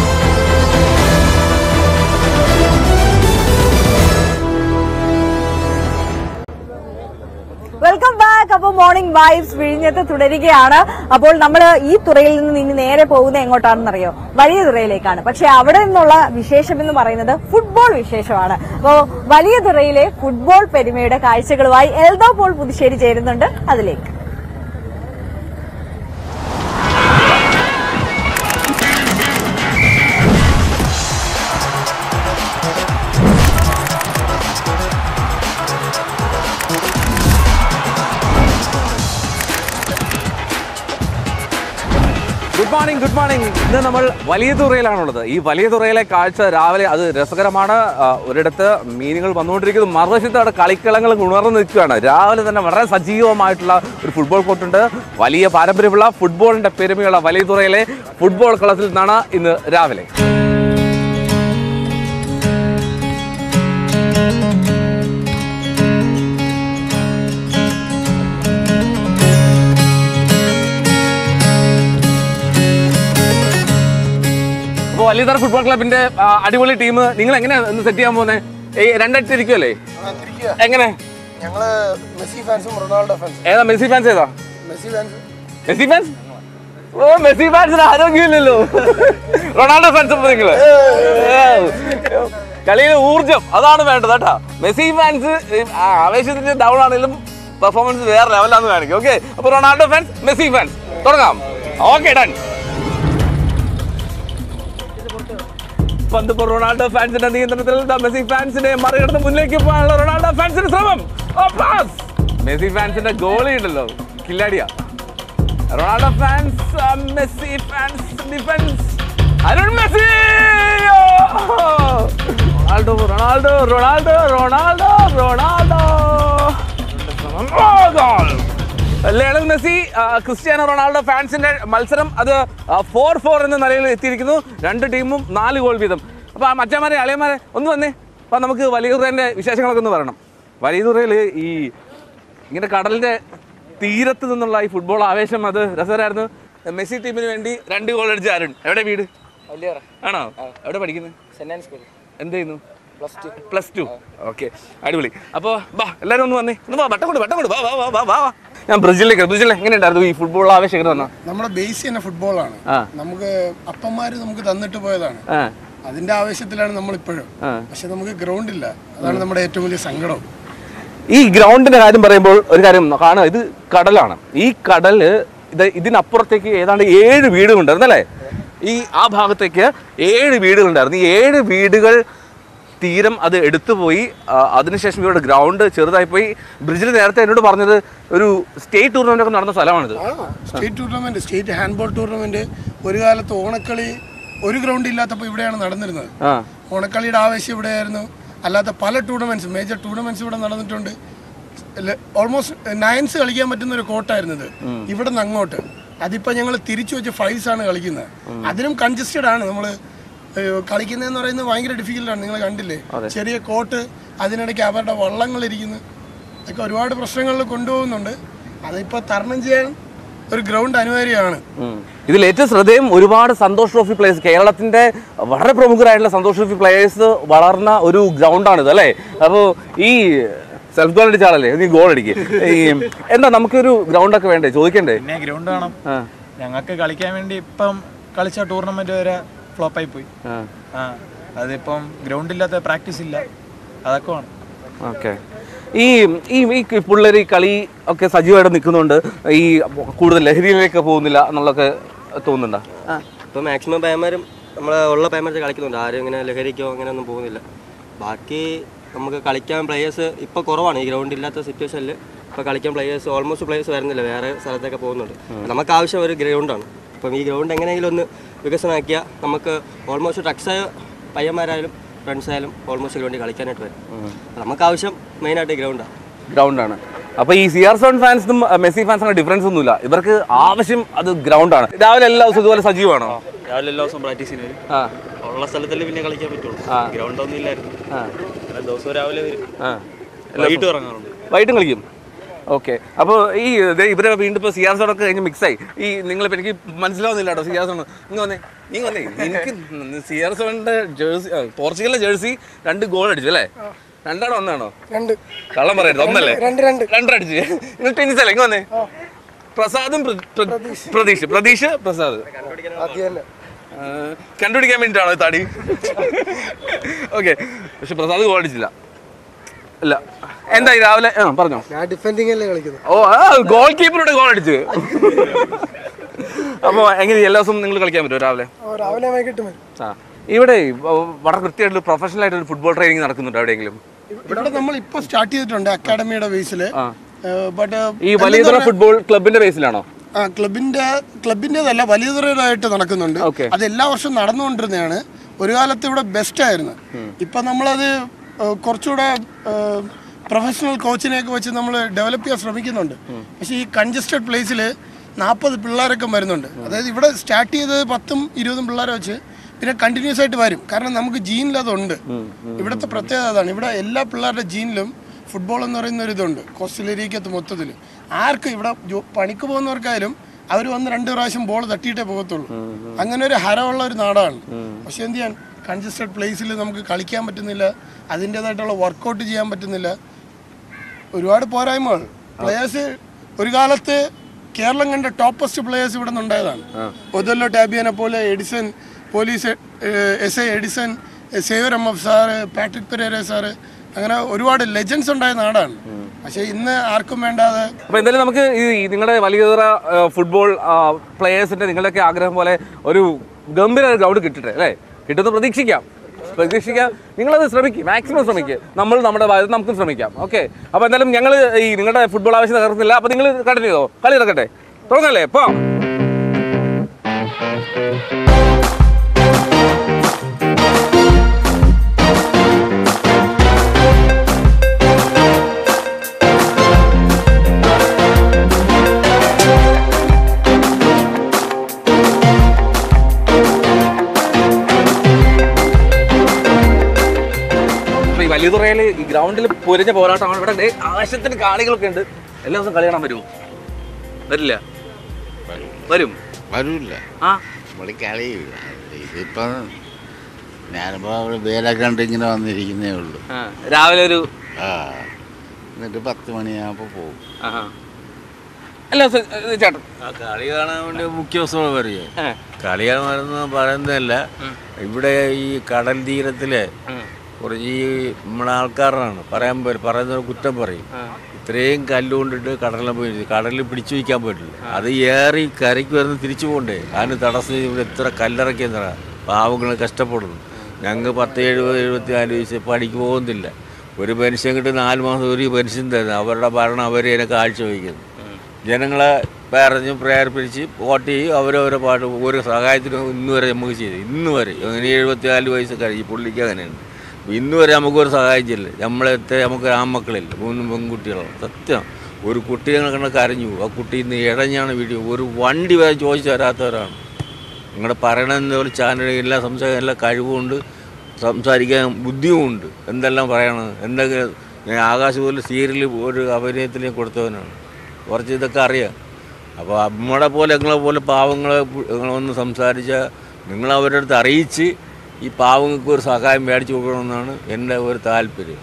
വെൽക്കം ബാക്ക് അപ്പോൾ മോർണിംഗ് വൈബ്സ് വിഴിഞ്ഞത്ത് തുടരുകയാണ് അപ്പോൾ നമ്മൾ ഈ തുറയിൽ നിന്ന് ഇനി നേരെ പോകുന്നത് എങ്ങോട്ടാണെന്നറിയോ വലിയ തുറയിലേക്കാണ് പക്ഷെ അവിടെ നിന്നുള്ള വിശേഷം എന്ന് പറയുന്നത് ഫുട്ബോൾ വിശേഷമാണ് അപ്പോൾ വലിയ തുറയിലെ ഫുട്ബോൾ പെരുമയുടെ കാഴ്ചകളുമായി എൽദോ പോൾ പുതുശ്ശേരി ചേരുന്നുണ്ട് അതിലേക്ക് ഗുഡ് മോർണിംഗ് ഗുഡ് മോർണിംഗ് ഇന്ന് നമ്മൾ വലിയ തുറയിലാണുള്ളത് ഈ വലിയ തുറയിലെ കാഴ്ച രാവിലെ അത് രസകരമാണ് ആ, ഒരിടത്ത് മീനുകൾ വന്നുകൊണ്ടിരിക്കുന്നു മറുവശത്ത് അവിടെ കളിക്കളങ്ങൾ ഉണർന്നു നിൽക്കുകയാണ് രാവിലെ തന്നെ വളരെ സജീവമായിട്ടുള്ള ഒരു ഫുട്ബോൾ കോർട്ടുണ്ട് വലിയ പാരമ്പര്യമുള്ള ഫുട്ബോളിന്റെ പെരുമയുള്ള വലിയ തുറയിലെ ഫുട്ബോൾ കളത്തിൽ നിന്നാണ് ഇന്ന് രാവിലെ അപ്പോൾ വലിയതറ ഫുട്ബോൾ ക്ലബിന്റെ ആ, അടിപൊളി ടീം നിങ്ങൾ എങ്ങനെയാ ഇന്ന് സെറ്റ് ചെയ്യാൻ പോകുന്നത് ഈ രണ്ടടിച്ച് ഇരിക്കുമല്ലേ എങ്ങനെ ഞങ്ങള് മെസ്സി ഫാൻസും റൊണാൾഡോ ഫാൻസും ഏതാ മെസ്സി ഫാൻസ് ഏതാ മെസ്സി ഫാൻസ് മെസ്സി ഫാൻസ് ഓ മെസ്സി ഫാൻസിന് ആരോഗ്യമില്ലല്ലോ റൊണാൾഡോ ഫാൻസ് അപ്പൊ നിങ്ങള് കളിയിൽ ഊർജം അതാണ് വേണ്ടത് കേട്ടാ മെസ്സി ഫാൻസ് ആവേശത്തിന് ഡൗൺ ആണെങ്കിലും പെർഫോമൻസ് വേറെ ലെവലാന്ന് കാണിക്കും ഓക്കെ അപ്പൊ റൊണാൾഡോ ഫാൻസ് മെസ്സി ഫാൻസ് തുടങ്ങാം ഓക്കെ ഡൺ പന്ത് ഇപ്പോൾ റൊണാൾഡോ ഫാൻസിന്റെ നിയന്ത്രണത്തിൽ ദാ മെസ്സി ഫാൻസിനെ മറികടന്ന് മുന്നിലേക്ക് പോകാനുള്ള റൊണാൾഡോ ഫാൻസിന്റെ ശ്രമം ഓ, pass. മെസ്സി ഫാൻസിന്റെ ഗോളി ഉണ്ടല്ലോ കില്ലാടിയാ റൊണാൾഡോ ഫാൻസ് ആ, Messi fans defence Arun Messi ഓ! Ronaldo Ronaldo Ronaldo Ronaldo Ronaldo ഓ, ഗോൾ ലയണൽ മെസ്സി ആ, ക്രിസ്ത്യാനോ റൊണാൾഡോ ഫാൻസിന്റെ മത്സരം അത് ഫോർ ഫോർ എന്ന നിലയിൽ എത്തിയിരിക്കുന്നു രണ്ട് ടീമും നാല് ഗോൾ വീതം അപ്പോൾ ആ മറ്റന്മാരെ അളിയന്മാരെ ഒന്ന് വന്നേ അപ്പം നമുക്ക് വലിയുറേൻ്റെ വിശേഷങ്ങളൊക്കെ ഒന്ന് പറയണം വലിയുറയിൽ ഈ ഇങ്ങനെ കടലിന്റെ തീരത്ത് നിന്നുള്ള ഈ ഫുട്ബോൾ ആവേശം അത് രസകരമായിരുന്നു മെസ്സി ടീമിന് വേണ്ടി രണ്ട് ഗോൾ അടിച്ച അരുൺ എവിടെ വീട് ആണോ എവിടെ പഠിക്കുന്നത് സെന്റ് ആൻഡ് സ്കൂൾ എന്ത് ചെയ്യുന്നു plus two plus two okay അടിപൊളി അപ്പോൾ ബാ എല്ലാവരും ഒന്ന് വന്നേ ഒന്ന് വാ വട്ടം കൊണ്ട് വട്ടം കൊണ്ട് വാ വാ വാ വാ വാ വാ ഞാൻ ബ്രസീലിലേക്ക് ബ്രസീലിൽ എങ്ങനെയുണ്ടായിരുന്നു ഈ ഫുട്ബോൾ ആവേശം എങ്ങനെ വന്നാ നമ്മുടെ ബേസ് തന്നെ ഫുട്ബോളാണ് ആ. നമുക്ക് അപ്പന്മാര് നമുക്ക് തന്നിട്ട് പോയതാണ് ആ അതിന്റെ ആവേശത്തിലാണ് നമ്മൾ ഇപ്പോഴും ആ. പക്ഷെ നമുക്ക് ഗ്രൗണ്ട് ഇല്ല അതാണ് നമ്മുടെ ഏറ്റവും വലിയ സങ്കടം ഈ ഗ്രൗണ്ടിന്റെ കാര്യം പറയുമ്പോൾ ഒരു കാര്യം കാണുക ഇത് കടലാണ് ഈ കടല് ഇത് ഇതിനപ്പുറത്തേക്ക് ഏതാണ്ട് ഏഴ് വീടുകളുണ്ടായിരുന്നു അല്ലേ ഈ ആ ഭാഗത്തേക്ക് ഏഴ് വീടുകളുണ്ടായിരുന്നു ഈ ഏഴ് വീടുകൾ തീരം അത് എടുത്തുപോയി ആ, അതിനുശേഷം ഇവിടെ ഗ്രൗണ്ട് ചെറുതായി പോയി ബ്രിഡ്ജിൽ നേരത്തെ എന്നോട് പറഞ്ഞത് ഒരു സ്റ്റേറ്റ് ടൂർണമെന്റ് ഒക്കെ നടന്ന സ്ഥലമാണിത് state tournament state handball tournament ഒരു കാലത്ത് ഓണക്കളി ഒരു ഗ്രൗണ്ട് ഇല്ലാത്തപ്പോൾ ഇവിടെയാണ് നടന്നിരുന്നത് ആ ഓണക്കളിയുടെ ആവേശം ഇവിടെയായിരുന്നു അല്ലാത്ത പല ടൂർണമെന്റ്സ് മേജർ ടൂർണമെന്റ്സ് ഇവിടെ നടന്നിട്ടുണ്ട് ഓൾമോസ്റ്റ് നയൻസ് കളിക്കാൻ പറ്റുന്ന ഒരു കോട്ടായിരുന്നു ഇത് ഇവിടെ നിന്ന് അങ്ങോട്ട് അതിപ്പോ ഞങ്ങൾ തിരിച്ചു വെച്ച് ഫൈവ്സ് ആണ് കളിക്കുന്നത് അതിനും കൺജസ്റ്റഡ് ആണ് നമ്മൾ കളിക്കുന്നതെന്ന് പറയുന്നത് ഭയങ്കര ഡിഫിക്കൽട്ടാണ് നിങ്ങൾ കണ്ടില്ലേ അതെ. ചെറിയ കോട്ട് അതിനിടയ്ക്ക് അവരുടെ വള്ളങ്ങൾ ഇരിക്കുന്നു ഇതൊക്കെ ഒരുപാട് പ്രശ്നങ്ങളിൽ കൊണ്ടുപോകുന്നുണ്ട് അതിപ്പോൾ തരണം ചെയ്യാൻ ഒരു ഗ്രൗണ്ട് അനിവാര്യമാണ് ഉം. ഇതിൽ ഏറ്റവും ശ്രദ്ധേയം ഒരുപാട് സന്തോഷ് ട്രോഫി പ്ലേയേഴ്സ് കേരളത്തിന്റെ വളരെ പ്രമുഖരായിട്ടുള്ള സന്തോഷ് ട്രോഫി പ്ലേയേഴ്സ് വളർന്ന ഒരു ഗ്രൗണ്ടാണ് ഇത് അല്ലേ അപ്പോൾ ഈ സെൽഫ് ഗോൾ അടിച്ച ആളല്ലേ നീ ഗോൾ അടിക്കുക ഈ എന്താ നമുക്കൊരു ഗ്രൗണ്ട് ഒക്കെ വേണ്ടേ ചോദിക്കണ്ടേ പിന്നെ ഗ്രൗണ്ട് വേണം ആ. ഞങ്ങൾക്ക് കളിക്കാൻ വേണ്ടി ഇപ്പം കളിച്ച ടൂർണമെന്റ് വരെ ഫ്ലോപ്പായി പോയി ആ. ആ അതിപ്പം ഗ്രൗണ്ട് ഇല്ലാത്ത പ്രാക്ടീസ് ഇല്ല അതൊക്കെ വേണം ഓക്കെ ഈ ഈ ഈ പിള്ളേർ ഈ കളി ഒക്കെ സജീവമായിട്ട് നിൽക്കുന്നുണ്ട് ഈ കൂടുതൽ ലഹരിയിലേക്ക് പോകുന്നില്ല എന്നുള്ളതൊക്കെ തോന്നുന്നുണ്ടോ ഇപ്പൊ മാക്സിമം പയ്യന്മാരും നമ്മളെ ഉള്ള പയ്യന്മാർ കളിക്കുന്നുണ്ട് ആരും ഇങ്ങനെ ലഹരിക്കോ അങ്ങനെ ഒന്നും പോകുന്നില്ല ബാക്കി നമുക്ക് കളിക്കാൻ പ്ലേയേഴ്സ് ഇപ്പോൾ കുറവാണ് ഈ ഗ്രൗണ്ട് ഇല്ലാത്ത സിറ്റുവേഷനിൽ ഇപ്പോൾ കളിക്കാൻ പ്ലേയേഴ്സ് ഓൾമോസ്റ്റ് പ്ലേയേഴ്സ് വരുന്നില്ല വേറെ സ്ഥലത്തൊക്കെ പോകുന്നുണ്ട് നമുക്ക് ആവശ്യം ഒരു ഗ്രൗണ്ടാണ് അപ്പം ഈ ഗ്രൗണ്ട് എങ്ങനെയെങ്കിലും ഒന്ന് വികസനമാക്കിയാൽ നമുക്ക് ഓൾമോസ്റ്റ് ട്രക്സ് പയ്യന്മാരായാലും ഫ്രണ്ട്സ് ആയാലും ഓൾമോസ്റ്റ് ഗ്രൗണ്ടിൽ കളിക്കാനായിട്ട് വരും നമുക്ക് ആവശ്യം മെയിനായിട്ട് ഗ്രൗണ്ടാണ് ഗ്രൗണ്ടാണ് അപ്പൊ ഈ സി ആർ സെവൻ ഫാൻസിനും മെസ്സി ഫാൻസിനും ഡിഫറൻസ് ഒന്നുമില്ല ഇവർക്ക് ആവശ്യം അത് ഗ്രൗണ്ടാണ് രാവിലെ എല്ലാ ദിവസവും ഇതുപോലെ സജീവമാണോ രാവിലെ എല്ലാ ദിവസവും പ്രാക്ടീസിന് വരും ആ ഉള്ള സ്ഥലത്തല്ലേ പിന്നെ കളിക്കാൻ പറ്റുള്ളൂ ആ. ഗ്രൗണ്ട് ഒന്നും ഇല്ലായിരുന്നു ആ. എല്ലാ ദിവസവും രാവിലെ വരും ആ വൈകിട്ട് ഇറങ്ങാറുണ്ട് വൈകിട്ടും കളിക്കും ഓക്കെ അപ്പോൾ ഈ ദേ ഇവരെ വീണ്ടും ഇപ്പോൾ സി ആർ സോണൊക്കെ കഴിഞ്ഞ് മിക്സായി ഈ നിങ്ങളിപ്പോൾ എനിക്ക് മനസ്സിലാവുന്നില്ല കേട്ടോ സി ആർ സോൺ ഇങ്ങ് വന്നേ നീ വന്നേ എനിക്ക് സി ആർ സോണിന്റെ ജേഴ്സി ആ, പോർച്ചുഗലിലെ ജേഴ്സി രണ്ട് ഗോൾ അടിച്ചു അല്ലേ രണ്ടാണോ ഒന്നാണോ രണ്ട് കള്ളം പറയരുത് ഒന്നല്ലേ രണ്ട് രണ്ട് രണ്ടടിച്ച് നിങ്ങൾ ടെന്നീസ് അല്ലേ ഇങ്ങ് വന്നേ പ്രസാദും പ്ര- പ്ര- പ്രതീഷ് പ്രതീഷ് പ്രസാദ് ആ, കണ്ടുപിടിക്കാൻ വേണ്ടിയിട്ടാണോ ഈ തടി ഓക്കെ പക്ഷെ പ്രസാദ് ഗോൾ അടിച്ചില്ല ഇല്ല എന്തായി രാവിലെ ആ പറഞ്ഞോ ഞാൻ ഡിഫെൻഡിങ് അല്ലേ കളിക്കുന്നത് ഓ ആ ഗോൾ കീപ്പറുടെ ഗോൾ അടിച്ച് അപ്പോൾ എങ്ങനെ എല്ലാ ദിവസവും നിങ്ങൾ കളിക്കാൻ പറ്റുമോ രാവിലെ രാവിലെ വൈകിട്ട് വരും ആ ഇവിടെ വ- വളരെ കൃത്യമായിട്ട് പ്രൊഫഷണൽ ആയിട്ട് ഒരു ഫുട്ബോൾ ട്രെയിനിങ് നടക്കുന്നുണ്ടോ എവിടെയെങ്കിലും ഇവിടെ നമ്മൾ ഇപ്പോൾ സ്റ്റാർട്ട് ചെയ്തിട്ടുണ്ട് അക്കാഡമിയുടെ ബേസില് ബട്ട് ഈ വലിയ ഫുട്ബോൾ ക്ലബിന്റെ ബേസിലാണോ ആ ക്ലബിന്റെ ക്ലബിന്റേതല്ല വലിയതുറയിലായിട്ട് നടക്കുന്നുണ്ട് അത് എല്ലാ വർഷവും നടന്നുകൊണ്ടിരുന്നതാണ് ഒരു കാലത്ത് ഇവിടെ ബെസ്റ്റ് ആയിരുന്നു ഇപ്പൊ നമ്മളത് ഏഹ്, കുറച്ചുകൂടെ പ്രൊഫഷണൽ കോച്ചിനെയൊക്കെ വെച്ച് നമ്മൾ ഡെവലപ്പ് ചെയ്യാൻ ശ്രമിക്കുന്നുണ്ട് പക്ഷേ ഈ കൺജസ്റ്റഡ് പ്ലേസിൽ നാൽപ്പത് പിള്ളേരൊക്കെ വരുന്നുണ്ട് അതായത് ഇവിടെ സ്റ്റാർട്ട് ചെയ്തത് പത്തും ഇരുപതും പിള്ളേരെ വെച്ച് പിന്നെ കണ്ടിന്യൂസ് ആയിട്ട് വരും കാരണം നമുക്ക് ജീനിൽ അതുണ്ട് ഇവിടുത്തെ പ്രത്യേകത അതാണ് ഇവിടെ എല്ലാ പിള്ളേരുടെ ജീനിലും ഫുട്ബോൾ എന്ന് പറയുന്ന ഒരു ഇതുണ്ട് കോസ്റ്റലേരിയക്കകത്ത് മൊത്തത്തിൽ ആർക്കും ഇവിടെ ജോ- പണിക്ക് പോകുന്നവർക്കായാലും അവർ വന്ന് രണ്ട് പ്രാവശ്യം ബോൾ തട്ടിയിട്ടേ പോകത്തുള്ളൂ അങ്ങനെ ഒരു ഹരമുള്ള ഒരു നാടാണ് പക്ഷെ എന്ത് ചെയ്യാൻ കൺജസ്റ്റഡ് പ്ലേസിൽ നമുക്ക് കളിക്കാൻ പറ്റുന്നില്ല അതിൻ്റെതായിട്ടുള്ള വർക്കൗട്ട് ചെയ്യാൻ പറ്റുന്നില്ല ഒരുപാട് പോരായ്മകൾ പ്ലേയേഴ്സ് ഒരു കാലത്ത് കേരളം കണ്ട ടോപ്പസ്റ്റ് പ്ലേയേഴ്സ് ഇവിടെ നിന്നുണ്ടായതാണ് ഒതല്ലോ ടാബിയനെ പോലെ Edison police S I Edison സേവർ എം എഫ് സാറ് പാട്രിക് പെരേര സാറ് അങ്ങനെ ഒരുപാട് ലെജൻസ് ഉണ്ടായ നാടാണ് പക്ഷേ ഇന്ന് ആർക്കും വേണ്ടാതെ അപ്പോൾ എന്തായാലും നമുക്ക് ഈ നിങ്ങളുടെ വലിയതറ ഫുട്ബോൾ പ്ലേയേഴ്സിന്റെ നിങ്ങളുടെയൊക്കെ ആഗ്രഹം പോലെ ഒരു ഗംഭീര ഗ്രൗണ്ട് കിട്ടട്ടെ അല്ലേ കിട്ടുമെന്ന് പ്രതീക്ഷിക്കാം പ്രതീക്ഷിക്കാം നിങ്ങളത് ശ്രമിക്കും മാക്സിമം ശ്രമിക്കുക നമ്മൾ നമ്മുടെ ഭാഗത്ത് നമുക്കും ശ്രമിക്കാം ഓക്കെ അപ്പോൾ എന്തായാലും ഞങ്ങൾ ഈ നിങ്ങളുടെ ഫുട്ബോൾ ആവശ്യം തകർന്നില്ല അപ്പോൾ നിങ്ങൾ കണ്ടിന്യൂ ചെയ്തോ കളി ഇറക്കട്ടെ തുടങ്ങല്ലേ ഇപ്പോൾ വലിയതുറയിൽ ഈ ഗ്രൗണ്ടിൽ പൊരിഞ്ഞ പോരാട്ടമാണ് ഇവിടെ ദേ ആവശ്യത്തിന് കാണികളൊക്കെ ഉണ്ട് എല്ലാ ദിവസവും കളി കാണാൻ വരുമോ വരില്ല വരും വരൂല്ല ആ നമ്മള് കളിയില്ല ഇതിപ്പം ഞാനിപ്പോ അവിടെ വേലൊക്കെ കണ്ട് ഇങ്ങനെ വന്നിരിക്കുന്നേ ഉള്ളൂ ആ, രാവിലെ ഒരു ആ എന്നിട്ട് പത്ത് മണിയാകുമ്പോ പോകും ആഹാ. എല്ലാ ദിവസവും ഏ, ചേട്ടൻ കളി കാണാൻ വേണ്ടി മുഖ്യ ഉത്സവം പറയൂ കളി കാണുന്ന പറയുന്നതല്ല ഇവിടെ ഈ കടൽ തീരത്തിലെ കുറച്ച് ഈ നമ്മുടെ ആൾക്കാരാണ് പറയാൻ പറ്റും പറയുന്ന കുറ്റം പറയും ഇത്രയും കല്ലുകൊണ്ടിട്ട് കടലിൽ പോയി കടലിൽ പിടിച്ചു വയ്ക്കാൻ പറ്റില്ല അത് ഏറി കരയ്ക്ക് വരുന്ന തിരിച്ചു പോകണ്ടേ അതിന് തടസ്സം ഇവിടെ ഇത്ര കല്ലിറക്കിയെന്നാ പാവങ്ങൾ കഷ്ടപ്പെടുന്നു ഞങ്ങൾ പത്ത് എഴുപത് എഴുപത്തി നാല് വയസ്സ് പണിക്ക് പോകുന്നില്ല ഒരു പെൻഷൻ കിട്ടി നാല് മാസം ഒരു പെൻഷൻ തരുന്നു അവരുടെ ഭരണം അവർ അതിനെ കാഴ്ച വയ്ക്കുന്നു ജനങ്ങളെ പറഞ്ഞ് പ്രേരിപ്പിച്ച് വോട്ട് ചെയ്യും അവരവരെ പാട്ട് ഒരു സഹായത്തിനും ഇന്ന് വരെ നമുക്ക് ചെയ്തു ഇന്ന് വരെ അങ്ങനെ എഴുപത്തിനാല് വയസ്സ് കഴിഞ്ഞ് ഈ പുള്ളിക്ക് അങ്ങനെയാണ് ഇന്ന് വരെ നമുക്കൊരു സഹായം ചെയ്യില്ല നമ്മളത്തെ നമുക്ക് ആൺമക്കളില്ല മൂന്ന് പെൺകുട്ടികളാണ് സത്യം ഒരു കുട്ടികളെ കണ്ട കരഞ്ഞു പോകും. ആ കുട്ടി ഇന്ന് ഇഴഞ്ഞാണ് വീഡിയോ ഒരു വണ്ടി വരെ ചോദിച്ചു തരാത്തവരാണ് നിങ്ങളുടെ പറയണ ഒരു ചാനൽ എല്ലാ സംസാരിക്കാൻ എല്ലാ കഴിവുമുണ്ട് സംസാരിക്കാൻ ബുദ്ധിയുമുണ്ട് എന്തെല്ലാം പറയണം എന്തെങ്കിലും ഞാൻ ആകാശ് പോലെ സീരിയൽ ഒരു അഭിനയത്തിന് കൊടുത്തവനാണ് കുറച്ച് ഇതൊക്കെ അറിയാം അപ്പോൾ നമ്മളെ പോലെ നിങ്ങളെ പോലെ പാവങ്ങളെ പു- നിങ്ങളൊന്ന് സംസാരിച്ചാൽ നിങ്ങൾ അവരുടെ അടുത്ത് അറിയിച്ച് ഈ പാവങ്ങൾക്ക് ഒരു സഹായം മേടിച്ചു കൊടുക്കണമെന്നാണ് എൻ്റെ ഒരു താല്പര്യം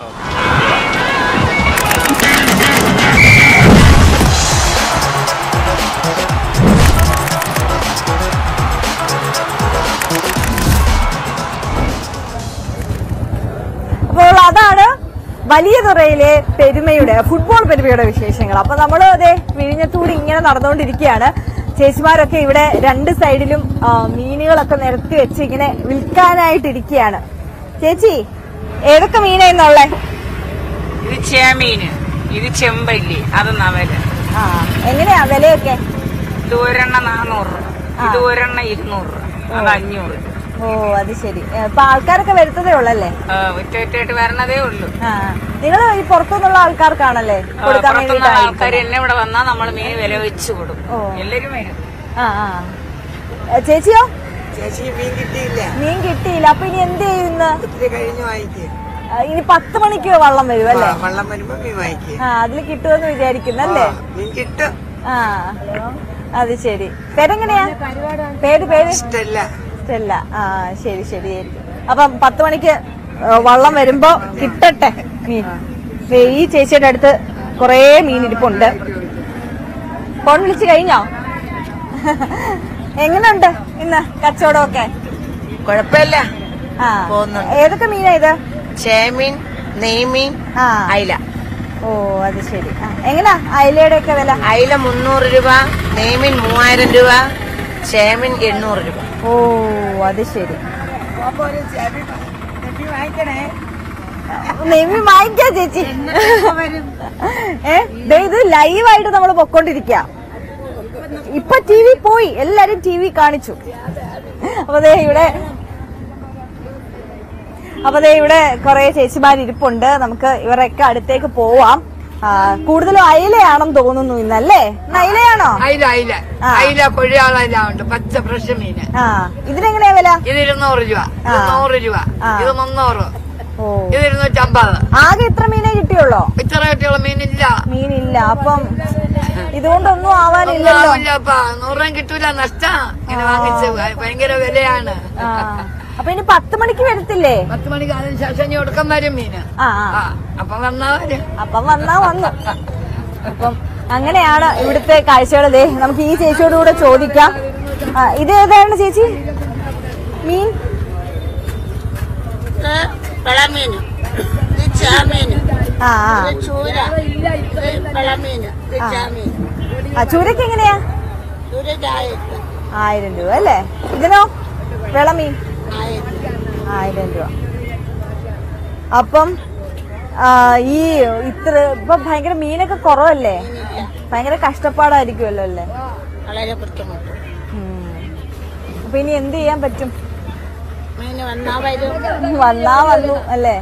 അപ്പോൾ അതാണ് വലിയ തുറയിലെ പെരുമയുടെ ഫുട്ബോൾ പെരുമയുടെ വിശേഷങ്ങൾ അപ്പൊ നമ്മൾ അതെ വിഴിഞ്ഞത്തൂടി ഇങ്ങനെ നടന്നുകൊണ്ടിരിക്കുകയാണ് ചേച്ചിമാരൊക്കെ ഇവിടെ രണ്ട് സൈഡിലും ആ, മീനുകളൊക്കെ നിരത്തി വെച്ച് ഇങ്ങനെ വിൽക്കാനായിട്ടിരിക്കുകയാണ് ചേച്ചി ഏതൊക്കെ മീനായിരുന്നുള്ളേ ഇത് ചേമീന് ഇത് ചെമ്പല്ലി അത് നവല ആ എങ്ങനെയാ വിലയൊക്കെ ഇത് ഒരെണ്ണ നാനൂറ് ഇത് ഒരെണ്ണ ഇരുന്നൂറ് അത് അഞ്ഞൂറ് ഓ അത് ശരി ഏ, ഇപ്പൊ ആൾക്കാരൊക്കെ വരുത്തതേ ഉള്ളല്ലേ ഒറ്റ ഒറ്റയായിട്ട് വരണതേ ഉള്ളൂ ആ നിങ്ങൾ ഈ പുറത്തുനിന്നുള്ള ആൾക്കാർക്കാണല്ലേ കൊടുക്കാൻ പുറത്തുനിന്നുള്ള ആൾക്കാർ വേണ്ടിയിട്ടായിരിക്കും എന്നെ ഇവിടെ വന്നാൽ നമ്മൾ മീൻ വില വെച്ച് കൊടുക്കും എല്ലാരും വരും ആ ആ ഏ, ചേച്ചിയോ ചേച്ചി മീൻ കിട്ടിയില്ല മീൻ കിട്ടിയില്ല അപ്പൊ ഇനി എന്ത് ചെയ്യും ഇന്ന് ഇത്തിരി കഴിഞ്ഞ് വാങ്ങിക്കും ആ, ഇനി പത്ത് മണിക്ക് വള്ളം വരും അല്ലേ വെള്ളം വരുമ്പോ മീൻ വാങ്ങിക്കും ആ അതിൽ കിട്ടുമെന്ന് വിചാരിക്കുന്നല്ലേ മീൻ കിട്ടും ആ അത് ശരി പേരെങ്ങനെയാ പേര് പേര് സ്റ്റെല്ല സ്റ്റെല്ല ആ ശരി ശരി അപ്പം പത്ത് മണിക്ക് ഏ, വള്ളം വരുമ്പോ കിട്ടട്ടെ മീൻ ദേ, ഈ ചേച്ചിയുടെ അടുത്ത് കൊറേ മീൻ ഇരിപ്പുണ്ട് ഫോൺ വിളിച്ചു കഴിഞ്ഞോ എങ്ങനുണ്ട് ഇന്ന് കച്ചവടമൊക്കെ കുഴപ്പമില്ല ആ ഏതൊക്കെ മീനാ ഇത് ചേമീൻ നെയ്മീൻ ആ അയില ഓ അത് ശരി ആ, എങ്ങനാ അയലയുടെ ഒക്കെ വില അയില മുന്നൂറ് രൂപ നെയ്മീൻ മൂവായിരം രൂപ ചേമീൻ എണ്ണൂറ് രൂപ ഓ അത് ശരി നെയ്മി വാങ്ങിക്കാ ചേച്ചി ഏ ദേ ഇത് ലൈവായിട്ട് നമ്മൾ പൊക്കോണ്ടിരിക്ക ഇപ്പൊ ടി വി പോയി എല്ലാരും ടി വി കാണിച്ചു അപ്പൊ ദേ ഇവിടെ അപ്പൊ ദേ ഇവിടെ കുറെ ചേച്ചിമാർ ഇരിപ്പുണ്ട് നമുക്ക് ഇവരൊക്കെ അടുത്തേക്ക് പോവാം ആ, കൂടുതലും അയിലയാണെന്ന് തോന്നുന്നു ഇന്നല്ലേ ഇന്ന് അയിലയാണോ അയില അയില അയില കൊഴിയാളയില ഉണ്ട് പച്ച ഫ്രഷ് മീന് ആ ഇതിനെങ്ങനെയാ വില ഇത് ഇരുന്നൂറ് രൂപ ഇത് നൂറ് രൂപ ഇത് മുന്നൂറ് ഓ ഇത് ഇരുന്നൂറ്റമ്പത് ആകെ ഇത്ര മീനേ കിട്ടിയുള്ളോ ഇത്ര കിട്ടിയുള്ള മീനില്ല മീനില്ല അപ്പം ഇതുകൊണ്ടൊന്നും ആവാനില്ലല്ലോ ഇല്ലപ്പാ നൂറ് കിട്ടൂല നഷ്ട ഇങ്ങനെ വാങ്ങിച്ച് ഭയങ്കര വിലയാണ് ആ. അപ്പൊ ഇനി പത്ത് മണിക്ക് വരത്തില്ലേ പത്ത് മണിക്ക് അതിന് ശേഷം ഇനി ഒടുക്കം വരും മീന് ആ ആ. അപ്പൊ വന്നാ വരും അപ്പം വന്നാ വന്നു അപ്പം അങ്ങനെയാണ് ഇവിടുത്തെ കാഴ്ചകൾ ദേ നമുക്ക് ഈ ചേച്ചിയോട് കൂടെ ചോദിക്കാം ആ, ഇത് ഏതാണ് ചേച്ചി മീൻ വെളമീന് ഇത് ചാമീന് ആ ആ ഇത് ചൂര ഇത് വെളമീന് ഇത് ആ. ചാമീൻ ആ ചൂരക്ക് എങ്ങനെയാ ചൂര ചായക്ക് ആയിരം രൂപ അല്ലേ ഇതിനോ വിളമീൻ ആയിരം രൂപ അപ്പം ആ, ഈ ഇത്ര ഇപ്പൊ ഭയങ്കര മീനൊക്കെ കുറവല്ലേ ഭയങ്കര കഷ്ടപ്പാടായിരിക്കുമല്ലോ അല്ലേ വളരെ ബുദ്ധിമുട്ട് അപ്പൊ ഇനി എന്ത് ചെയ്യാൻ പറ്റും മീന് വന്നാ വരും വന്നാ വന്നു അല്ലേ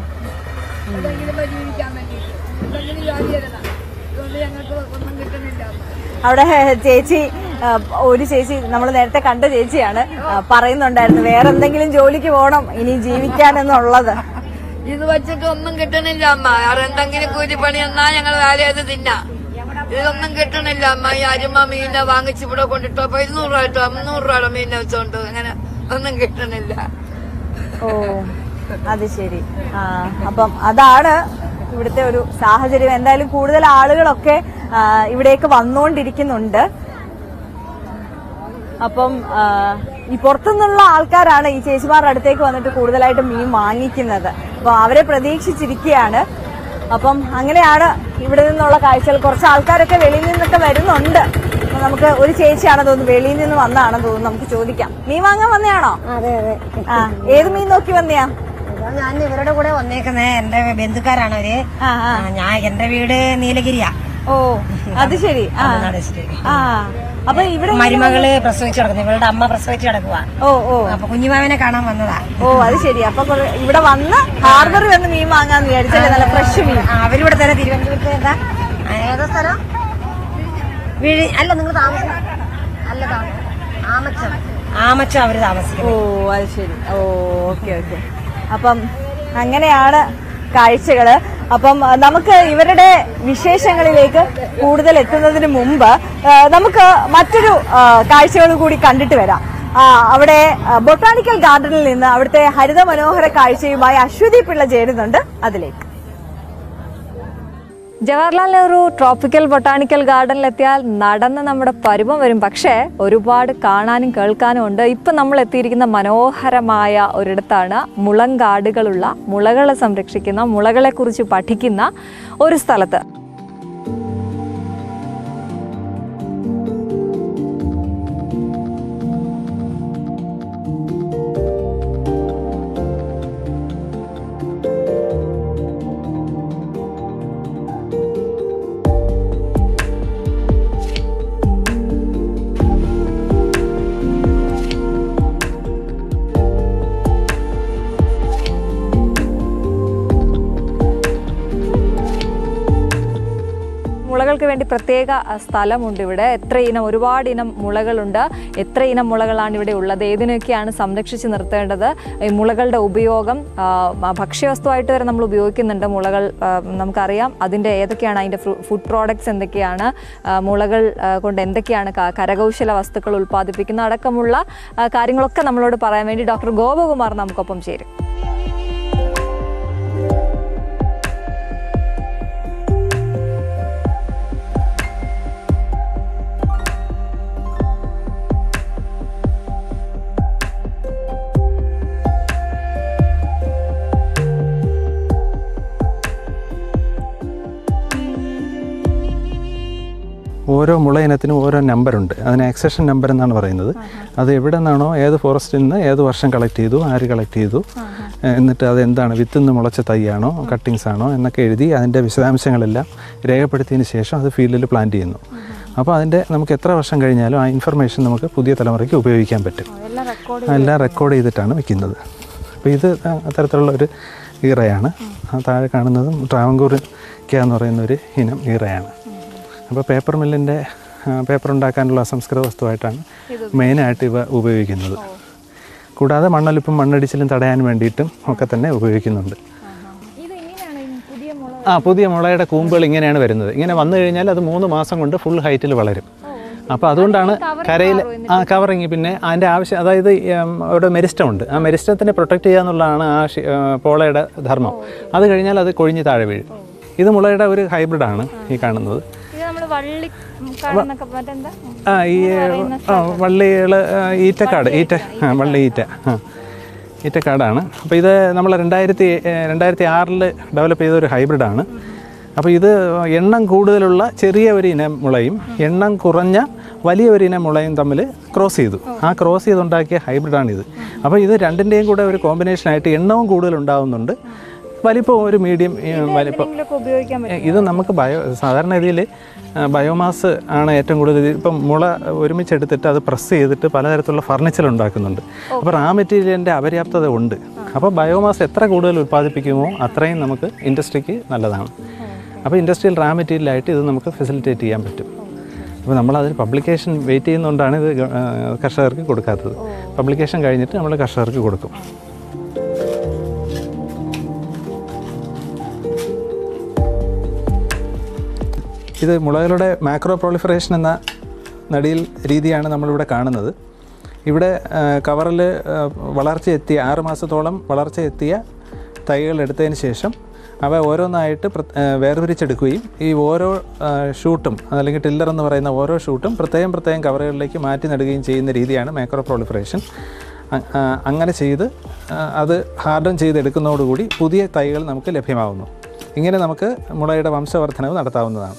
അവിടെ ചേച്ചി ആ, ഒരു ചേച്ചി നമ്മൾ നേരത്തെ കണ്ട ചേച്ചിയാണ് ആ, പറയുന്നുണ്ടായിരുന്നു വേറെ എന്തെങ്കിലും ജോലിക്ക് പോകണം ഇനി ജീവിക്കാൻ എന്നുള്ളത് ഇത് വെച്ചിട്ട് ഒന്നും കിട്ടണില്ല അമ്മ വേറെ എന്തെങ്കിലും കൂലിപ്പണി എന്നാ ഞങ്ങൾ വേറെ ചെയ്ത് തിന്നാം ഇതൊന്നും കിട്ടണില്ല അമ്മ ഈ അരിമ മീനെ വാങ്ങിച്ച് ഇവിടെ കൊണ്ടിട്ടോ അപ്പൊ ഇരുന്നൂറ് രൂപ ഇട്ടോ മുന്നൂറ് രൂപയുടെ മീനെ വെച്ചോണ്ട് അങ്ങനെ ഒന്നും കിട്ടണില്ല ഓ അത് ശരി ആ അപ്പം അതാണ് ഇവിടുത്തെ ഒരു സാഹചര്യം എന്തായാലും കൂടുതൽ ആളുകളൊക്കെ ആ, ഇവിടേക്ക് വന്നുകൊണ്ടിരിക്കുന്നുണ്ട് അപ്പം ആ, ഈ പുറത്തുനിന്നുള്ള ആൾക്കാരാണ് ഈ ചേച്ചിമാരുടെ അടുത്തേക്ക് വന്നിട്ട് കൂടുതലായിട്ട് മീൻ വാങ്ങിക്കുന്നത് അപ്പൊ അവരെ പ്രതീക്ഷിച്ചിരിക്കുകയാണ് അപ്പം അങ്ങനെയാണ് ഇവിടെ നിന്നുള്ള കാഴ്ചകൾ കുറച്ച് ആൾക്കാരൊക്കെ വെളിയിൽ നിന്നൊക്കെ വരുന്നുണ്ട് അപ്പൊ നമുക്ക് ഒരു ചേച്ചിയാണ് തോന്നുന്നു വെളിയിൽ നിന്ന് വന്നതാണെന്ന് തോന്നുന്നു നമുക്ക് ചോദിക്കാം മീൻ വാങ്ങാൻ വന്നയാണോ അതെ അതെ ആ ഏത് മീൻ നോക്കി വന്നയാ ഞാൻ ഇവരുടെ കൂടെ വന്നേക്കുന്നേ എന്റെ ബന്ധുക്കാരാണ് അവര് ആ, ഞാൻ എന്റെ വീട് നീലഗിരിയാ ഓ അത് ശരി ആ തമിഴ്നാട് district. ആ അപ്പൊ ഇവിടെ മരുമകള് പ്രസവിച്ചു കിടക്കുന്നു ഇവളുടെ അമ്മ പ്രസവിച്ചു കിടക്കുക ഓ ഓ അപ്പൊ കുഞ്ഞുമാവനെ കാണാൻ വന്നതാ ഓ അത് ശരി അപ്പൊ കുറെ- ഇവിടെ വന്ന് ഹാർബറിൽ വന്ന് മീൻ വാങ്ങാന്ന് വിചാരിച്ചല്ലേ നല്ല ഫ്രഷ് മീൻ ആ, അവരിവിടെ തന്നെ തിരുവനന്തപുരത്ത് എന്താ ആ, ഏതാ സ്ഥലം വീഴി അല്ല നിങ്ങൾ താമസം അല്ല താമസം ആമച്ചം ആമച്ചം അവര് താമസിക്കുന്നത് ഓ അത് ശരി ഓ ഓക്കെ ഓക്കെ അപ്പം അങ്ങനെയാണ് കാഴ്ചകള് അപ്പം അഹ്, നമുക്ക് ഇവരുടെ വിശേഷങ്ങളിലേക്ക് കൂടുതൽ എത്തുന്നതിന് മുമ്പ് അഹ്, നമുക്ക് മറ്റൊരു അഹ്, കാഴ്ചകൾ കൂടി കണ്ടിട്ട് വരാം ആ, അവിടെ അഹ്, ബൊട്ടാണിക്കൽ ഗാർഡനിൽ നിന്ന് അവിടുത്തെ ഹരിത മനോഹര കാഴ്ചയുമായി അശ്വതി പിള്ള ചേരുന്നുണ്ട് അതിലേക്ക് ജവഹർലാൽ നെഹ്റു ട്രോപ്പിക്കൽ ബൊട്ടാണിക്കൽ ഗാർഡനിലെത്തിയാൽ നടന്ന് നമ്മുടെ പരുവം വരും പക്ഷേ ഒരുപാട് കാണാനും കേൾക്കാനും ഉണ്ട് ഇപ്പം നമ്മൾ എത്തിയിരിക്കുന്ന മനോഹരമായ ഒരിടത്താണ് മുളങ്കാടുകളുള്ള മുളകളെ സംരക്ഷിക്കുന്ന മുളകളെക്കുറിച്ച് പഠിക്കുന്ന ഒരു സ്ഥലത്ത് മുളകൾക്ക് വേണ്ടി പ്രത്യേക അഹ്, സ്ഥലമുണ്ട് ഇവിടെ എത്ര ഇനം ഒരുപാട് ഇനം മുളകളുണ്ട് എത്ര ഇനം മുളകളാണ് ഇവിടെ ഉള്ളത് ഏതിനൊക്കെയാണ് സംരക്ഷിച്ച് നിർത്തേണ്ടത് ഈ മുളകളുടെ ഉപയോഗം ആ, മ- ഭക്ഷ്യവസ്തുവായിട്ട് വരെ നമ്മൾ ഉപയോഗിക്കുന്നുണ്ട് മുളകൾ ആ, നമുക്കറിയാം അതിൻ്റെ ഏതൊക്കെയാണ് അതിൻ്റെ ഫുഡ് പ്രോഡക്ട്സ് എന്തൊക്കെയാണ് ആ, മുളകൾ ആ, കൊണ്ട് എന്തൊക്കെയാണ് ക- കരകൗശല വസ്തുക്കൾ ഉൽപ്പാദിപ്പിക്കുന്ന അടക്കമുള്ള ആ, കാര്യങ്ങളൊക്കെ നമ്മളോട് പറയാൻ വേണ്ടി ഡോക്ടർ ഗോപകുമാർ നമുക്കൊപ്പം ചേരും ഓരോ മുള ഇനത്തിനും ഓരോ നമ്പറുണ്ട് അതിന് എക്സഷൻ നമ്പർ എന്നാണ് പറയുന്നത് അത് എവിടെ നിന്നാണോ ഏത് ഫോറസ്റ്റിൽ നിന്ന് ഏത് വർഷം കളക്ട് ചെയ്തു ആര് കളക്ട് ചെയ്തു ഏഹ് എന്നിട്ട് അത് എന്താണ് വിത്തിൽ നിന്ന് മുളച്ച തൈയാണോ കട്ടിങ്സ് ആണോ എന്നൊക്കെ എഴുതി അതിൻ്റെ വിശദാംശങ്ങളെല്ലാം രേഖപ്പെടുത്തിയതിന് ശേഷം അത് ഫീൽഡിൽ പ്ലാന്റ് ചെയ്യുന്നു അപ്പോൾ അതിൻ്റെ നമുക്ക് എത്ര വർഷം കഴിഞ്ഞാലും ആ ഇൻഫർമേഷൻ നമുക്ക് പുതിയ തലമുറയ്ക്ക് ഉപയോഗിക്കാൻ പറ്റും എല്ലാം റെക്കോർഡ് ചെയ്തിട്ടാണ് വെക്കുന്നത് അപ്പോൾ ഇത് അത്തരത്തിലുള്ള ഒരു ഈറയാണ് ആ താഴെ കാണുന്നതും ട്രാവൻകൂർ എന്ന് പറയുന്ന ഒരു ഇനം ഈറയാണ് അപ്പോൾ പേപ്പർ മില്ലിൻ്റെ പേപ്പർ ഉണ്ടാക്കാനുള്ള അസംസ്കൃത വസ്തുവായിട്ടാണ് മെയിനായിട്ട് ഇവ ഉപയോഗിക്കുന്നത് കൂടാതെ മണ്ണൊലിപ്പും മണ്ണടിച്ചിലും തടയാൻ വേണ്ടിയിട്ടും ഒക്കെ തന്നെ ഉപയോഗിക്കുന്നുണ്ട് ആ പുതിയ മുളയുടെ കൂമ്പുകൾ ഇങ്ങനെയാണ് വരുന്നത് ഇങ്ങനെ വന്നു കഴിഞ്ഞാൽ അത് മൂന്ന് മാസം കൊണ്ട് ഫുൾ ഹൈറ്റിൽ വളരും അപ്പോൾ അതുകൊണ്ടാണ് കരയിൽ ആ കവറിങ് പിന്നെ അതിൻ്റെ ആവശ്യം അതായത് ഉം, അവിടെ മെരിസ്റ്റം ഉണ്ട് ആ മെരിസ്റ്റത്തിനെ പ്രൊട്ടക്റ്റ് ചെയ്യുക എന്നുള്ളതാണ് ആ ഷി- ആ, പോളയുടെ ധർമ്മം അത് കഴിഞ്ഞാൽ അത് കൊഴിഞ്ഞ് താഴെ വീഴും ഇത് മുളയുടെ ഒരു ഹൈബ്രിഡാണ് ഈ കാണുന്നത് ഇത് നമ്മൾ വള്ളി കാടെന്നൊക്കെ മറ്റെന്താ ആ ഈ ആ വള്ളികൾ ഈറ്റക്കാട് ഈറ്റ ആ വള്ളി ഈറ്റ ആ ഈറ്റക്കാടാണ് അപ്പോൾ ഇത് നമ്മൾ രണ്ടായിരത്തി ഏഹ്, രണ്ടായിരത്തി ആറിൽ ഡെവലപ്പ് ചെയ്ത ഒരു ഹൈബ്രിഡാണ് അപ്പോൾ ഇത് എണ്ണം കൂടുതലുള്ള ചെറിയ ഒരു ഇനം മുളയും എണ്ണം കുറഞ്ഞ വലിയ ഒരു ഇനം മുളയും തമ്മിൽ ക്രോസ് ചെയ്തു ആ ക്രോസ് ചെയ്തുണ്ടാക്കിയ ഹൈബ്രിഡാണിത് അപ്പോൾ ഇത് രണ്ടിൻ്റെയും കൂടെ ഒരു കോമ്പിനേഷനായിട്ട് എണ്ണവും കൂടുതൽ ഉണ്ടാവുന്നുണ്ട് വലിപ്പം ഒരു മീഡിയം വലിപ്പം എന്തെങ്കിലുമൊക്കെ ഉപയോഗിക്കാൻ പറ്റും ഇത് നമുക്ക് ബയോ സാധാരണ രീതിയിൽ ബയോമാസ് ആണ് ഏറ്റവും കൂടുതൽ ഇത് ഇപ്പം മുള ഒരുമിച്ചെടുത്തിട്ട് അത് പ്രസ് ചെയ്തിട്ട് പലതരത്തിലുള്ള ഫർണിച്ചർ ഉണ്ടാക്കുന്നുണ്ട് അപ്പോൾ റാ മെറ്റീരിയലിൻ്റെ അപര്യാപ്തത ഉണ്ട് അപ്പോൾ ബയോമാസ് എത്ര കൂടുതൽ ഉൽപ്പാദിപ്പിക്കുമോ അത്രയും നമുക്ക് ഇൻഡസ്ട്രിക്ക് നല്ലതാണ് അപ്പോൾ ഇൻഡസ്ട്രിയൽ റാ മെറ്റീരിയലായിട്ട് ഇത് നമുക്ക് ഫെസിലിറ്റേറ്റ് ചെയ്യാൻ പറ്റും അപ്പോൾ നമ്മളതിൽ പബ്ലിക്കേഷൻ വെയിറ്റ് ചെയ്യുന്നതുകൊണ്ടാണ് ഇത് ഗ- ആ, കർഷകർക്ക് കൊടുക്കാത്തത് പബ്ലിക്കേഷൻ കഴിഞ്ഞിട്ട് നമ്മൾ കർഷകർക്ക് കൊടുക്കും ഇത് മുളകളുടെ മാക്രോ പ്രോളിഫറേഷൻ എന്ന നടിയിൽ രീതിയാണ് നമ്മളിവിടെ കാണുന്നത് ഇവിടെ കവറിൽ വളർച്ച എത്തിയ ആറ് മാസത്തോളം വളർച്ച എത്തിയ തൈകൾ എടുത്തതിന് ശേഷം അവ ഓരോന്നായിട്ട് പ്ര- ആ, വേർതിരിച്ചെടുക്കുകയും ഈ ഓരോ ആ, ഷൂട്ടും അല്ലെങ്കിൽ ടില്ലർ എന്ന് പറയുന്ന ഓരോ ഷൂട്ടും പ്രത്യേകം പ്രത്യേകം കവറുകളിലേക്ക് മാറ്റി നടുകയും ചെയ്യുന്ന രീതിയാണ് മാക്രോ പ്രോളിഫറേഷൻ അ- ആ, അങ്ങനെ ചെയ്ത് ആ, അത് ഹാർഡൻ ചെയ്തെടുക്കുന്നതോടുകൂടി പുതിയ തൈകൾ നമുക്ക് ലഭ്യമാവുന്നു ഇങ്ങനെ നമുക്ക് മുളയുടെ വംശവർദ്ധനവ് നടത്താവുന്നതാണ്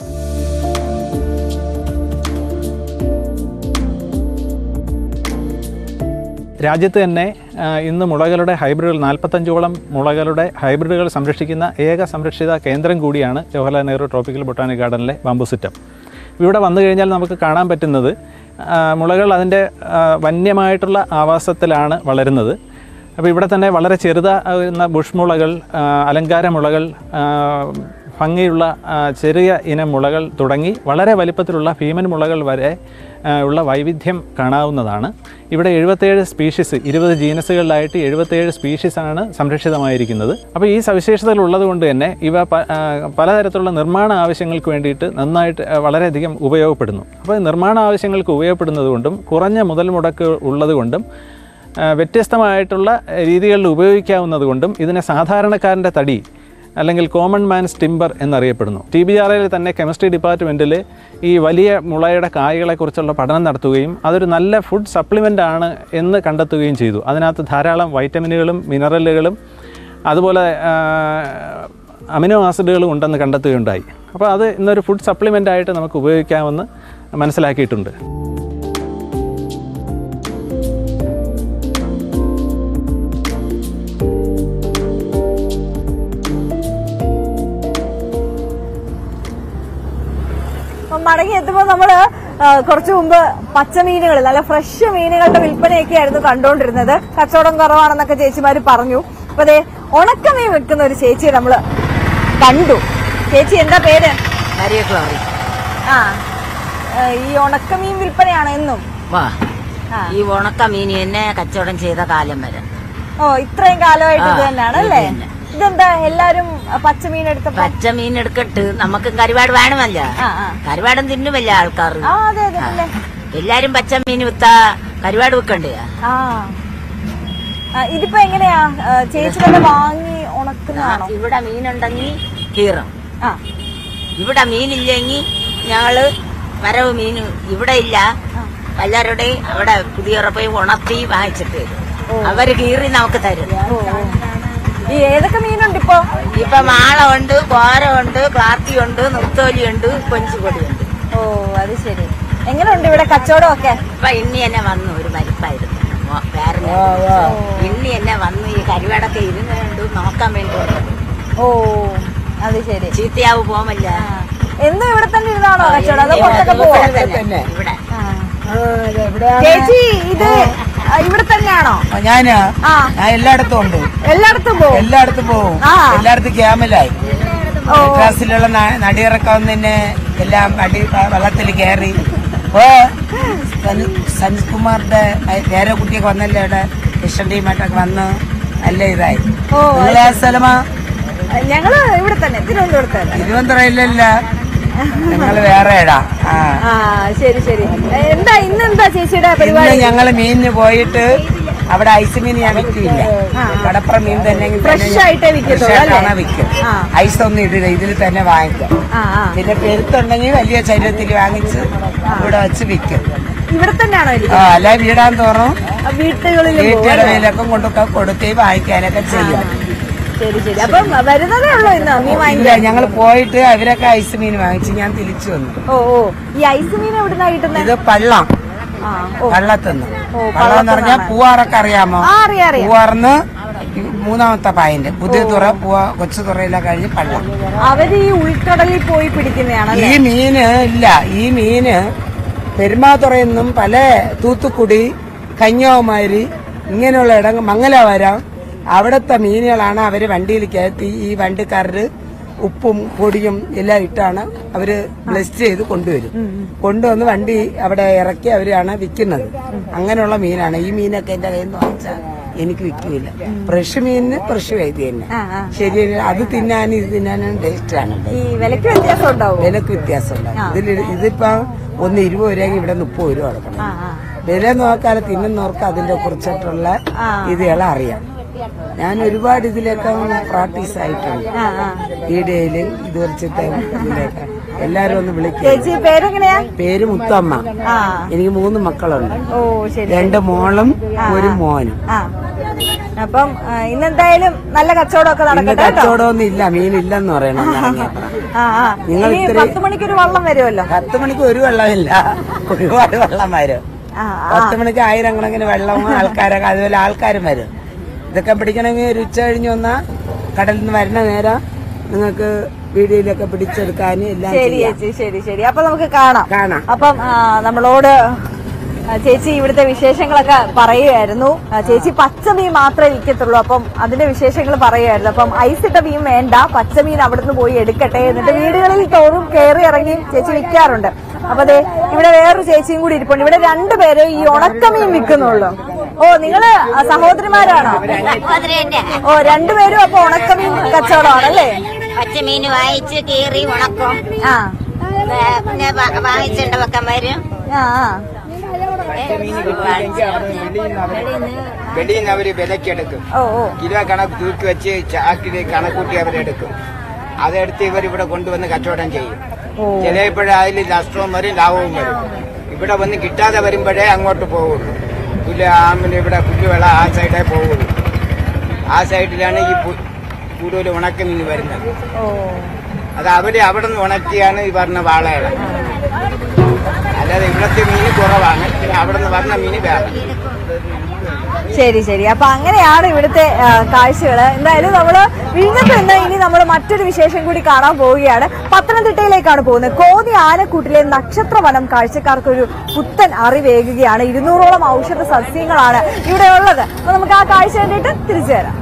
രാജ്യത്ത് തന്നെ ആ, ഇന്ന് മുളകളുടെ ഹൈബ്രിഡുകൾ നാൽപ്പത്തഞ്ചോളം മുളകളുടെ ഹൈബ്രിഡുകൾ സംരക്ഷിക്കുന്ന ഏക സംരക്ഷിത കേന്ദ്രം കൂടിയാണ് ജവഹർലാൽ നെഹ്റു ട്രോപ്പിക്കൽ ബൊട്ടാണിക് ഗാർഡനിലെ ബാംബു സിറ്റം ഇവിടെ വന്നു കഴിഞ്ഞാൽ നമുക്ക് കാണാൻ പറ്റുന്നത് ആ, മുളകൾ അതിൻ്റെ ആ, വന്യമായിട്ടുള്ള ആവാസത്തിലാണ് വളരുന്നത് അപ്പോൾ ഇവിടെ തന്നെ വളരെ ചെറുതാകുന്ന ബുഷ് മുളകൾ ആ, അലങ്കാര മുളകൾ ആ, ഭംഗിയുള്ള ആ, ചെറിയ ഇനം മുളകൾ തുടങ്ങി വളരെ വലിപ്പത്തിലുള്ള ഭീമൻ മുളകൾ വരെ ആ, ഉള്ള വൈവിധ്യം കാണാവുന്നതാണ് ഇവിടെ എഴുപത്തേഴ് സ്പീഷീസ് ഇരുപത് ജീനസുകളിലായിട്ട് എഴുപത്തേഴ് സ്പീഷീസാണ് സംരക്ഷിതമായിരിക്കുന്നത് അപ്പോൾ ഈ സവിശേഷതകൾ ഉള്ളത് കൊണ്ട് തന്നെ ഇവ പ- ആ, പലതരത്തിലുള്ള നിർമ്മാണ ആവശ്യങ്ങൾക്ക് വേണ്ടിയിട്ട് നന്നായിട്ട് ആ, വളരെയധികം ഉപയോഗപ്പെടുന്നു അപ്പോൾ നിർമ്മാണ ആവശ്യങ്ങൾക്ക് ഉപയോഗപ്പെടുന്നത് കൊണ്ടും കുറഞ്ഞ മുതൽ മുടക്ക് ഉള്ളതുകൊണ്ടും ആ, വ്യത്യസ്തമായിട്ടുള്ള രീതികളിൽ ഉപയോഗിക്കാവുന്നത് കൊണ്ടും ഇതിനെ സാധാരണക്കാരൻ്റെ തടി അല്ലെങ്കിൽ കോമൺ മാൻസ് ടിമ്പർ എന്നറിയപ്പെടുന്നു ടി ബി ആർ ഐയിൽ തന്നെ കെമിസ്ട്രി ഡിപ്പാർട്ട്മെൻറ്റിൽ ഈ വലിയ മുളയുടെ കായകളെക്കുറിച്ചുള്ള പഠനം നടത്തുകയും അതൊരു നല്ല ഫുഡ് സപ്ലിമെൻ്റ് ആണ് എന്ന് കണ്ടെത്തുകയും ചെയ്തു അതിനകത്ത് ധാരാളം വൈറ്റമിനുകളും മിനറലുകളും അതുപോലെ ആ, അമിനോ ആസിഡുകളും ഉണ്ടെന്ന് കണ്ടെത്തുകയുണ്ടായി അപ്പോൾ അത് ഇന്നൊരു ഫുഡ് സപ്ലിമെൻ്റ് ആയിട്ട് നമുക്ക് ഉപയോഗിക്കാമെന്ന് മനസ്സിലാക്കിയിട്ടുണ്ട് അപ്പം മടങ്ങി എത്തുമ്പോൾ നമ്മള് ആ, കുറച്ചു മുമ്പ് പച്ചമീനുകൾ നല്ല ഫ്രഷ് മീനുകളുടെ വിൽപ്പനയൊക്കെ ആയിരുന്നു കണ്ടുകൊണ്ടിരുന്നത് കച്ചവടം കുറവാണെന്നൊക്കെ ചേച്ചിമാര് പറഞ്ഞു അപ്പൊ അതെ ഉണക്കമീൻ വെക്കുന്ന ഒരു ചേച്ചിയെ നമ്മള് കണ്ടു ചേച്ചി എന്താ പേര് മരിയ ക്ലോറി ആ ആ, ഈ ഉണക്കമീൻ വിൽപ്പനയാണ് എന്നും വാ ഈ ഉണക്ക മീൻ തന്നെ കച്ചവടം ചെയ്ത കാലം വരെ ഓ ഇത്രയും കാലമായിട്ട് ഇത് ആ, തന്നെയാണ് ഇത് അല്ലേ തന്നെ. ഇതെന്താ എല്ലാരും പച്ചമീൻ എടുത്തപ്പോ പച്ച മീൻ എടുക്കട്ട് നമുക്ക് കരുവാട് വേണമല്ല കരുവാടും തിന്നുമല്ല ആൾക്കാർ ആ അതെ അതെ പിന്നെ എല്ലാരും പച്ച മീൻ വിത്താ കരുവാട് വെക്കണ്ടേ ആ ആ, ഇതിപ്പോ എങ്ങനെയാ ആ, ചേച്ചി തന്നെ വാങ്ങി ഉണക്കുന്നതാണോ ഇവിടെ മീനുണ്ടെങ്കിൽ കീറും ആ ഇവിടെ മീനില്ലെങ്കിൽ ഞങ്ങള് വരവ് മീൻ ഇവിടെ ഇല്ല എല്ലാവരുടെയും അവിടെ പുതിയ പോയി ഉണർത്തി വാങ്ങിച്ചിട്ട് വരും അവര് കീറി നമുക്ക് തരും ഈ ഏതൊക്കെ മീനുണ്ട് ഇപ്പൊ ഇപ്പൊ മാള ഉണ്ട് കോര ഉണ്ട് ക്ലാർത്തി ഉണ്ട് നിർത്തോലി ഉണ്ട് കൊഞ്ചുപൊടിയുണ്ട് ഓ അത് ശരി എങ്ങനെയുണ്ട് ഇവിടെ കച്ചവടം ഒക്കെ ഇപ്പൊ ഇണ്ണി തന്നെ വന്നു ഒരു മരിപ്പായിരുന്നു മോ- വേറെ ഇണ്ണി തന്നെ വന്നു ഈ കരുവാടൊക്കെ ഇരുന്നുകൊണ്ട് നോക്കാൻ വേണ്ടി വന്നു. ഓ അത് ശരി ചീത്തയാവ് പോമല്ല എന്നും ഇവിടെ തന്നെ ഇരുന്നാണോ കച്ചവടം അതോ പുറത്തൊക്കെ പോവോ ഇവിടെ ചേച്ചി ഇത് ആ, ഇവിടെ തന്നെയാണോ ഞാന് ആ ഞാൻ എല്ലായിടത്തും ഉണ്ട് എല്ലായിടത്തും പോവും എല്ലായിടത്തും പോകും ആ. എല്ലായിടത്തും ക്യാമലായി ഓ. ക്ലാസ്സിലുള്ള ന- നടിയിറക്കം തന്നെ എല്ലാം അടി വെള്ളത്തിൽ കയറി ഓ സൻ- സഞ്ജിത്കുമാറിന്റെ വേറെ കുട്ടിയൊക്കെ വന്നല്ലേ ഇവിടെ കിഷൻ ടീമായിട്ടൊക്കെ വന്ന് നല്ല ഇതായി ഓ, നിങ്ങളെ സ്ഥലമാ ഞങ്ങള് ഇവിടെ തന്നെ തിരുവനന്തപുരത്ത് തന്നെ തിരുവനന്തപുരം ഇല്ലല്ല നിങ്ങൾ വേറെ ഇടാ ആ ആ ശരി ശരി എന്താ ഇന്ന് എന്താ ചേച്ചിയുടെ ഇന്ന് പരിപാടി ഞങ്ങള് മീനിന് പോയിട്ട് അവിടെ ഐസ് മീൻ ഞാൻ വിൽക്കില്ല കടപ്പുറം മീൻ തന്നെ Fresh ആയിട്ടേ വിൽക്കത്തുള്ളൂ, അല്ലേ? വിൽക്കും ആ. ഐസ് ഒന്നും ഇടില്ല ഇതിൽ തന്നെ വാങ്ങിക്കാം ആ ആ പിന്നെ പെരുത്തുണ്ടെങ്കിൽ വലിയ ശരീരത്തിൽ വാങ്ങിച്ച് ഇവിടെ വെച്ച് വിൽക്കും ഇവിടെ തന്നെയാണോ ആ അല്ല വീടാൻ തോറും വീട്ടുകളിൽ വീട്ടുകളിലൊക്കെ കൊണ്ടൊക്കെ കൊടുക്കുകയും വാങ്ങിക്കാനൊക്കെ ചെയ്യും ശരി ശരി അപ്പം വരുന്നതേ ഉള്ളൂ ഇന്ന് മീൻ ഇല്ല വാങ്ങിക്കാൻ ഞങ്ങൾ പോയിട്ട് അവരൊക്കെ ഐസ് മീൻ വാങ്ങിച്ച് ഞാൻ തിരിച്ചു വന്നു ഓ ഓ ഈ ഐസ് മീൻ എവിടുന്നാ കിട്ടുന്നത് ഇത് പള്ളം ആ ഓ പള്ളത്തുനിന്ന് ഓ, പള്ളം എന്ന് പറഞ്ഞാൽ പള്ളത്തുനിന്നാണ്. പൂവാറൊക്കെ അറിയാമോ ആ, അറിയാം, അറിയാം. പൂവാറിന്ന് മൂന്നാമത്തെ പായന്റ് പുതിയ തുറ പൂവ കൊച്ചു തുറയെല്ലാം കഴിഞ്ഞ് പള്ളം അവര് ഈ ഉൾക്കടലിൽ പോയി പിടിക്കുന്നതാണല്ലേ ഈ മീന് ഇല്ല ഈ മീന് പെരുമാതുറയിൽ നിന്നും പല തൂത്തുക്കുടി കന്യാകുമാരി ഇങ്ങനെയുള്ള ഇടങ്ങൾ മംഗലാപുരം അവിടുത്തെ മീനുകളാണ് അവര് വണ്ടിയിൽ കയറ്റി ഈ വണ്ടിക്കാരര് ഉപ്പും പൊടിയും എല്ലാം ഇട്ടാണ് അവര് ബ്ലസ്റ്റ് ചെയ്ത് കൊണ്ടുവരും കൊണ്ടുവന്ന് വണ്ടി അവിടെ ഇറക്കി അവരാണ് വിൽക്കുന്നത് അങ്ങനെയുള്ള മീനാണ് ഈ മീനൊക്കെ എന്റെ കയ്യിൽ നിന്ന് വാങ്ങിച്ചാൽ എനിക്ക് വിൽക്കൂല ഫ്രഷ് മീനിന് ഫ്രഷ് ഇത് തന്നെ ശരി അത് തിന്നാനും ഇത് തിന്നാനും ടേസ്റ്റ് ആണ് ഈ വിലക്ക് വ്യത്യാസം ഉണ്ടാവും വിലക്ക് വ്യത്യാസം ഉണ്ടാവും ഇതിൽ ഇതിപ്പോ ഒന്ന് ഇരുപത് രൂപ ഇവിടെ മുപ്പത് രൂപ കൊടുക്കണം വില നോക്കാതെ തിന്നുന്നവർക്ക് അതിന്റെ കുറിച്ചിട്ടുള്ള ഇതുകൾ അറിയാം ഞാൻ ഒരുപാട് ഇതിലൊക്കെ പ്രാക്ടീസ് ആയിട്ടുണ്ട് വീഡിയോയില് ഇത് വെച്ചിട്ട് ഇതിലൊക്കെ എല്ലാരും ഒന്ന് വിളിക്കും ചേച്ചി പേരെങ്ങനെയാ പേര് മുത്തമ്മ ആ എനിക്ക് മൂന്ന് മക്കളുണ്ട് ഓ ശരി രണ്ട് മോളും ഒരു മോനും ആ അപ്പം ആ, ഇന്നെന്തായാലും നല്ല കച്ചവടമൊക്കെ ഇന്ന് നടക്കട്ടെ കേട്ടോ കച്ചവടമൊന്നും ഇല്ല മീനില്ലെന്ന് പറയണം ഇറങ്ങിയപ്പോ. ആ ആ നിങ്ങൾ ഇനി ഇത്തിരി- പത്ത് മണിക്ക് ഒരു വള്ളം വരുമല്ലോ പത്ത് മണിക്ക് ഒരു വെള്ളമില്ല ഒരുപാട് വെള്ളം വരും ആ, ആ. പത്ത് മണിക്ക് ആയിരം കണക്കിന് വെള്ളവും ആൾക്കാരൊക്കെ അതുപോലെ ആൾക്കാരും വരും ഇതൊക്കെ പിടിക്കണമെങ്കിൽ ഒരു ഉച്ച കഴിഞ്ഞ് വന്നാൽ കടലിൽ നിന്ന് വരുന്ന നേരം നിങ്ങൾക്ക് വീഡിയോയിലൊക്കെ പിടിച്ചെടുക്കാനും എല്ലാം ശരി ചെയ്യാം ചേച്ചി ശരി ശരി അപ്പൊ നമുക്ക് കാണാം കാണാം അപ്പം ആ, നമ്മളോട് ആ, ചേച്ചി ഇവിടുത്തെ വിശേഷങ്ങളൊക്കെ പറയുമായിരുന്നു ആ, ചേച്ചി പച്ച മീൻ മാത്രമേ വിൽക്കത്തുള്ളൂ അപ്പം അതിന്റെ വിശേഷങ്ങൾ പറയുമായിരുന്നു അപ്പം ഐസിട്ട മീൻ വേണ്ട പച്ച മീൻ അവിടുന്ന് പോയി എടുക്കട്ടെ എന്നിട്ട് വീടുകളിൽ തോറും കയറി ഇറങ്ങി ചേച്ചി വിൽക്കാറുണ്ട് അപ്പൊ അതെ ഇവിടെ വേറൊരു ചേച്ചിയും കൂടി ഇരിപ്പുണ്ട് ഇവിടെ രണ്ടുപേരെ ഈ ഉണക്കമീൻ വിൽക്കുന്നുള്ളൂ ഓ നിങ്ങള് സഹോദരിമാരാണോ ഓ രണ്ടുപേരും അപ്പൊ ഉണക്കമീൻ കച്ചവടമാണല്ലേ പച്ചമീൻ വാങ്ങിച്ച് കീറി ഉണക്കും ആ വേ- പിന്നെ വാ- വാങ്ങിച്ചിട്ട് വെക്കാൻ വരും ആ ആ വെളിയിൽ നിന്ന് അവര് വിലക്കെടുക്കും ഓ ഓ കിലോ കണക്ക് തൂക്കി വെച്ച് ചാക്കിൽ കണക്കൂട്ടി അവരെടുക്കും അതെടുത്ത് ഇവർ ഇവിടെ കൊണ്ടുവന്ന് കച്ചവടം ചെയ്യും ചിലപ്പോഴേ അതിൽ നഷ്ടവും വരും ലാഭവും വരും ഇവിടെ വന്ന് കിട്ടാതെ വരുമ്പോഴേ അങ്ങോട്ട് പോകുള്ളൂ പുല്ല് ആമിന് ഇവിടെ പുല്ലുവിള ആ സൈഡേ പോകുള്ളൂ ആ സൈഡിലാണ് ഈ പു- കൂടുതൽ ഉണക്കമീൻ വരുന്നത് ഓ അത് അവര് അവിടെ നിന്ന് ഉണക്കിയാണ് ഈ പറഞ്ഞ വാളയില അല്ലാതെ ഇവിടുത്തെ മീൻ കുറവാണ് പിന്നെ അവിടെ നിന്ന് പറഞ്ഞ മീൻ വേറെ ശരി ശരി അപ്പൊ അങ്ങനെയാണ് ഇവിടുത്തെ ആ, കാഴ്ചകള് എന്തായാലും നമ്മള് വിഴിഞ്ഞത്ത് നിന്ന് ഇനി നമ്മൾ മറ്റൊരു വിശേഷം കൂടി കാണാൻ പോവുകയാണ് പത്തനംതിട്ടയിലേക്കാണ് പോകുന്നത് കോന്നി ആനക്കൂട്ടിലെ നക്ഷത്രവനം കാഴ്ചക്കാർക്ക് ഒരു പുത്തൻ അറിവേകുകയാണ് ഇരുന്നൂറോളം ഔഷധ സസ്യങ്ങളാണ് ഇവിടെ ഉള്ളത് അപ്പൊ നമുക്ക് ആ കാഴ്ച കണ്ടിട്ട് തിരിച്ചു വരാം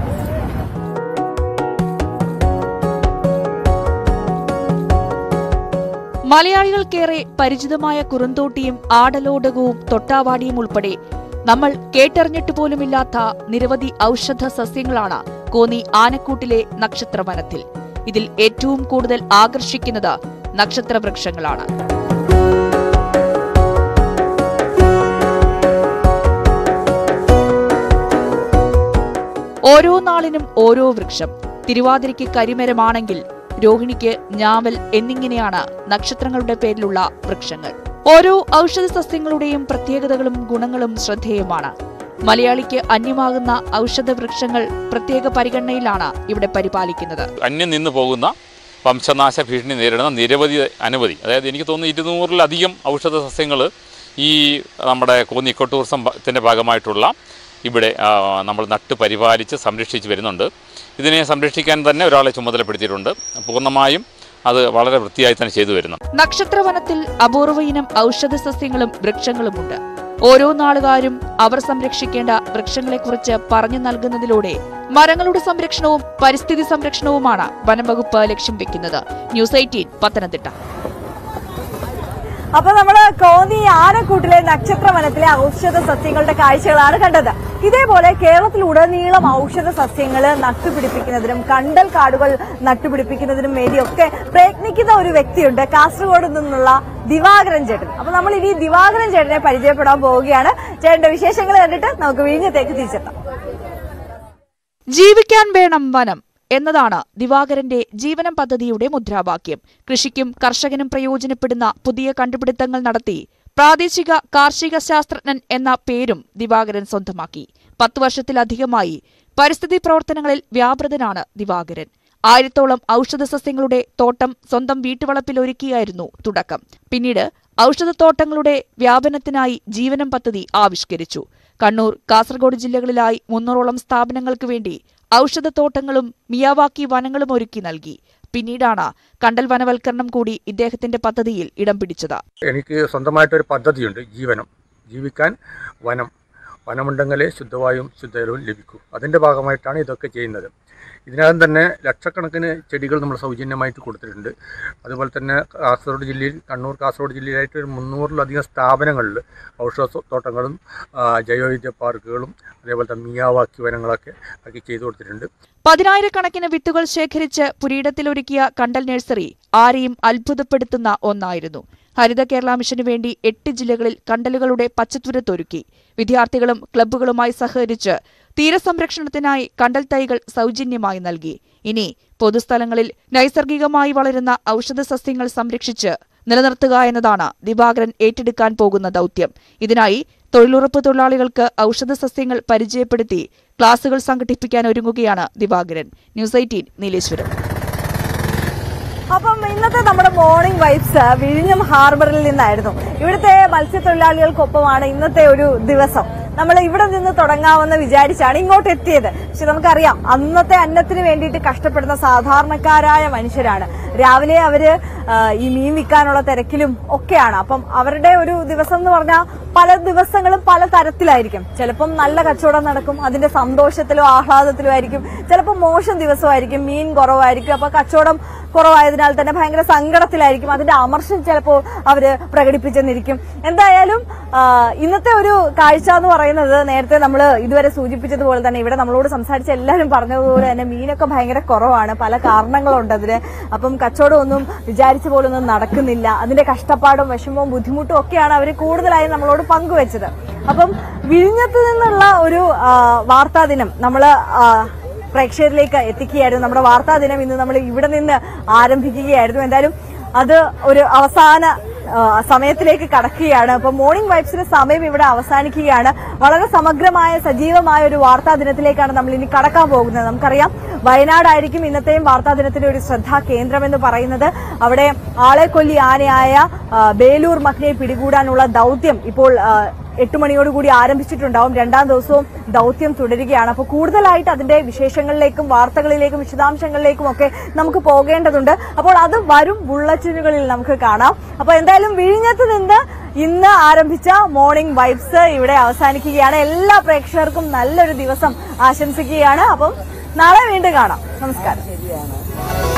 മലയാളികൾക്കേറെ പരിചിതമായ കുറുന്തോട്ടിയും ആടലോടകവും തൊട്ടാവാടിയും ഉൾപ്പെടെ നമ്മൾ കേട്ടറിഞ്ഞിട്ട് പോലുമില്ലാത്ത നിരവധി ഔഷധ സസ്യങ്ങളാണ് കോന്നി ആനക്കൂട്ടിലെ നക്ഷത്രവനത്തിൽ ഇതിൽ ഏറ്റവും കൂടുതൽ ആകർഷിക്കുന്നത് നക്ഷത്രവൃക്ഷങ്ങളാണ് ഓരോ നാളിനും ഓരോ വൃക്ഷം തിരുവാതിരയ്ക്ക് കരിമരമാണെങ്കിൽ രോഹിണിക്ക് ഞാവൽ എന്നിങ്ങനെയാണ് നക്ഷത്രങ്ങളുടെ പേരിലുള്ള വൃക്ഷങ്ങൾ ഓരോ ഔഷധ സസ്യങ്ങളുടെയും പ്രത്യേകതകളും ഗുണങ്ങളും ശ്രദ്ധേയമാണ് മലയാളിക്ക് അന്യമാകുന്ന ഔഷധ വൃക്ഷങ്ങൾ പ്രത്യേക പരിഗണനയിലാണ് ഇവിടെ പരിപാലിക്കുന്നത് അന്യം നിന്ന് പോകുന്ന വംശനാശ ഭീഷണി നേരിടുന്ന നിരവധി അനവധി അതായത് എനിക്ക് തോന്നുന്നു ഇരുന്നൂറിലധികം ഔഷധ സസ്യങ്ങൾ ഈ നമ്മുടെ കോന്നി ഇക്കോ ടൂറിസത്തിൻ്റെ ഭാഗമായിട്ടുള്ള ഇവിടെ ആ, നമ്മൾ നട്ട് പരിപാലിച്ച് സംരക്ഷിച്ച് വരുന്നുണ്ട് ഇതിനെ സംരക്ഷിക്കാൻ തന്നെ ഒരാളെ ചുമതലപ്പെടുത്തിയിട്ടുണ്ട് പൂർണ്ണമായും അത് വളരെ വൃത്തിയായി തന്നെ ചെയ്തു വരുന്നു നക്ഷത്രവനത്തിൽ അപൂർവ ഇനം ഔഷധ സസ്യങ്ങളും വൃക്ഷങ്ങളുമുണ്ട് ഓരോ നാളുകാരും അവർ സംരക്ഷിക്കേണ്ട വൃക്ഷങ്ങളെക്കുറിച്ച് പറഞ്ഞു നൽകുന്നതിലൂടെ മരങ്ങളുടെ സംരക്ഷണവും പരിസ്ഥിതി സംരക്ഷണവുമാണ് വനംവകുപ്പ് ലക്ഷ്യം വെക്കുന്നത് ന്യൂസ് എയ്റ്റീൻ പത്തനംതിട്ട അപ്പൊ നമ്മള് കോന്നി ആനക്കൂട്ടിലെ നക്ഷത്രവനത്തിലെ ഔഷധ സസ്യങ്ങളുടെ കാഴ്ചകളാണ് കണ്ടത് ഇതേപോലെ കേരളത്തിലുടനീളം ഔഷധ സസ്യങ്ങൾ നട്ടുപിടിപ്പിക്കുന്നതിനും കണ്ടൽ കാടുകൾ നട്ടുപിടിപ്പിക്കുന്നതിനും വേണ്ടിയൊക്കെ പ്രയത്നിക്കുന്ന ഒരു വ്യക്തിയുണ്ട് കാസർഗോഡ് നിന്നുള്ള ദിവാകരൻ ചേട്ടൻ അപ്പൊ നമ്മൾ ഇനി ദിവാകരൻ ചേട്ടനെ പരിചയപ്പെടാൻ പോവുകയാണ് ചേട്ടന്റെ വിശേഷങ്ങൾ കണ്ടിട്ട് നമുക്ക് വിഴിഞ്ഞത്തേക്ക് തിരിച്ചെത്താം ജീവിക്കാൻ വേണം വനം എന്നതാണ് ദിവാകരന്റെ ജീവനം പദ്ധതിയുടെ മുദ്രാവാക്യം കൃഷിക്കും കർഷകനും പ്രയോജനപ്പെടുന്ന പുതിയ കണ്ടുപിടുത്തങ്ങൾ നടത്തി പ്രാദേശിക കാർഷിക ശാസ്ത്രജ്ഞൻ എന്ന പേരും ദിവാകരൻ സ്വന്തമാക്കി പത്ത് വർഷത്തിലധികമായി പരിസ്ഥിതി പ്രവർത്തനങ്ങളിൽ വ്യാപൃതനാണ് ദിവാകരൻ ആയിരത്തോളം ഔഷധ സസ്യങ്ങളുടെ തോട്ടം സ്വന്തം വീട്ടുവളപ്പിൽ ഒരുക്കിയായിരുന്നു തുടക്കം പിന്നീട് ഔഷധത്തോട്ടങ്ങളുടെ വ്യാപനത്തിനായി ജീവനം പദ്ധതി ആവിഷ്കരിച്ചു കണ്ണൂർ കാസർഗോഡ് ജില്ലകളിലായി മുന്നൂറോളം സ്ഥാപനങ്ങൾക്ക് വേണ്ടി ഔഷധത്തോട്ടങ്ങളും മിയാവാക്കി വനങ്ങളും ഒരുക്കി നൽകി പിന്നീടാണ് കണ്ടൽ വനവൽക്കരണം കൂടി ഇദ്ദേഹത്തിന്റെ പദ്ധതിയിൽ ഇടം പിടിച്ചത് എനിക്ക് സ്വന്തമായിട്ടൊരു പദ്ധതിയുണ്ട് ജീവനം ജീവിക്കാൻ വനം വനമുണ്ടെങ്കിലേ ശുദ്ധവായും ശുദ്ധജലവും ലഭിക്കൂ അതിൻ്റെ ഭാഗമായിട്ടാണ് ഇതൊക്കെ ചെയ്യുന്നത് ഇതിനകം തന്നെ ലക്ഷക്കണക്കിന് ചെടികൾ നമ്മൾ സൗജന്യമായിട്ട് കൊടുത്തിട്ടുണ്ട് അതുപോലെ തന്നെ കാസർഗോഡ് ജില്ലയിൽ കണ്ണൂർ കാസർഗോഡ് ജില്ലയിലായിട്ട് ഒരു മുന്നൂറിലധികം സ്ഥാപനങ്ങളിൽ ഔഷധ തോട്ടങ്ങളും ആ, ജൈവവൈദ്യ പാർക്കുകളും അതേപോലെ തന്നെ മിയാവാക്കി വനങ്ങളൊക്കെ ആക്കി ചെയ്തു കൊടുത്തിട്ടുണ്ട് പതിനായിരക്കണക്കിന് വിത്തുകൾ ശേഖരിച്ച് പുരീടത്തിലൊരുക്കിയ കണ്ടൽ നഴ്സറി ആരെയും അത്ഭുതപ്പെടുത്തുന്ന ഒന്നായിരുന്നു ഹരിത കേരള മിഷനു വേണ്ടി എട്ട് ജില്ലകളിൽ കണ്ടലുകളുടെ പച്ചത്തുരത്തൊരുക്കി വിദ്യാർത്ഥികളും ക്ലബ്ബുകളുമായി സഹകരിച്ച് തീരസംരക്ഷണത്തിനായി കണ്ടൽ തൈകൾ സൗജന്യമായി നൽകി ഇനി പൊതുസ്ഥലങ്ങളിൽ നൈസർഗികമായി വളരുന്ന ഔഷധ സസ്യങ്ങൾ സംരക്ഷിച്ച് നിലനിർത്തുക എന്നതാണ് ദിവാകരൻ ഏറ്റെടുക്കാൻ പോകുന്ന ദൗത്യം ഇതിനായി തൊഴിലുറപ്പ് തൊഴിലാളികൾക്ക് ഔഷധ സസ്യങ്ങൾ പരിചയപ്പെടുത്തി ക്ലാസുകൾ സംഘടിപ്പിക്കാൻ ഒരുങ്ങുകയാണ് ദിവാകരൻ ന്യൂസ് എയ്റ്റീൻ നീലേശ്വരം അപ്പം ഇന്നത്തെ നമ്മുടെ മോർണിംഗ് വൈബ്സ് വിഴിഞ്ഞം ഹാർബറിൽ നിന്നായിരുന്നു ഇവിടുത്തെ മത്സ്യത്തൊഴിലാളികൾക്കൊപ്പമാണ് ഇന്നത്തെ ഒരു ദിവസം നമ്മൾ ഇവിടെ നിന്ന് തുടങ്ങാമെന്ന് വിചാരിച്ചാണ് ഇങ്ങോട്ട് എത്തിയത് പക്ഷെ നമുക്കറിയാം അന്നത്തെ അന്നത്തിന് വേണ്ടിയിട്ട് കഷ്ടപ്പെടുന്ന സാധാരണക്കാരായ മനുഷ്യരാണ് രാവിലെ അവര് ആ, ഈ മീൻ വിൽക്കാനുള്ള തിരക്കിലും ഒക്കെയാണ് അപ്പം അവരുടെ ഒരു ദിവസം എന്ന് പറഞ്ഞാൽ പല ദിവസങ്ങളും പല തരത്തിലായിരിക്കും ചിലപ്പം നല്ല കച്ചവടം നടക്കും അതിന്റെ സന്തോഷത്തിലോ ആഹ്ലാദത്തിലോ ആയിരിക്കും ചിലപ്പോൾ മോശം ദിവസമായിരിക്കും മീൻ കുറവായിരിക്കും അപ്പൊ കച്ചവടം കുറവായതിനാൽ തന്നെ ഭയങ്കര സങ്കടത്തിലായിരിക്കും അതിന്റെ അമർഷം ചിലപ്പോൾ അവര് പ്രകടിപ്പിച്ചെന്നിരിക്കും എന്തായാലും ആ, ഇന്നത്തെ ഒരു കാഴ്ച എന്ന് പറയുന്നത് നേരത്തെ നമ്മൾ ഇതുവരെ സൂചിപ്പിച്ചതുപോലെ തന്നെ ഇവിടെ നമ്മളോട് സംസാരിച്ച എല്ലാവരും പറഞ്ഞതുപോലെ തന്നെ മീനൊക്കെ ഭയങ്കര കുറവാണ് പല കാരണങ്ങളുണ്ട് അതിന് അപ്പം കച്ചവടം ഒന്നും വിചാരിച്ച പോലെ ഒന്നും നടക്കുന്നില്ല അതിന്റെ കഷ്ടപ്പാടും വിഷമവും ബുദ്ധിമുട്ടും ഒക്കെയാണ് അവർ കൂടുതലായി നമ്മളോട് പങ്കുവെച്ചത് അപ്പം വിഴിഞ്ഞത്ത് നിന്നുള്ള ഒരു ആ, വാർത്താ ദിനം നമ്മള് ആ, പ്രേക്ഷകരിലേക്ക് എത്തിക്കുകയായിരുന്നു നമ്മുടെ വാർത്താ ദിനം ഇന്ന് നമ്മൾ ഇവിടെ നിന്ന് ആരംഭിക്കുകയായിരുന്നു എന്തായാലും അത് ഒരു അവസാന ആ, സമയത്തിലേക്ക് കടക്കുകയാണ് അപ്പൊ മോർണിംഗ് വൈബ്സിന്റെ സമയം ഇവിടെ അവസാനിക്കുകയാണ് വളരെ സമഗ്രമായ സജീവമായ ഒരു വാർത്താ ദിനത്തിലേക്കാണ് നമ്മൾ ഇനി കടക്കാൻ പോകുന്നത് നമുക്കറിയാം വയനാടായിരിക്കും ഇന്നത്തെയും വാർത്താ ദിനത്തിന്റെ ഒരു ശ്രദ്ധാ കേന്ദ്രം എന്ന് പറയുന്നത് അവിടെ ആളെ കൊല്ലി ആനയായ ആ, ബേലൂർ മക്നയെ പിടികൂടാനുള്ള ദൗത്യം ഇപ്പോൾ ആ, എട്ട് മണിയോടുകൂടി ആരംഭിച്ചിട്ടുണ്ടാവും രണ്ടാം ദിവസവും ദൗത്യം തുടരുകയാണ് അപ്പോൾ കൂടുതലായിട്ട് അതിന്റെ വിശേഷങ്ങളിലേക്കും വാർത്തകളിലേക്കും വിശദാംശങ്ങളിലേക്കും ഒക്കെ നമുക്ക് പോകേണ്ടതുണ്ട് അപ്പോൾ അത് വരും ബുള്ളറ്റിനുകളിൽ നമുക്ക് കാണാം അപ്പോൾ എന്തായാലും വിഴിഞ്ഞത്ത് നിന്ന് ഇന്ന് ആരംഭിച്ച മോർണിംഗ് വൈബ്സ് ഇവിടെ അവസാനിക്കുകയാണ് എല്ലാ പ്രേക്ഷകർക്കും നല്ലൊരു ദിവസം ആശംസിക്കുകയാണ് അപ്പം നാളെ വീണ്ടും കാണാം നമസ്കാരം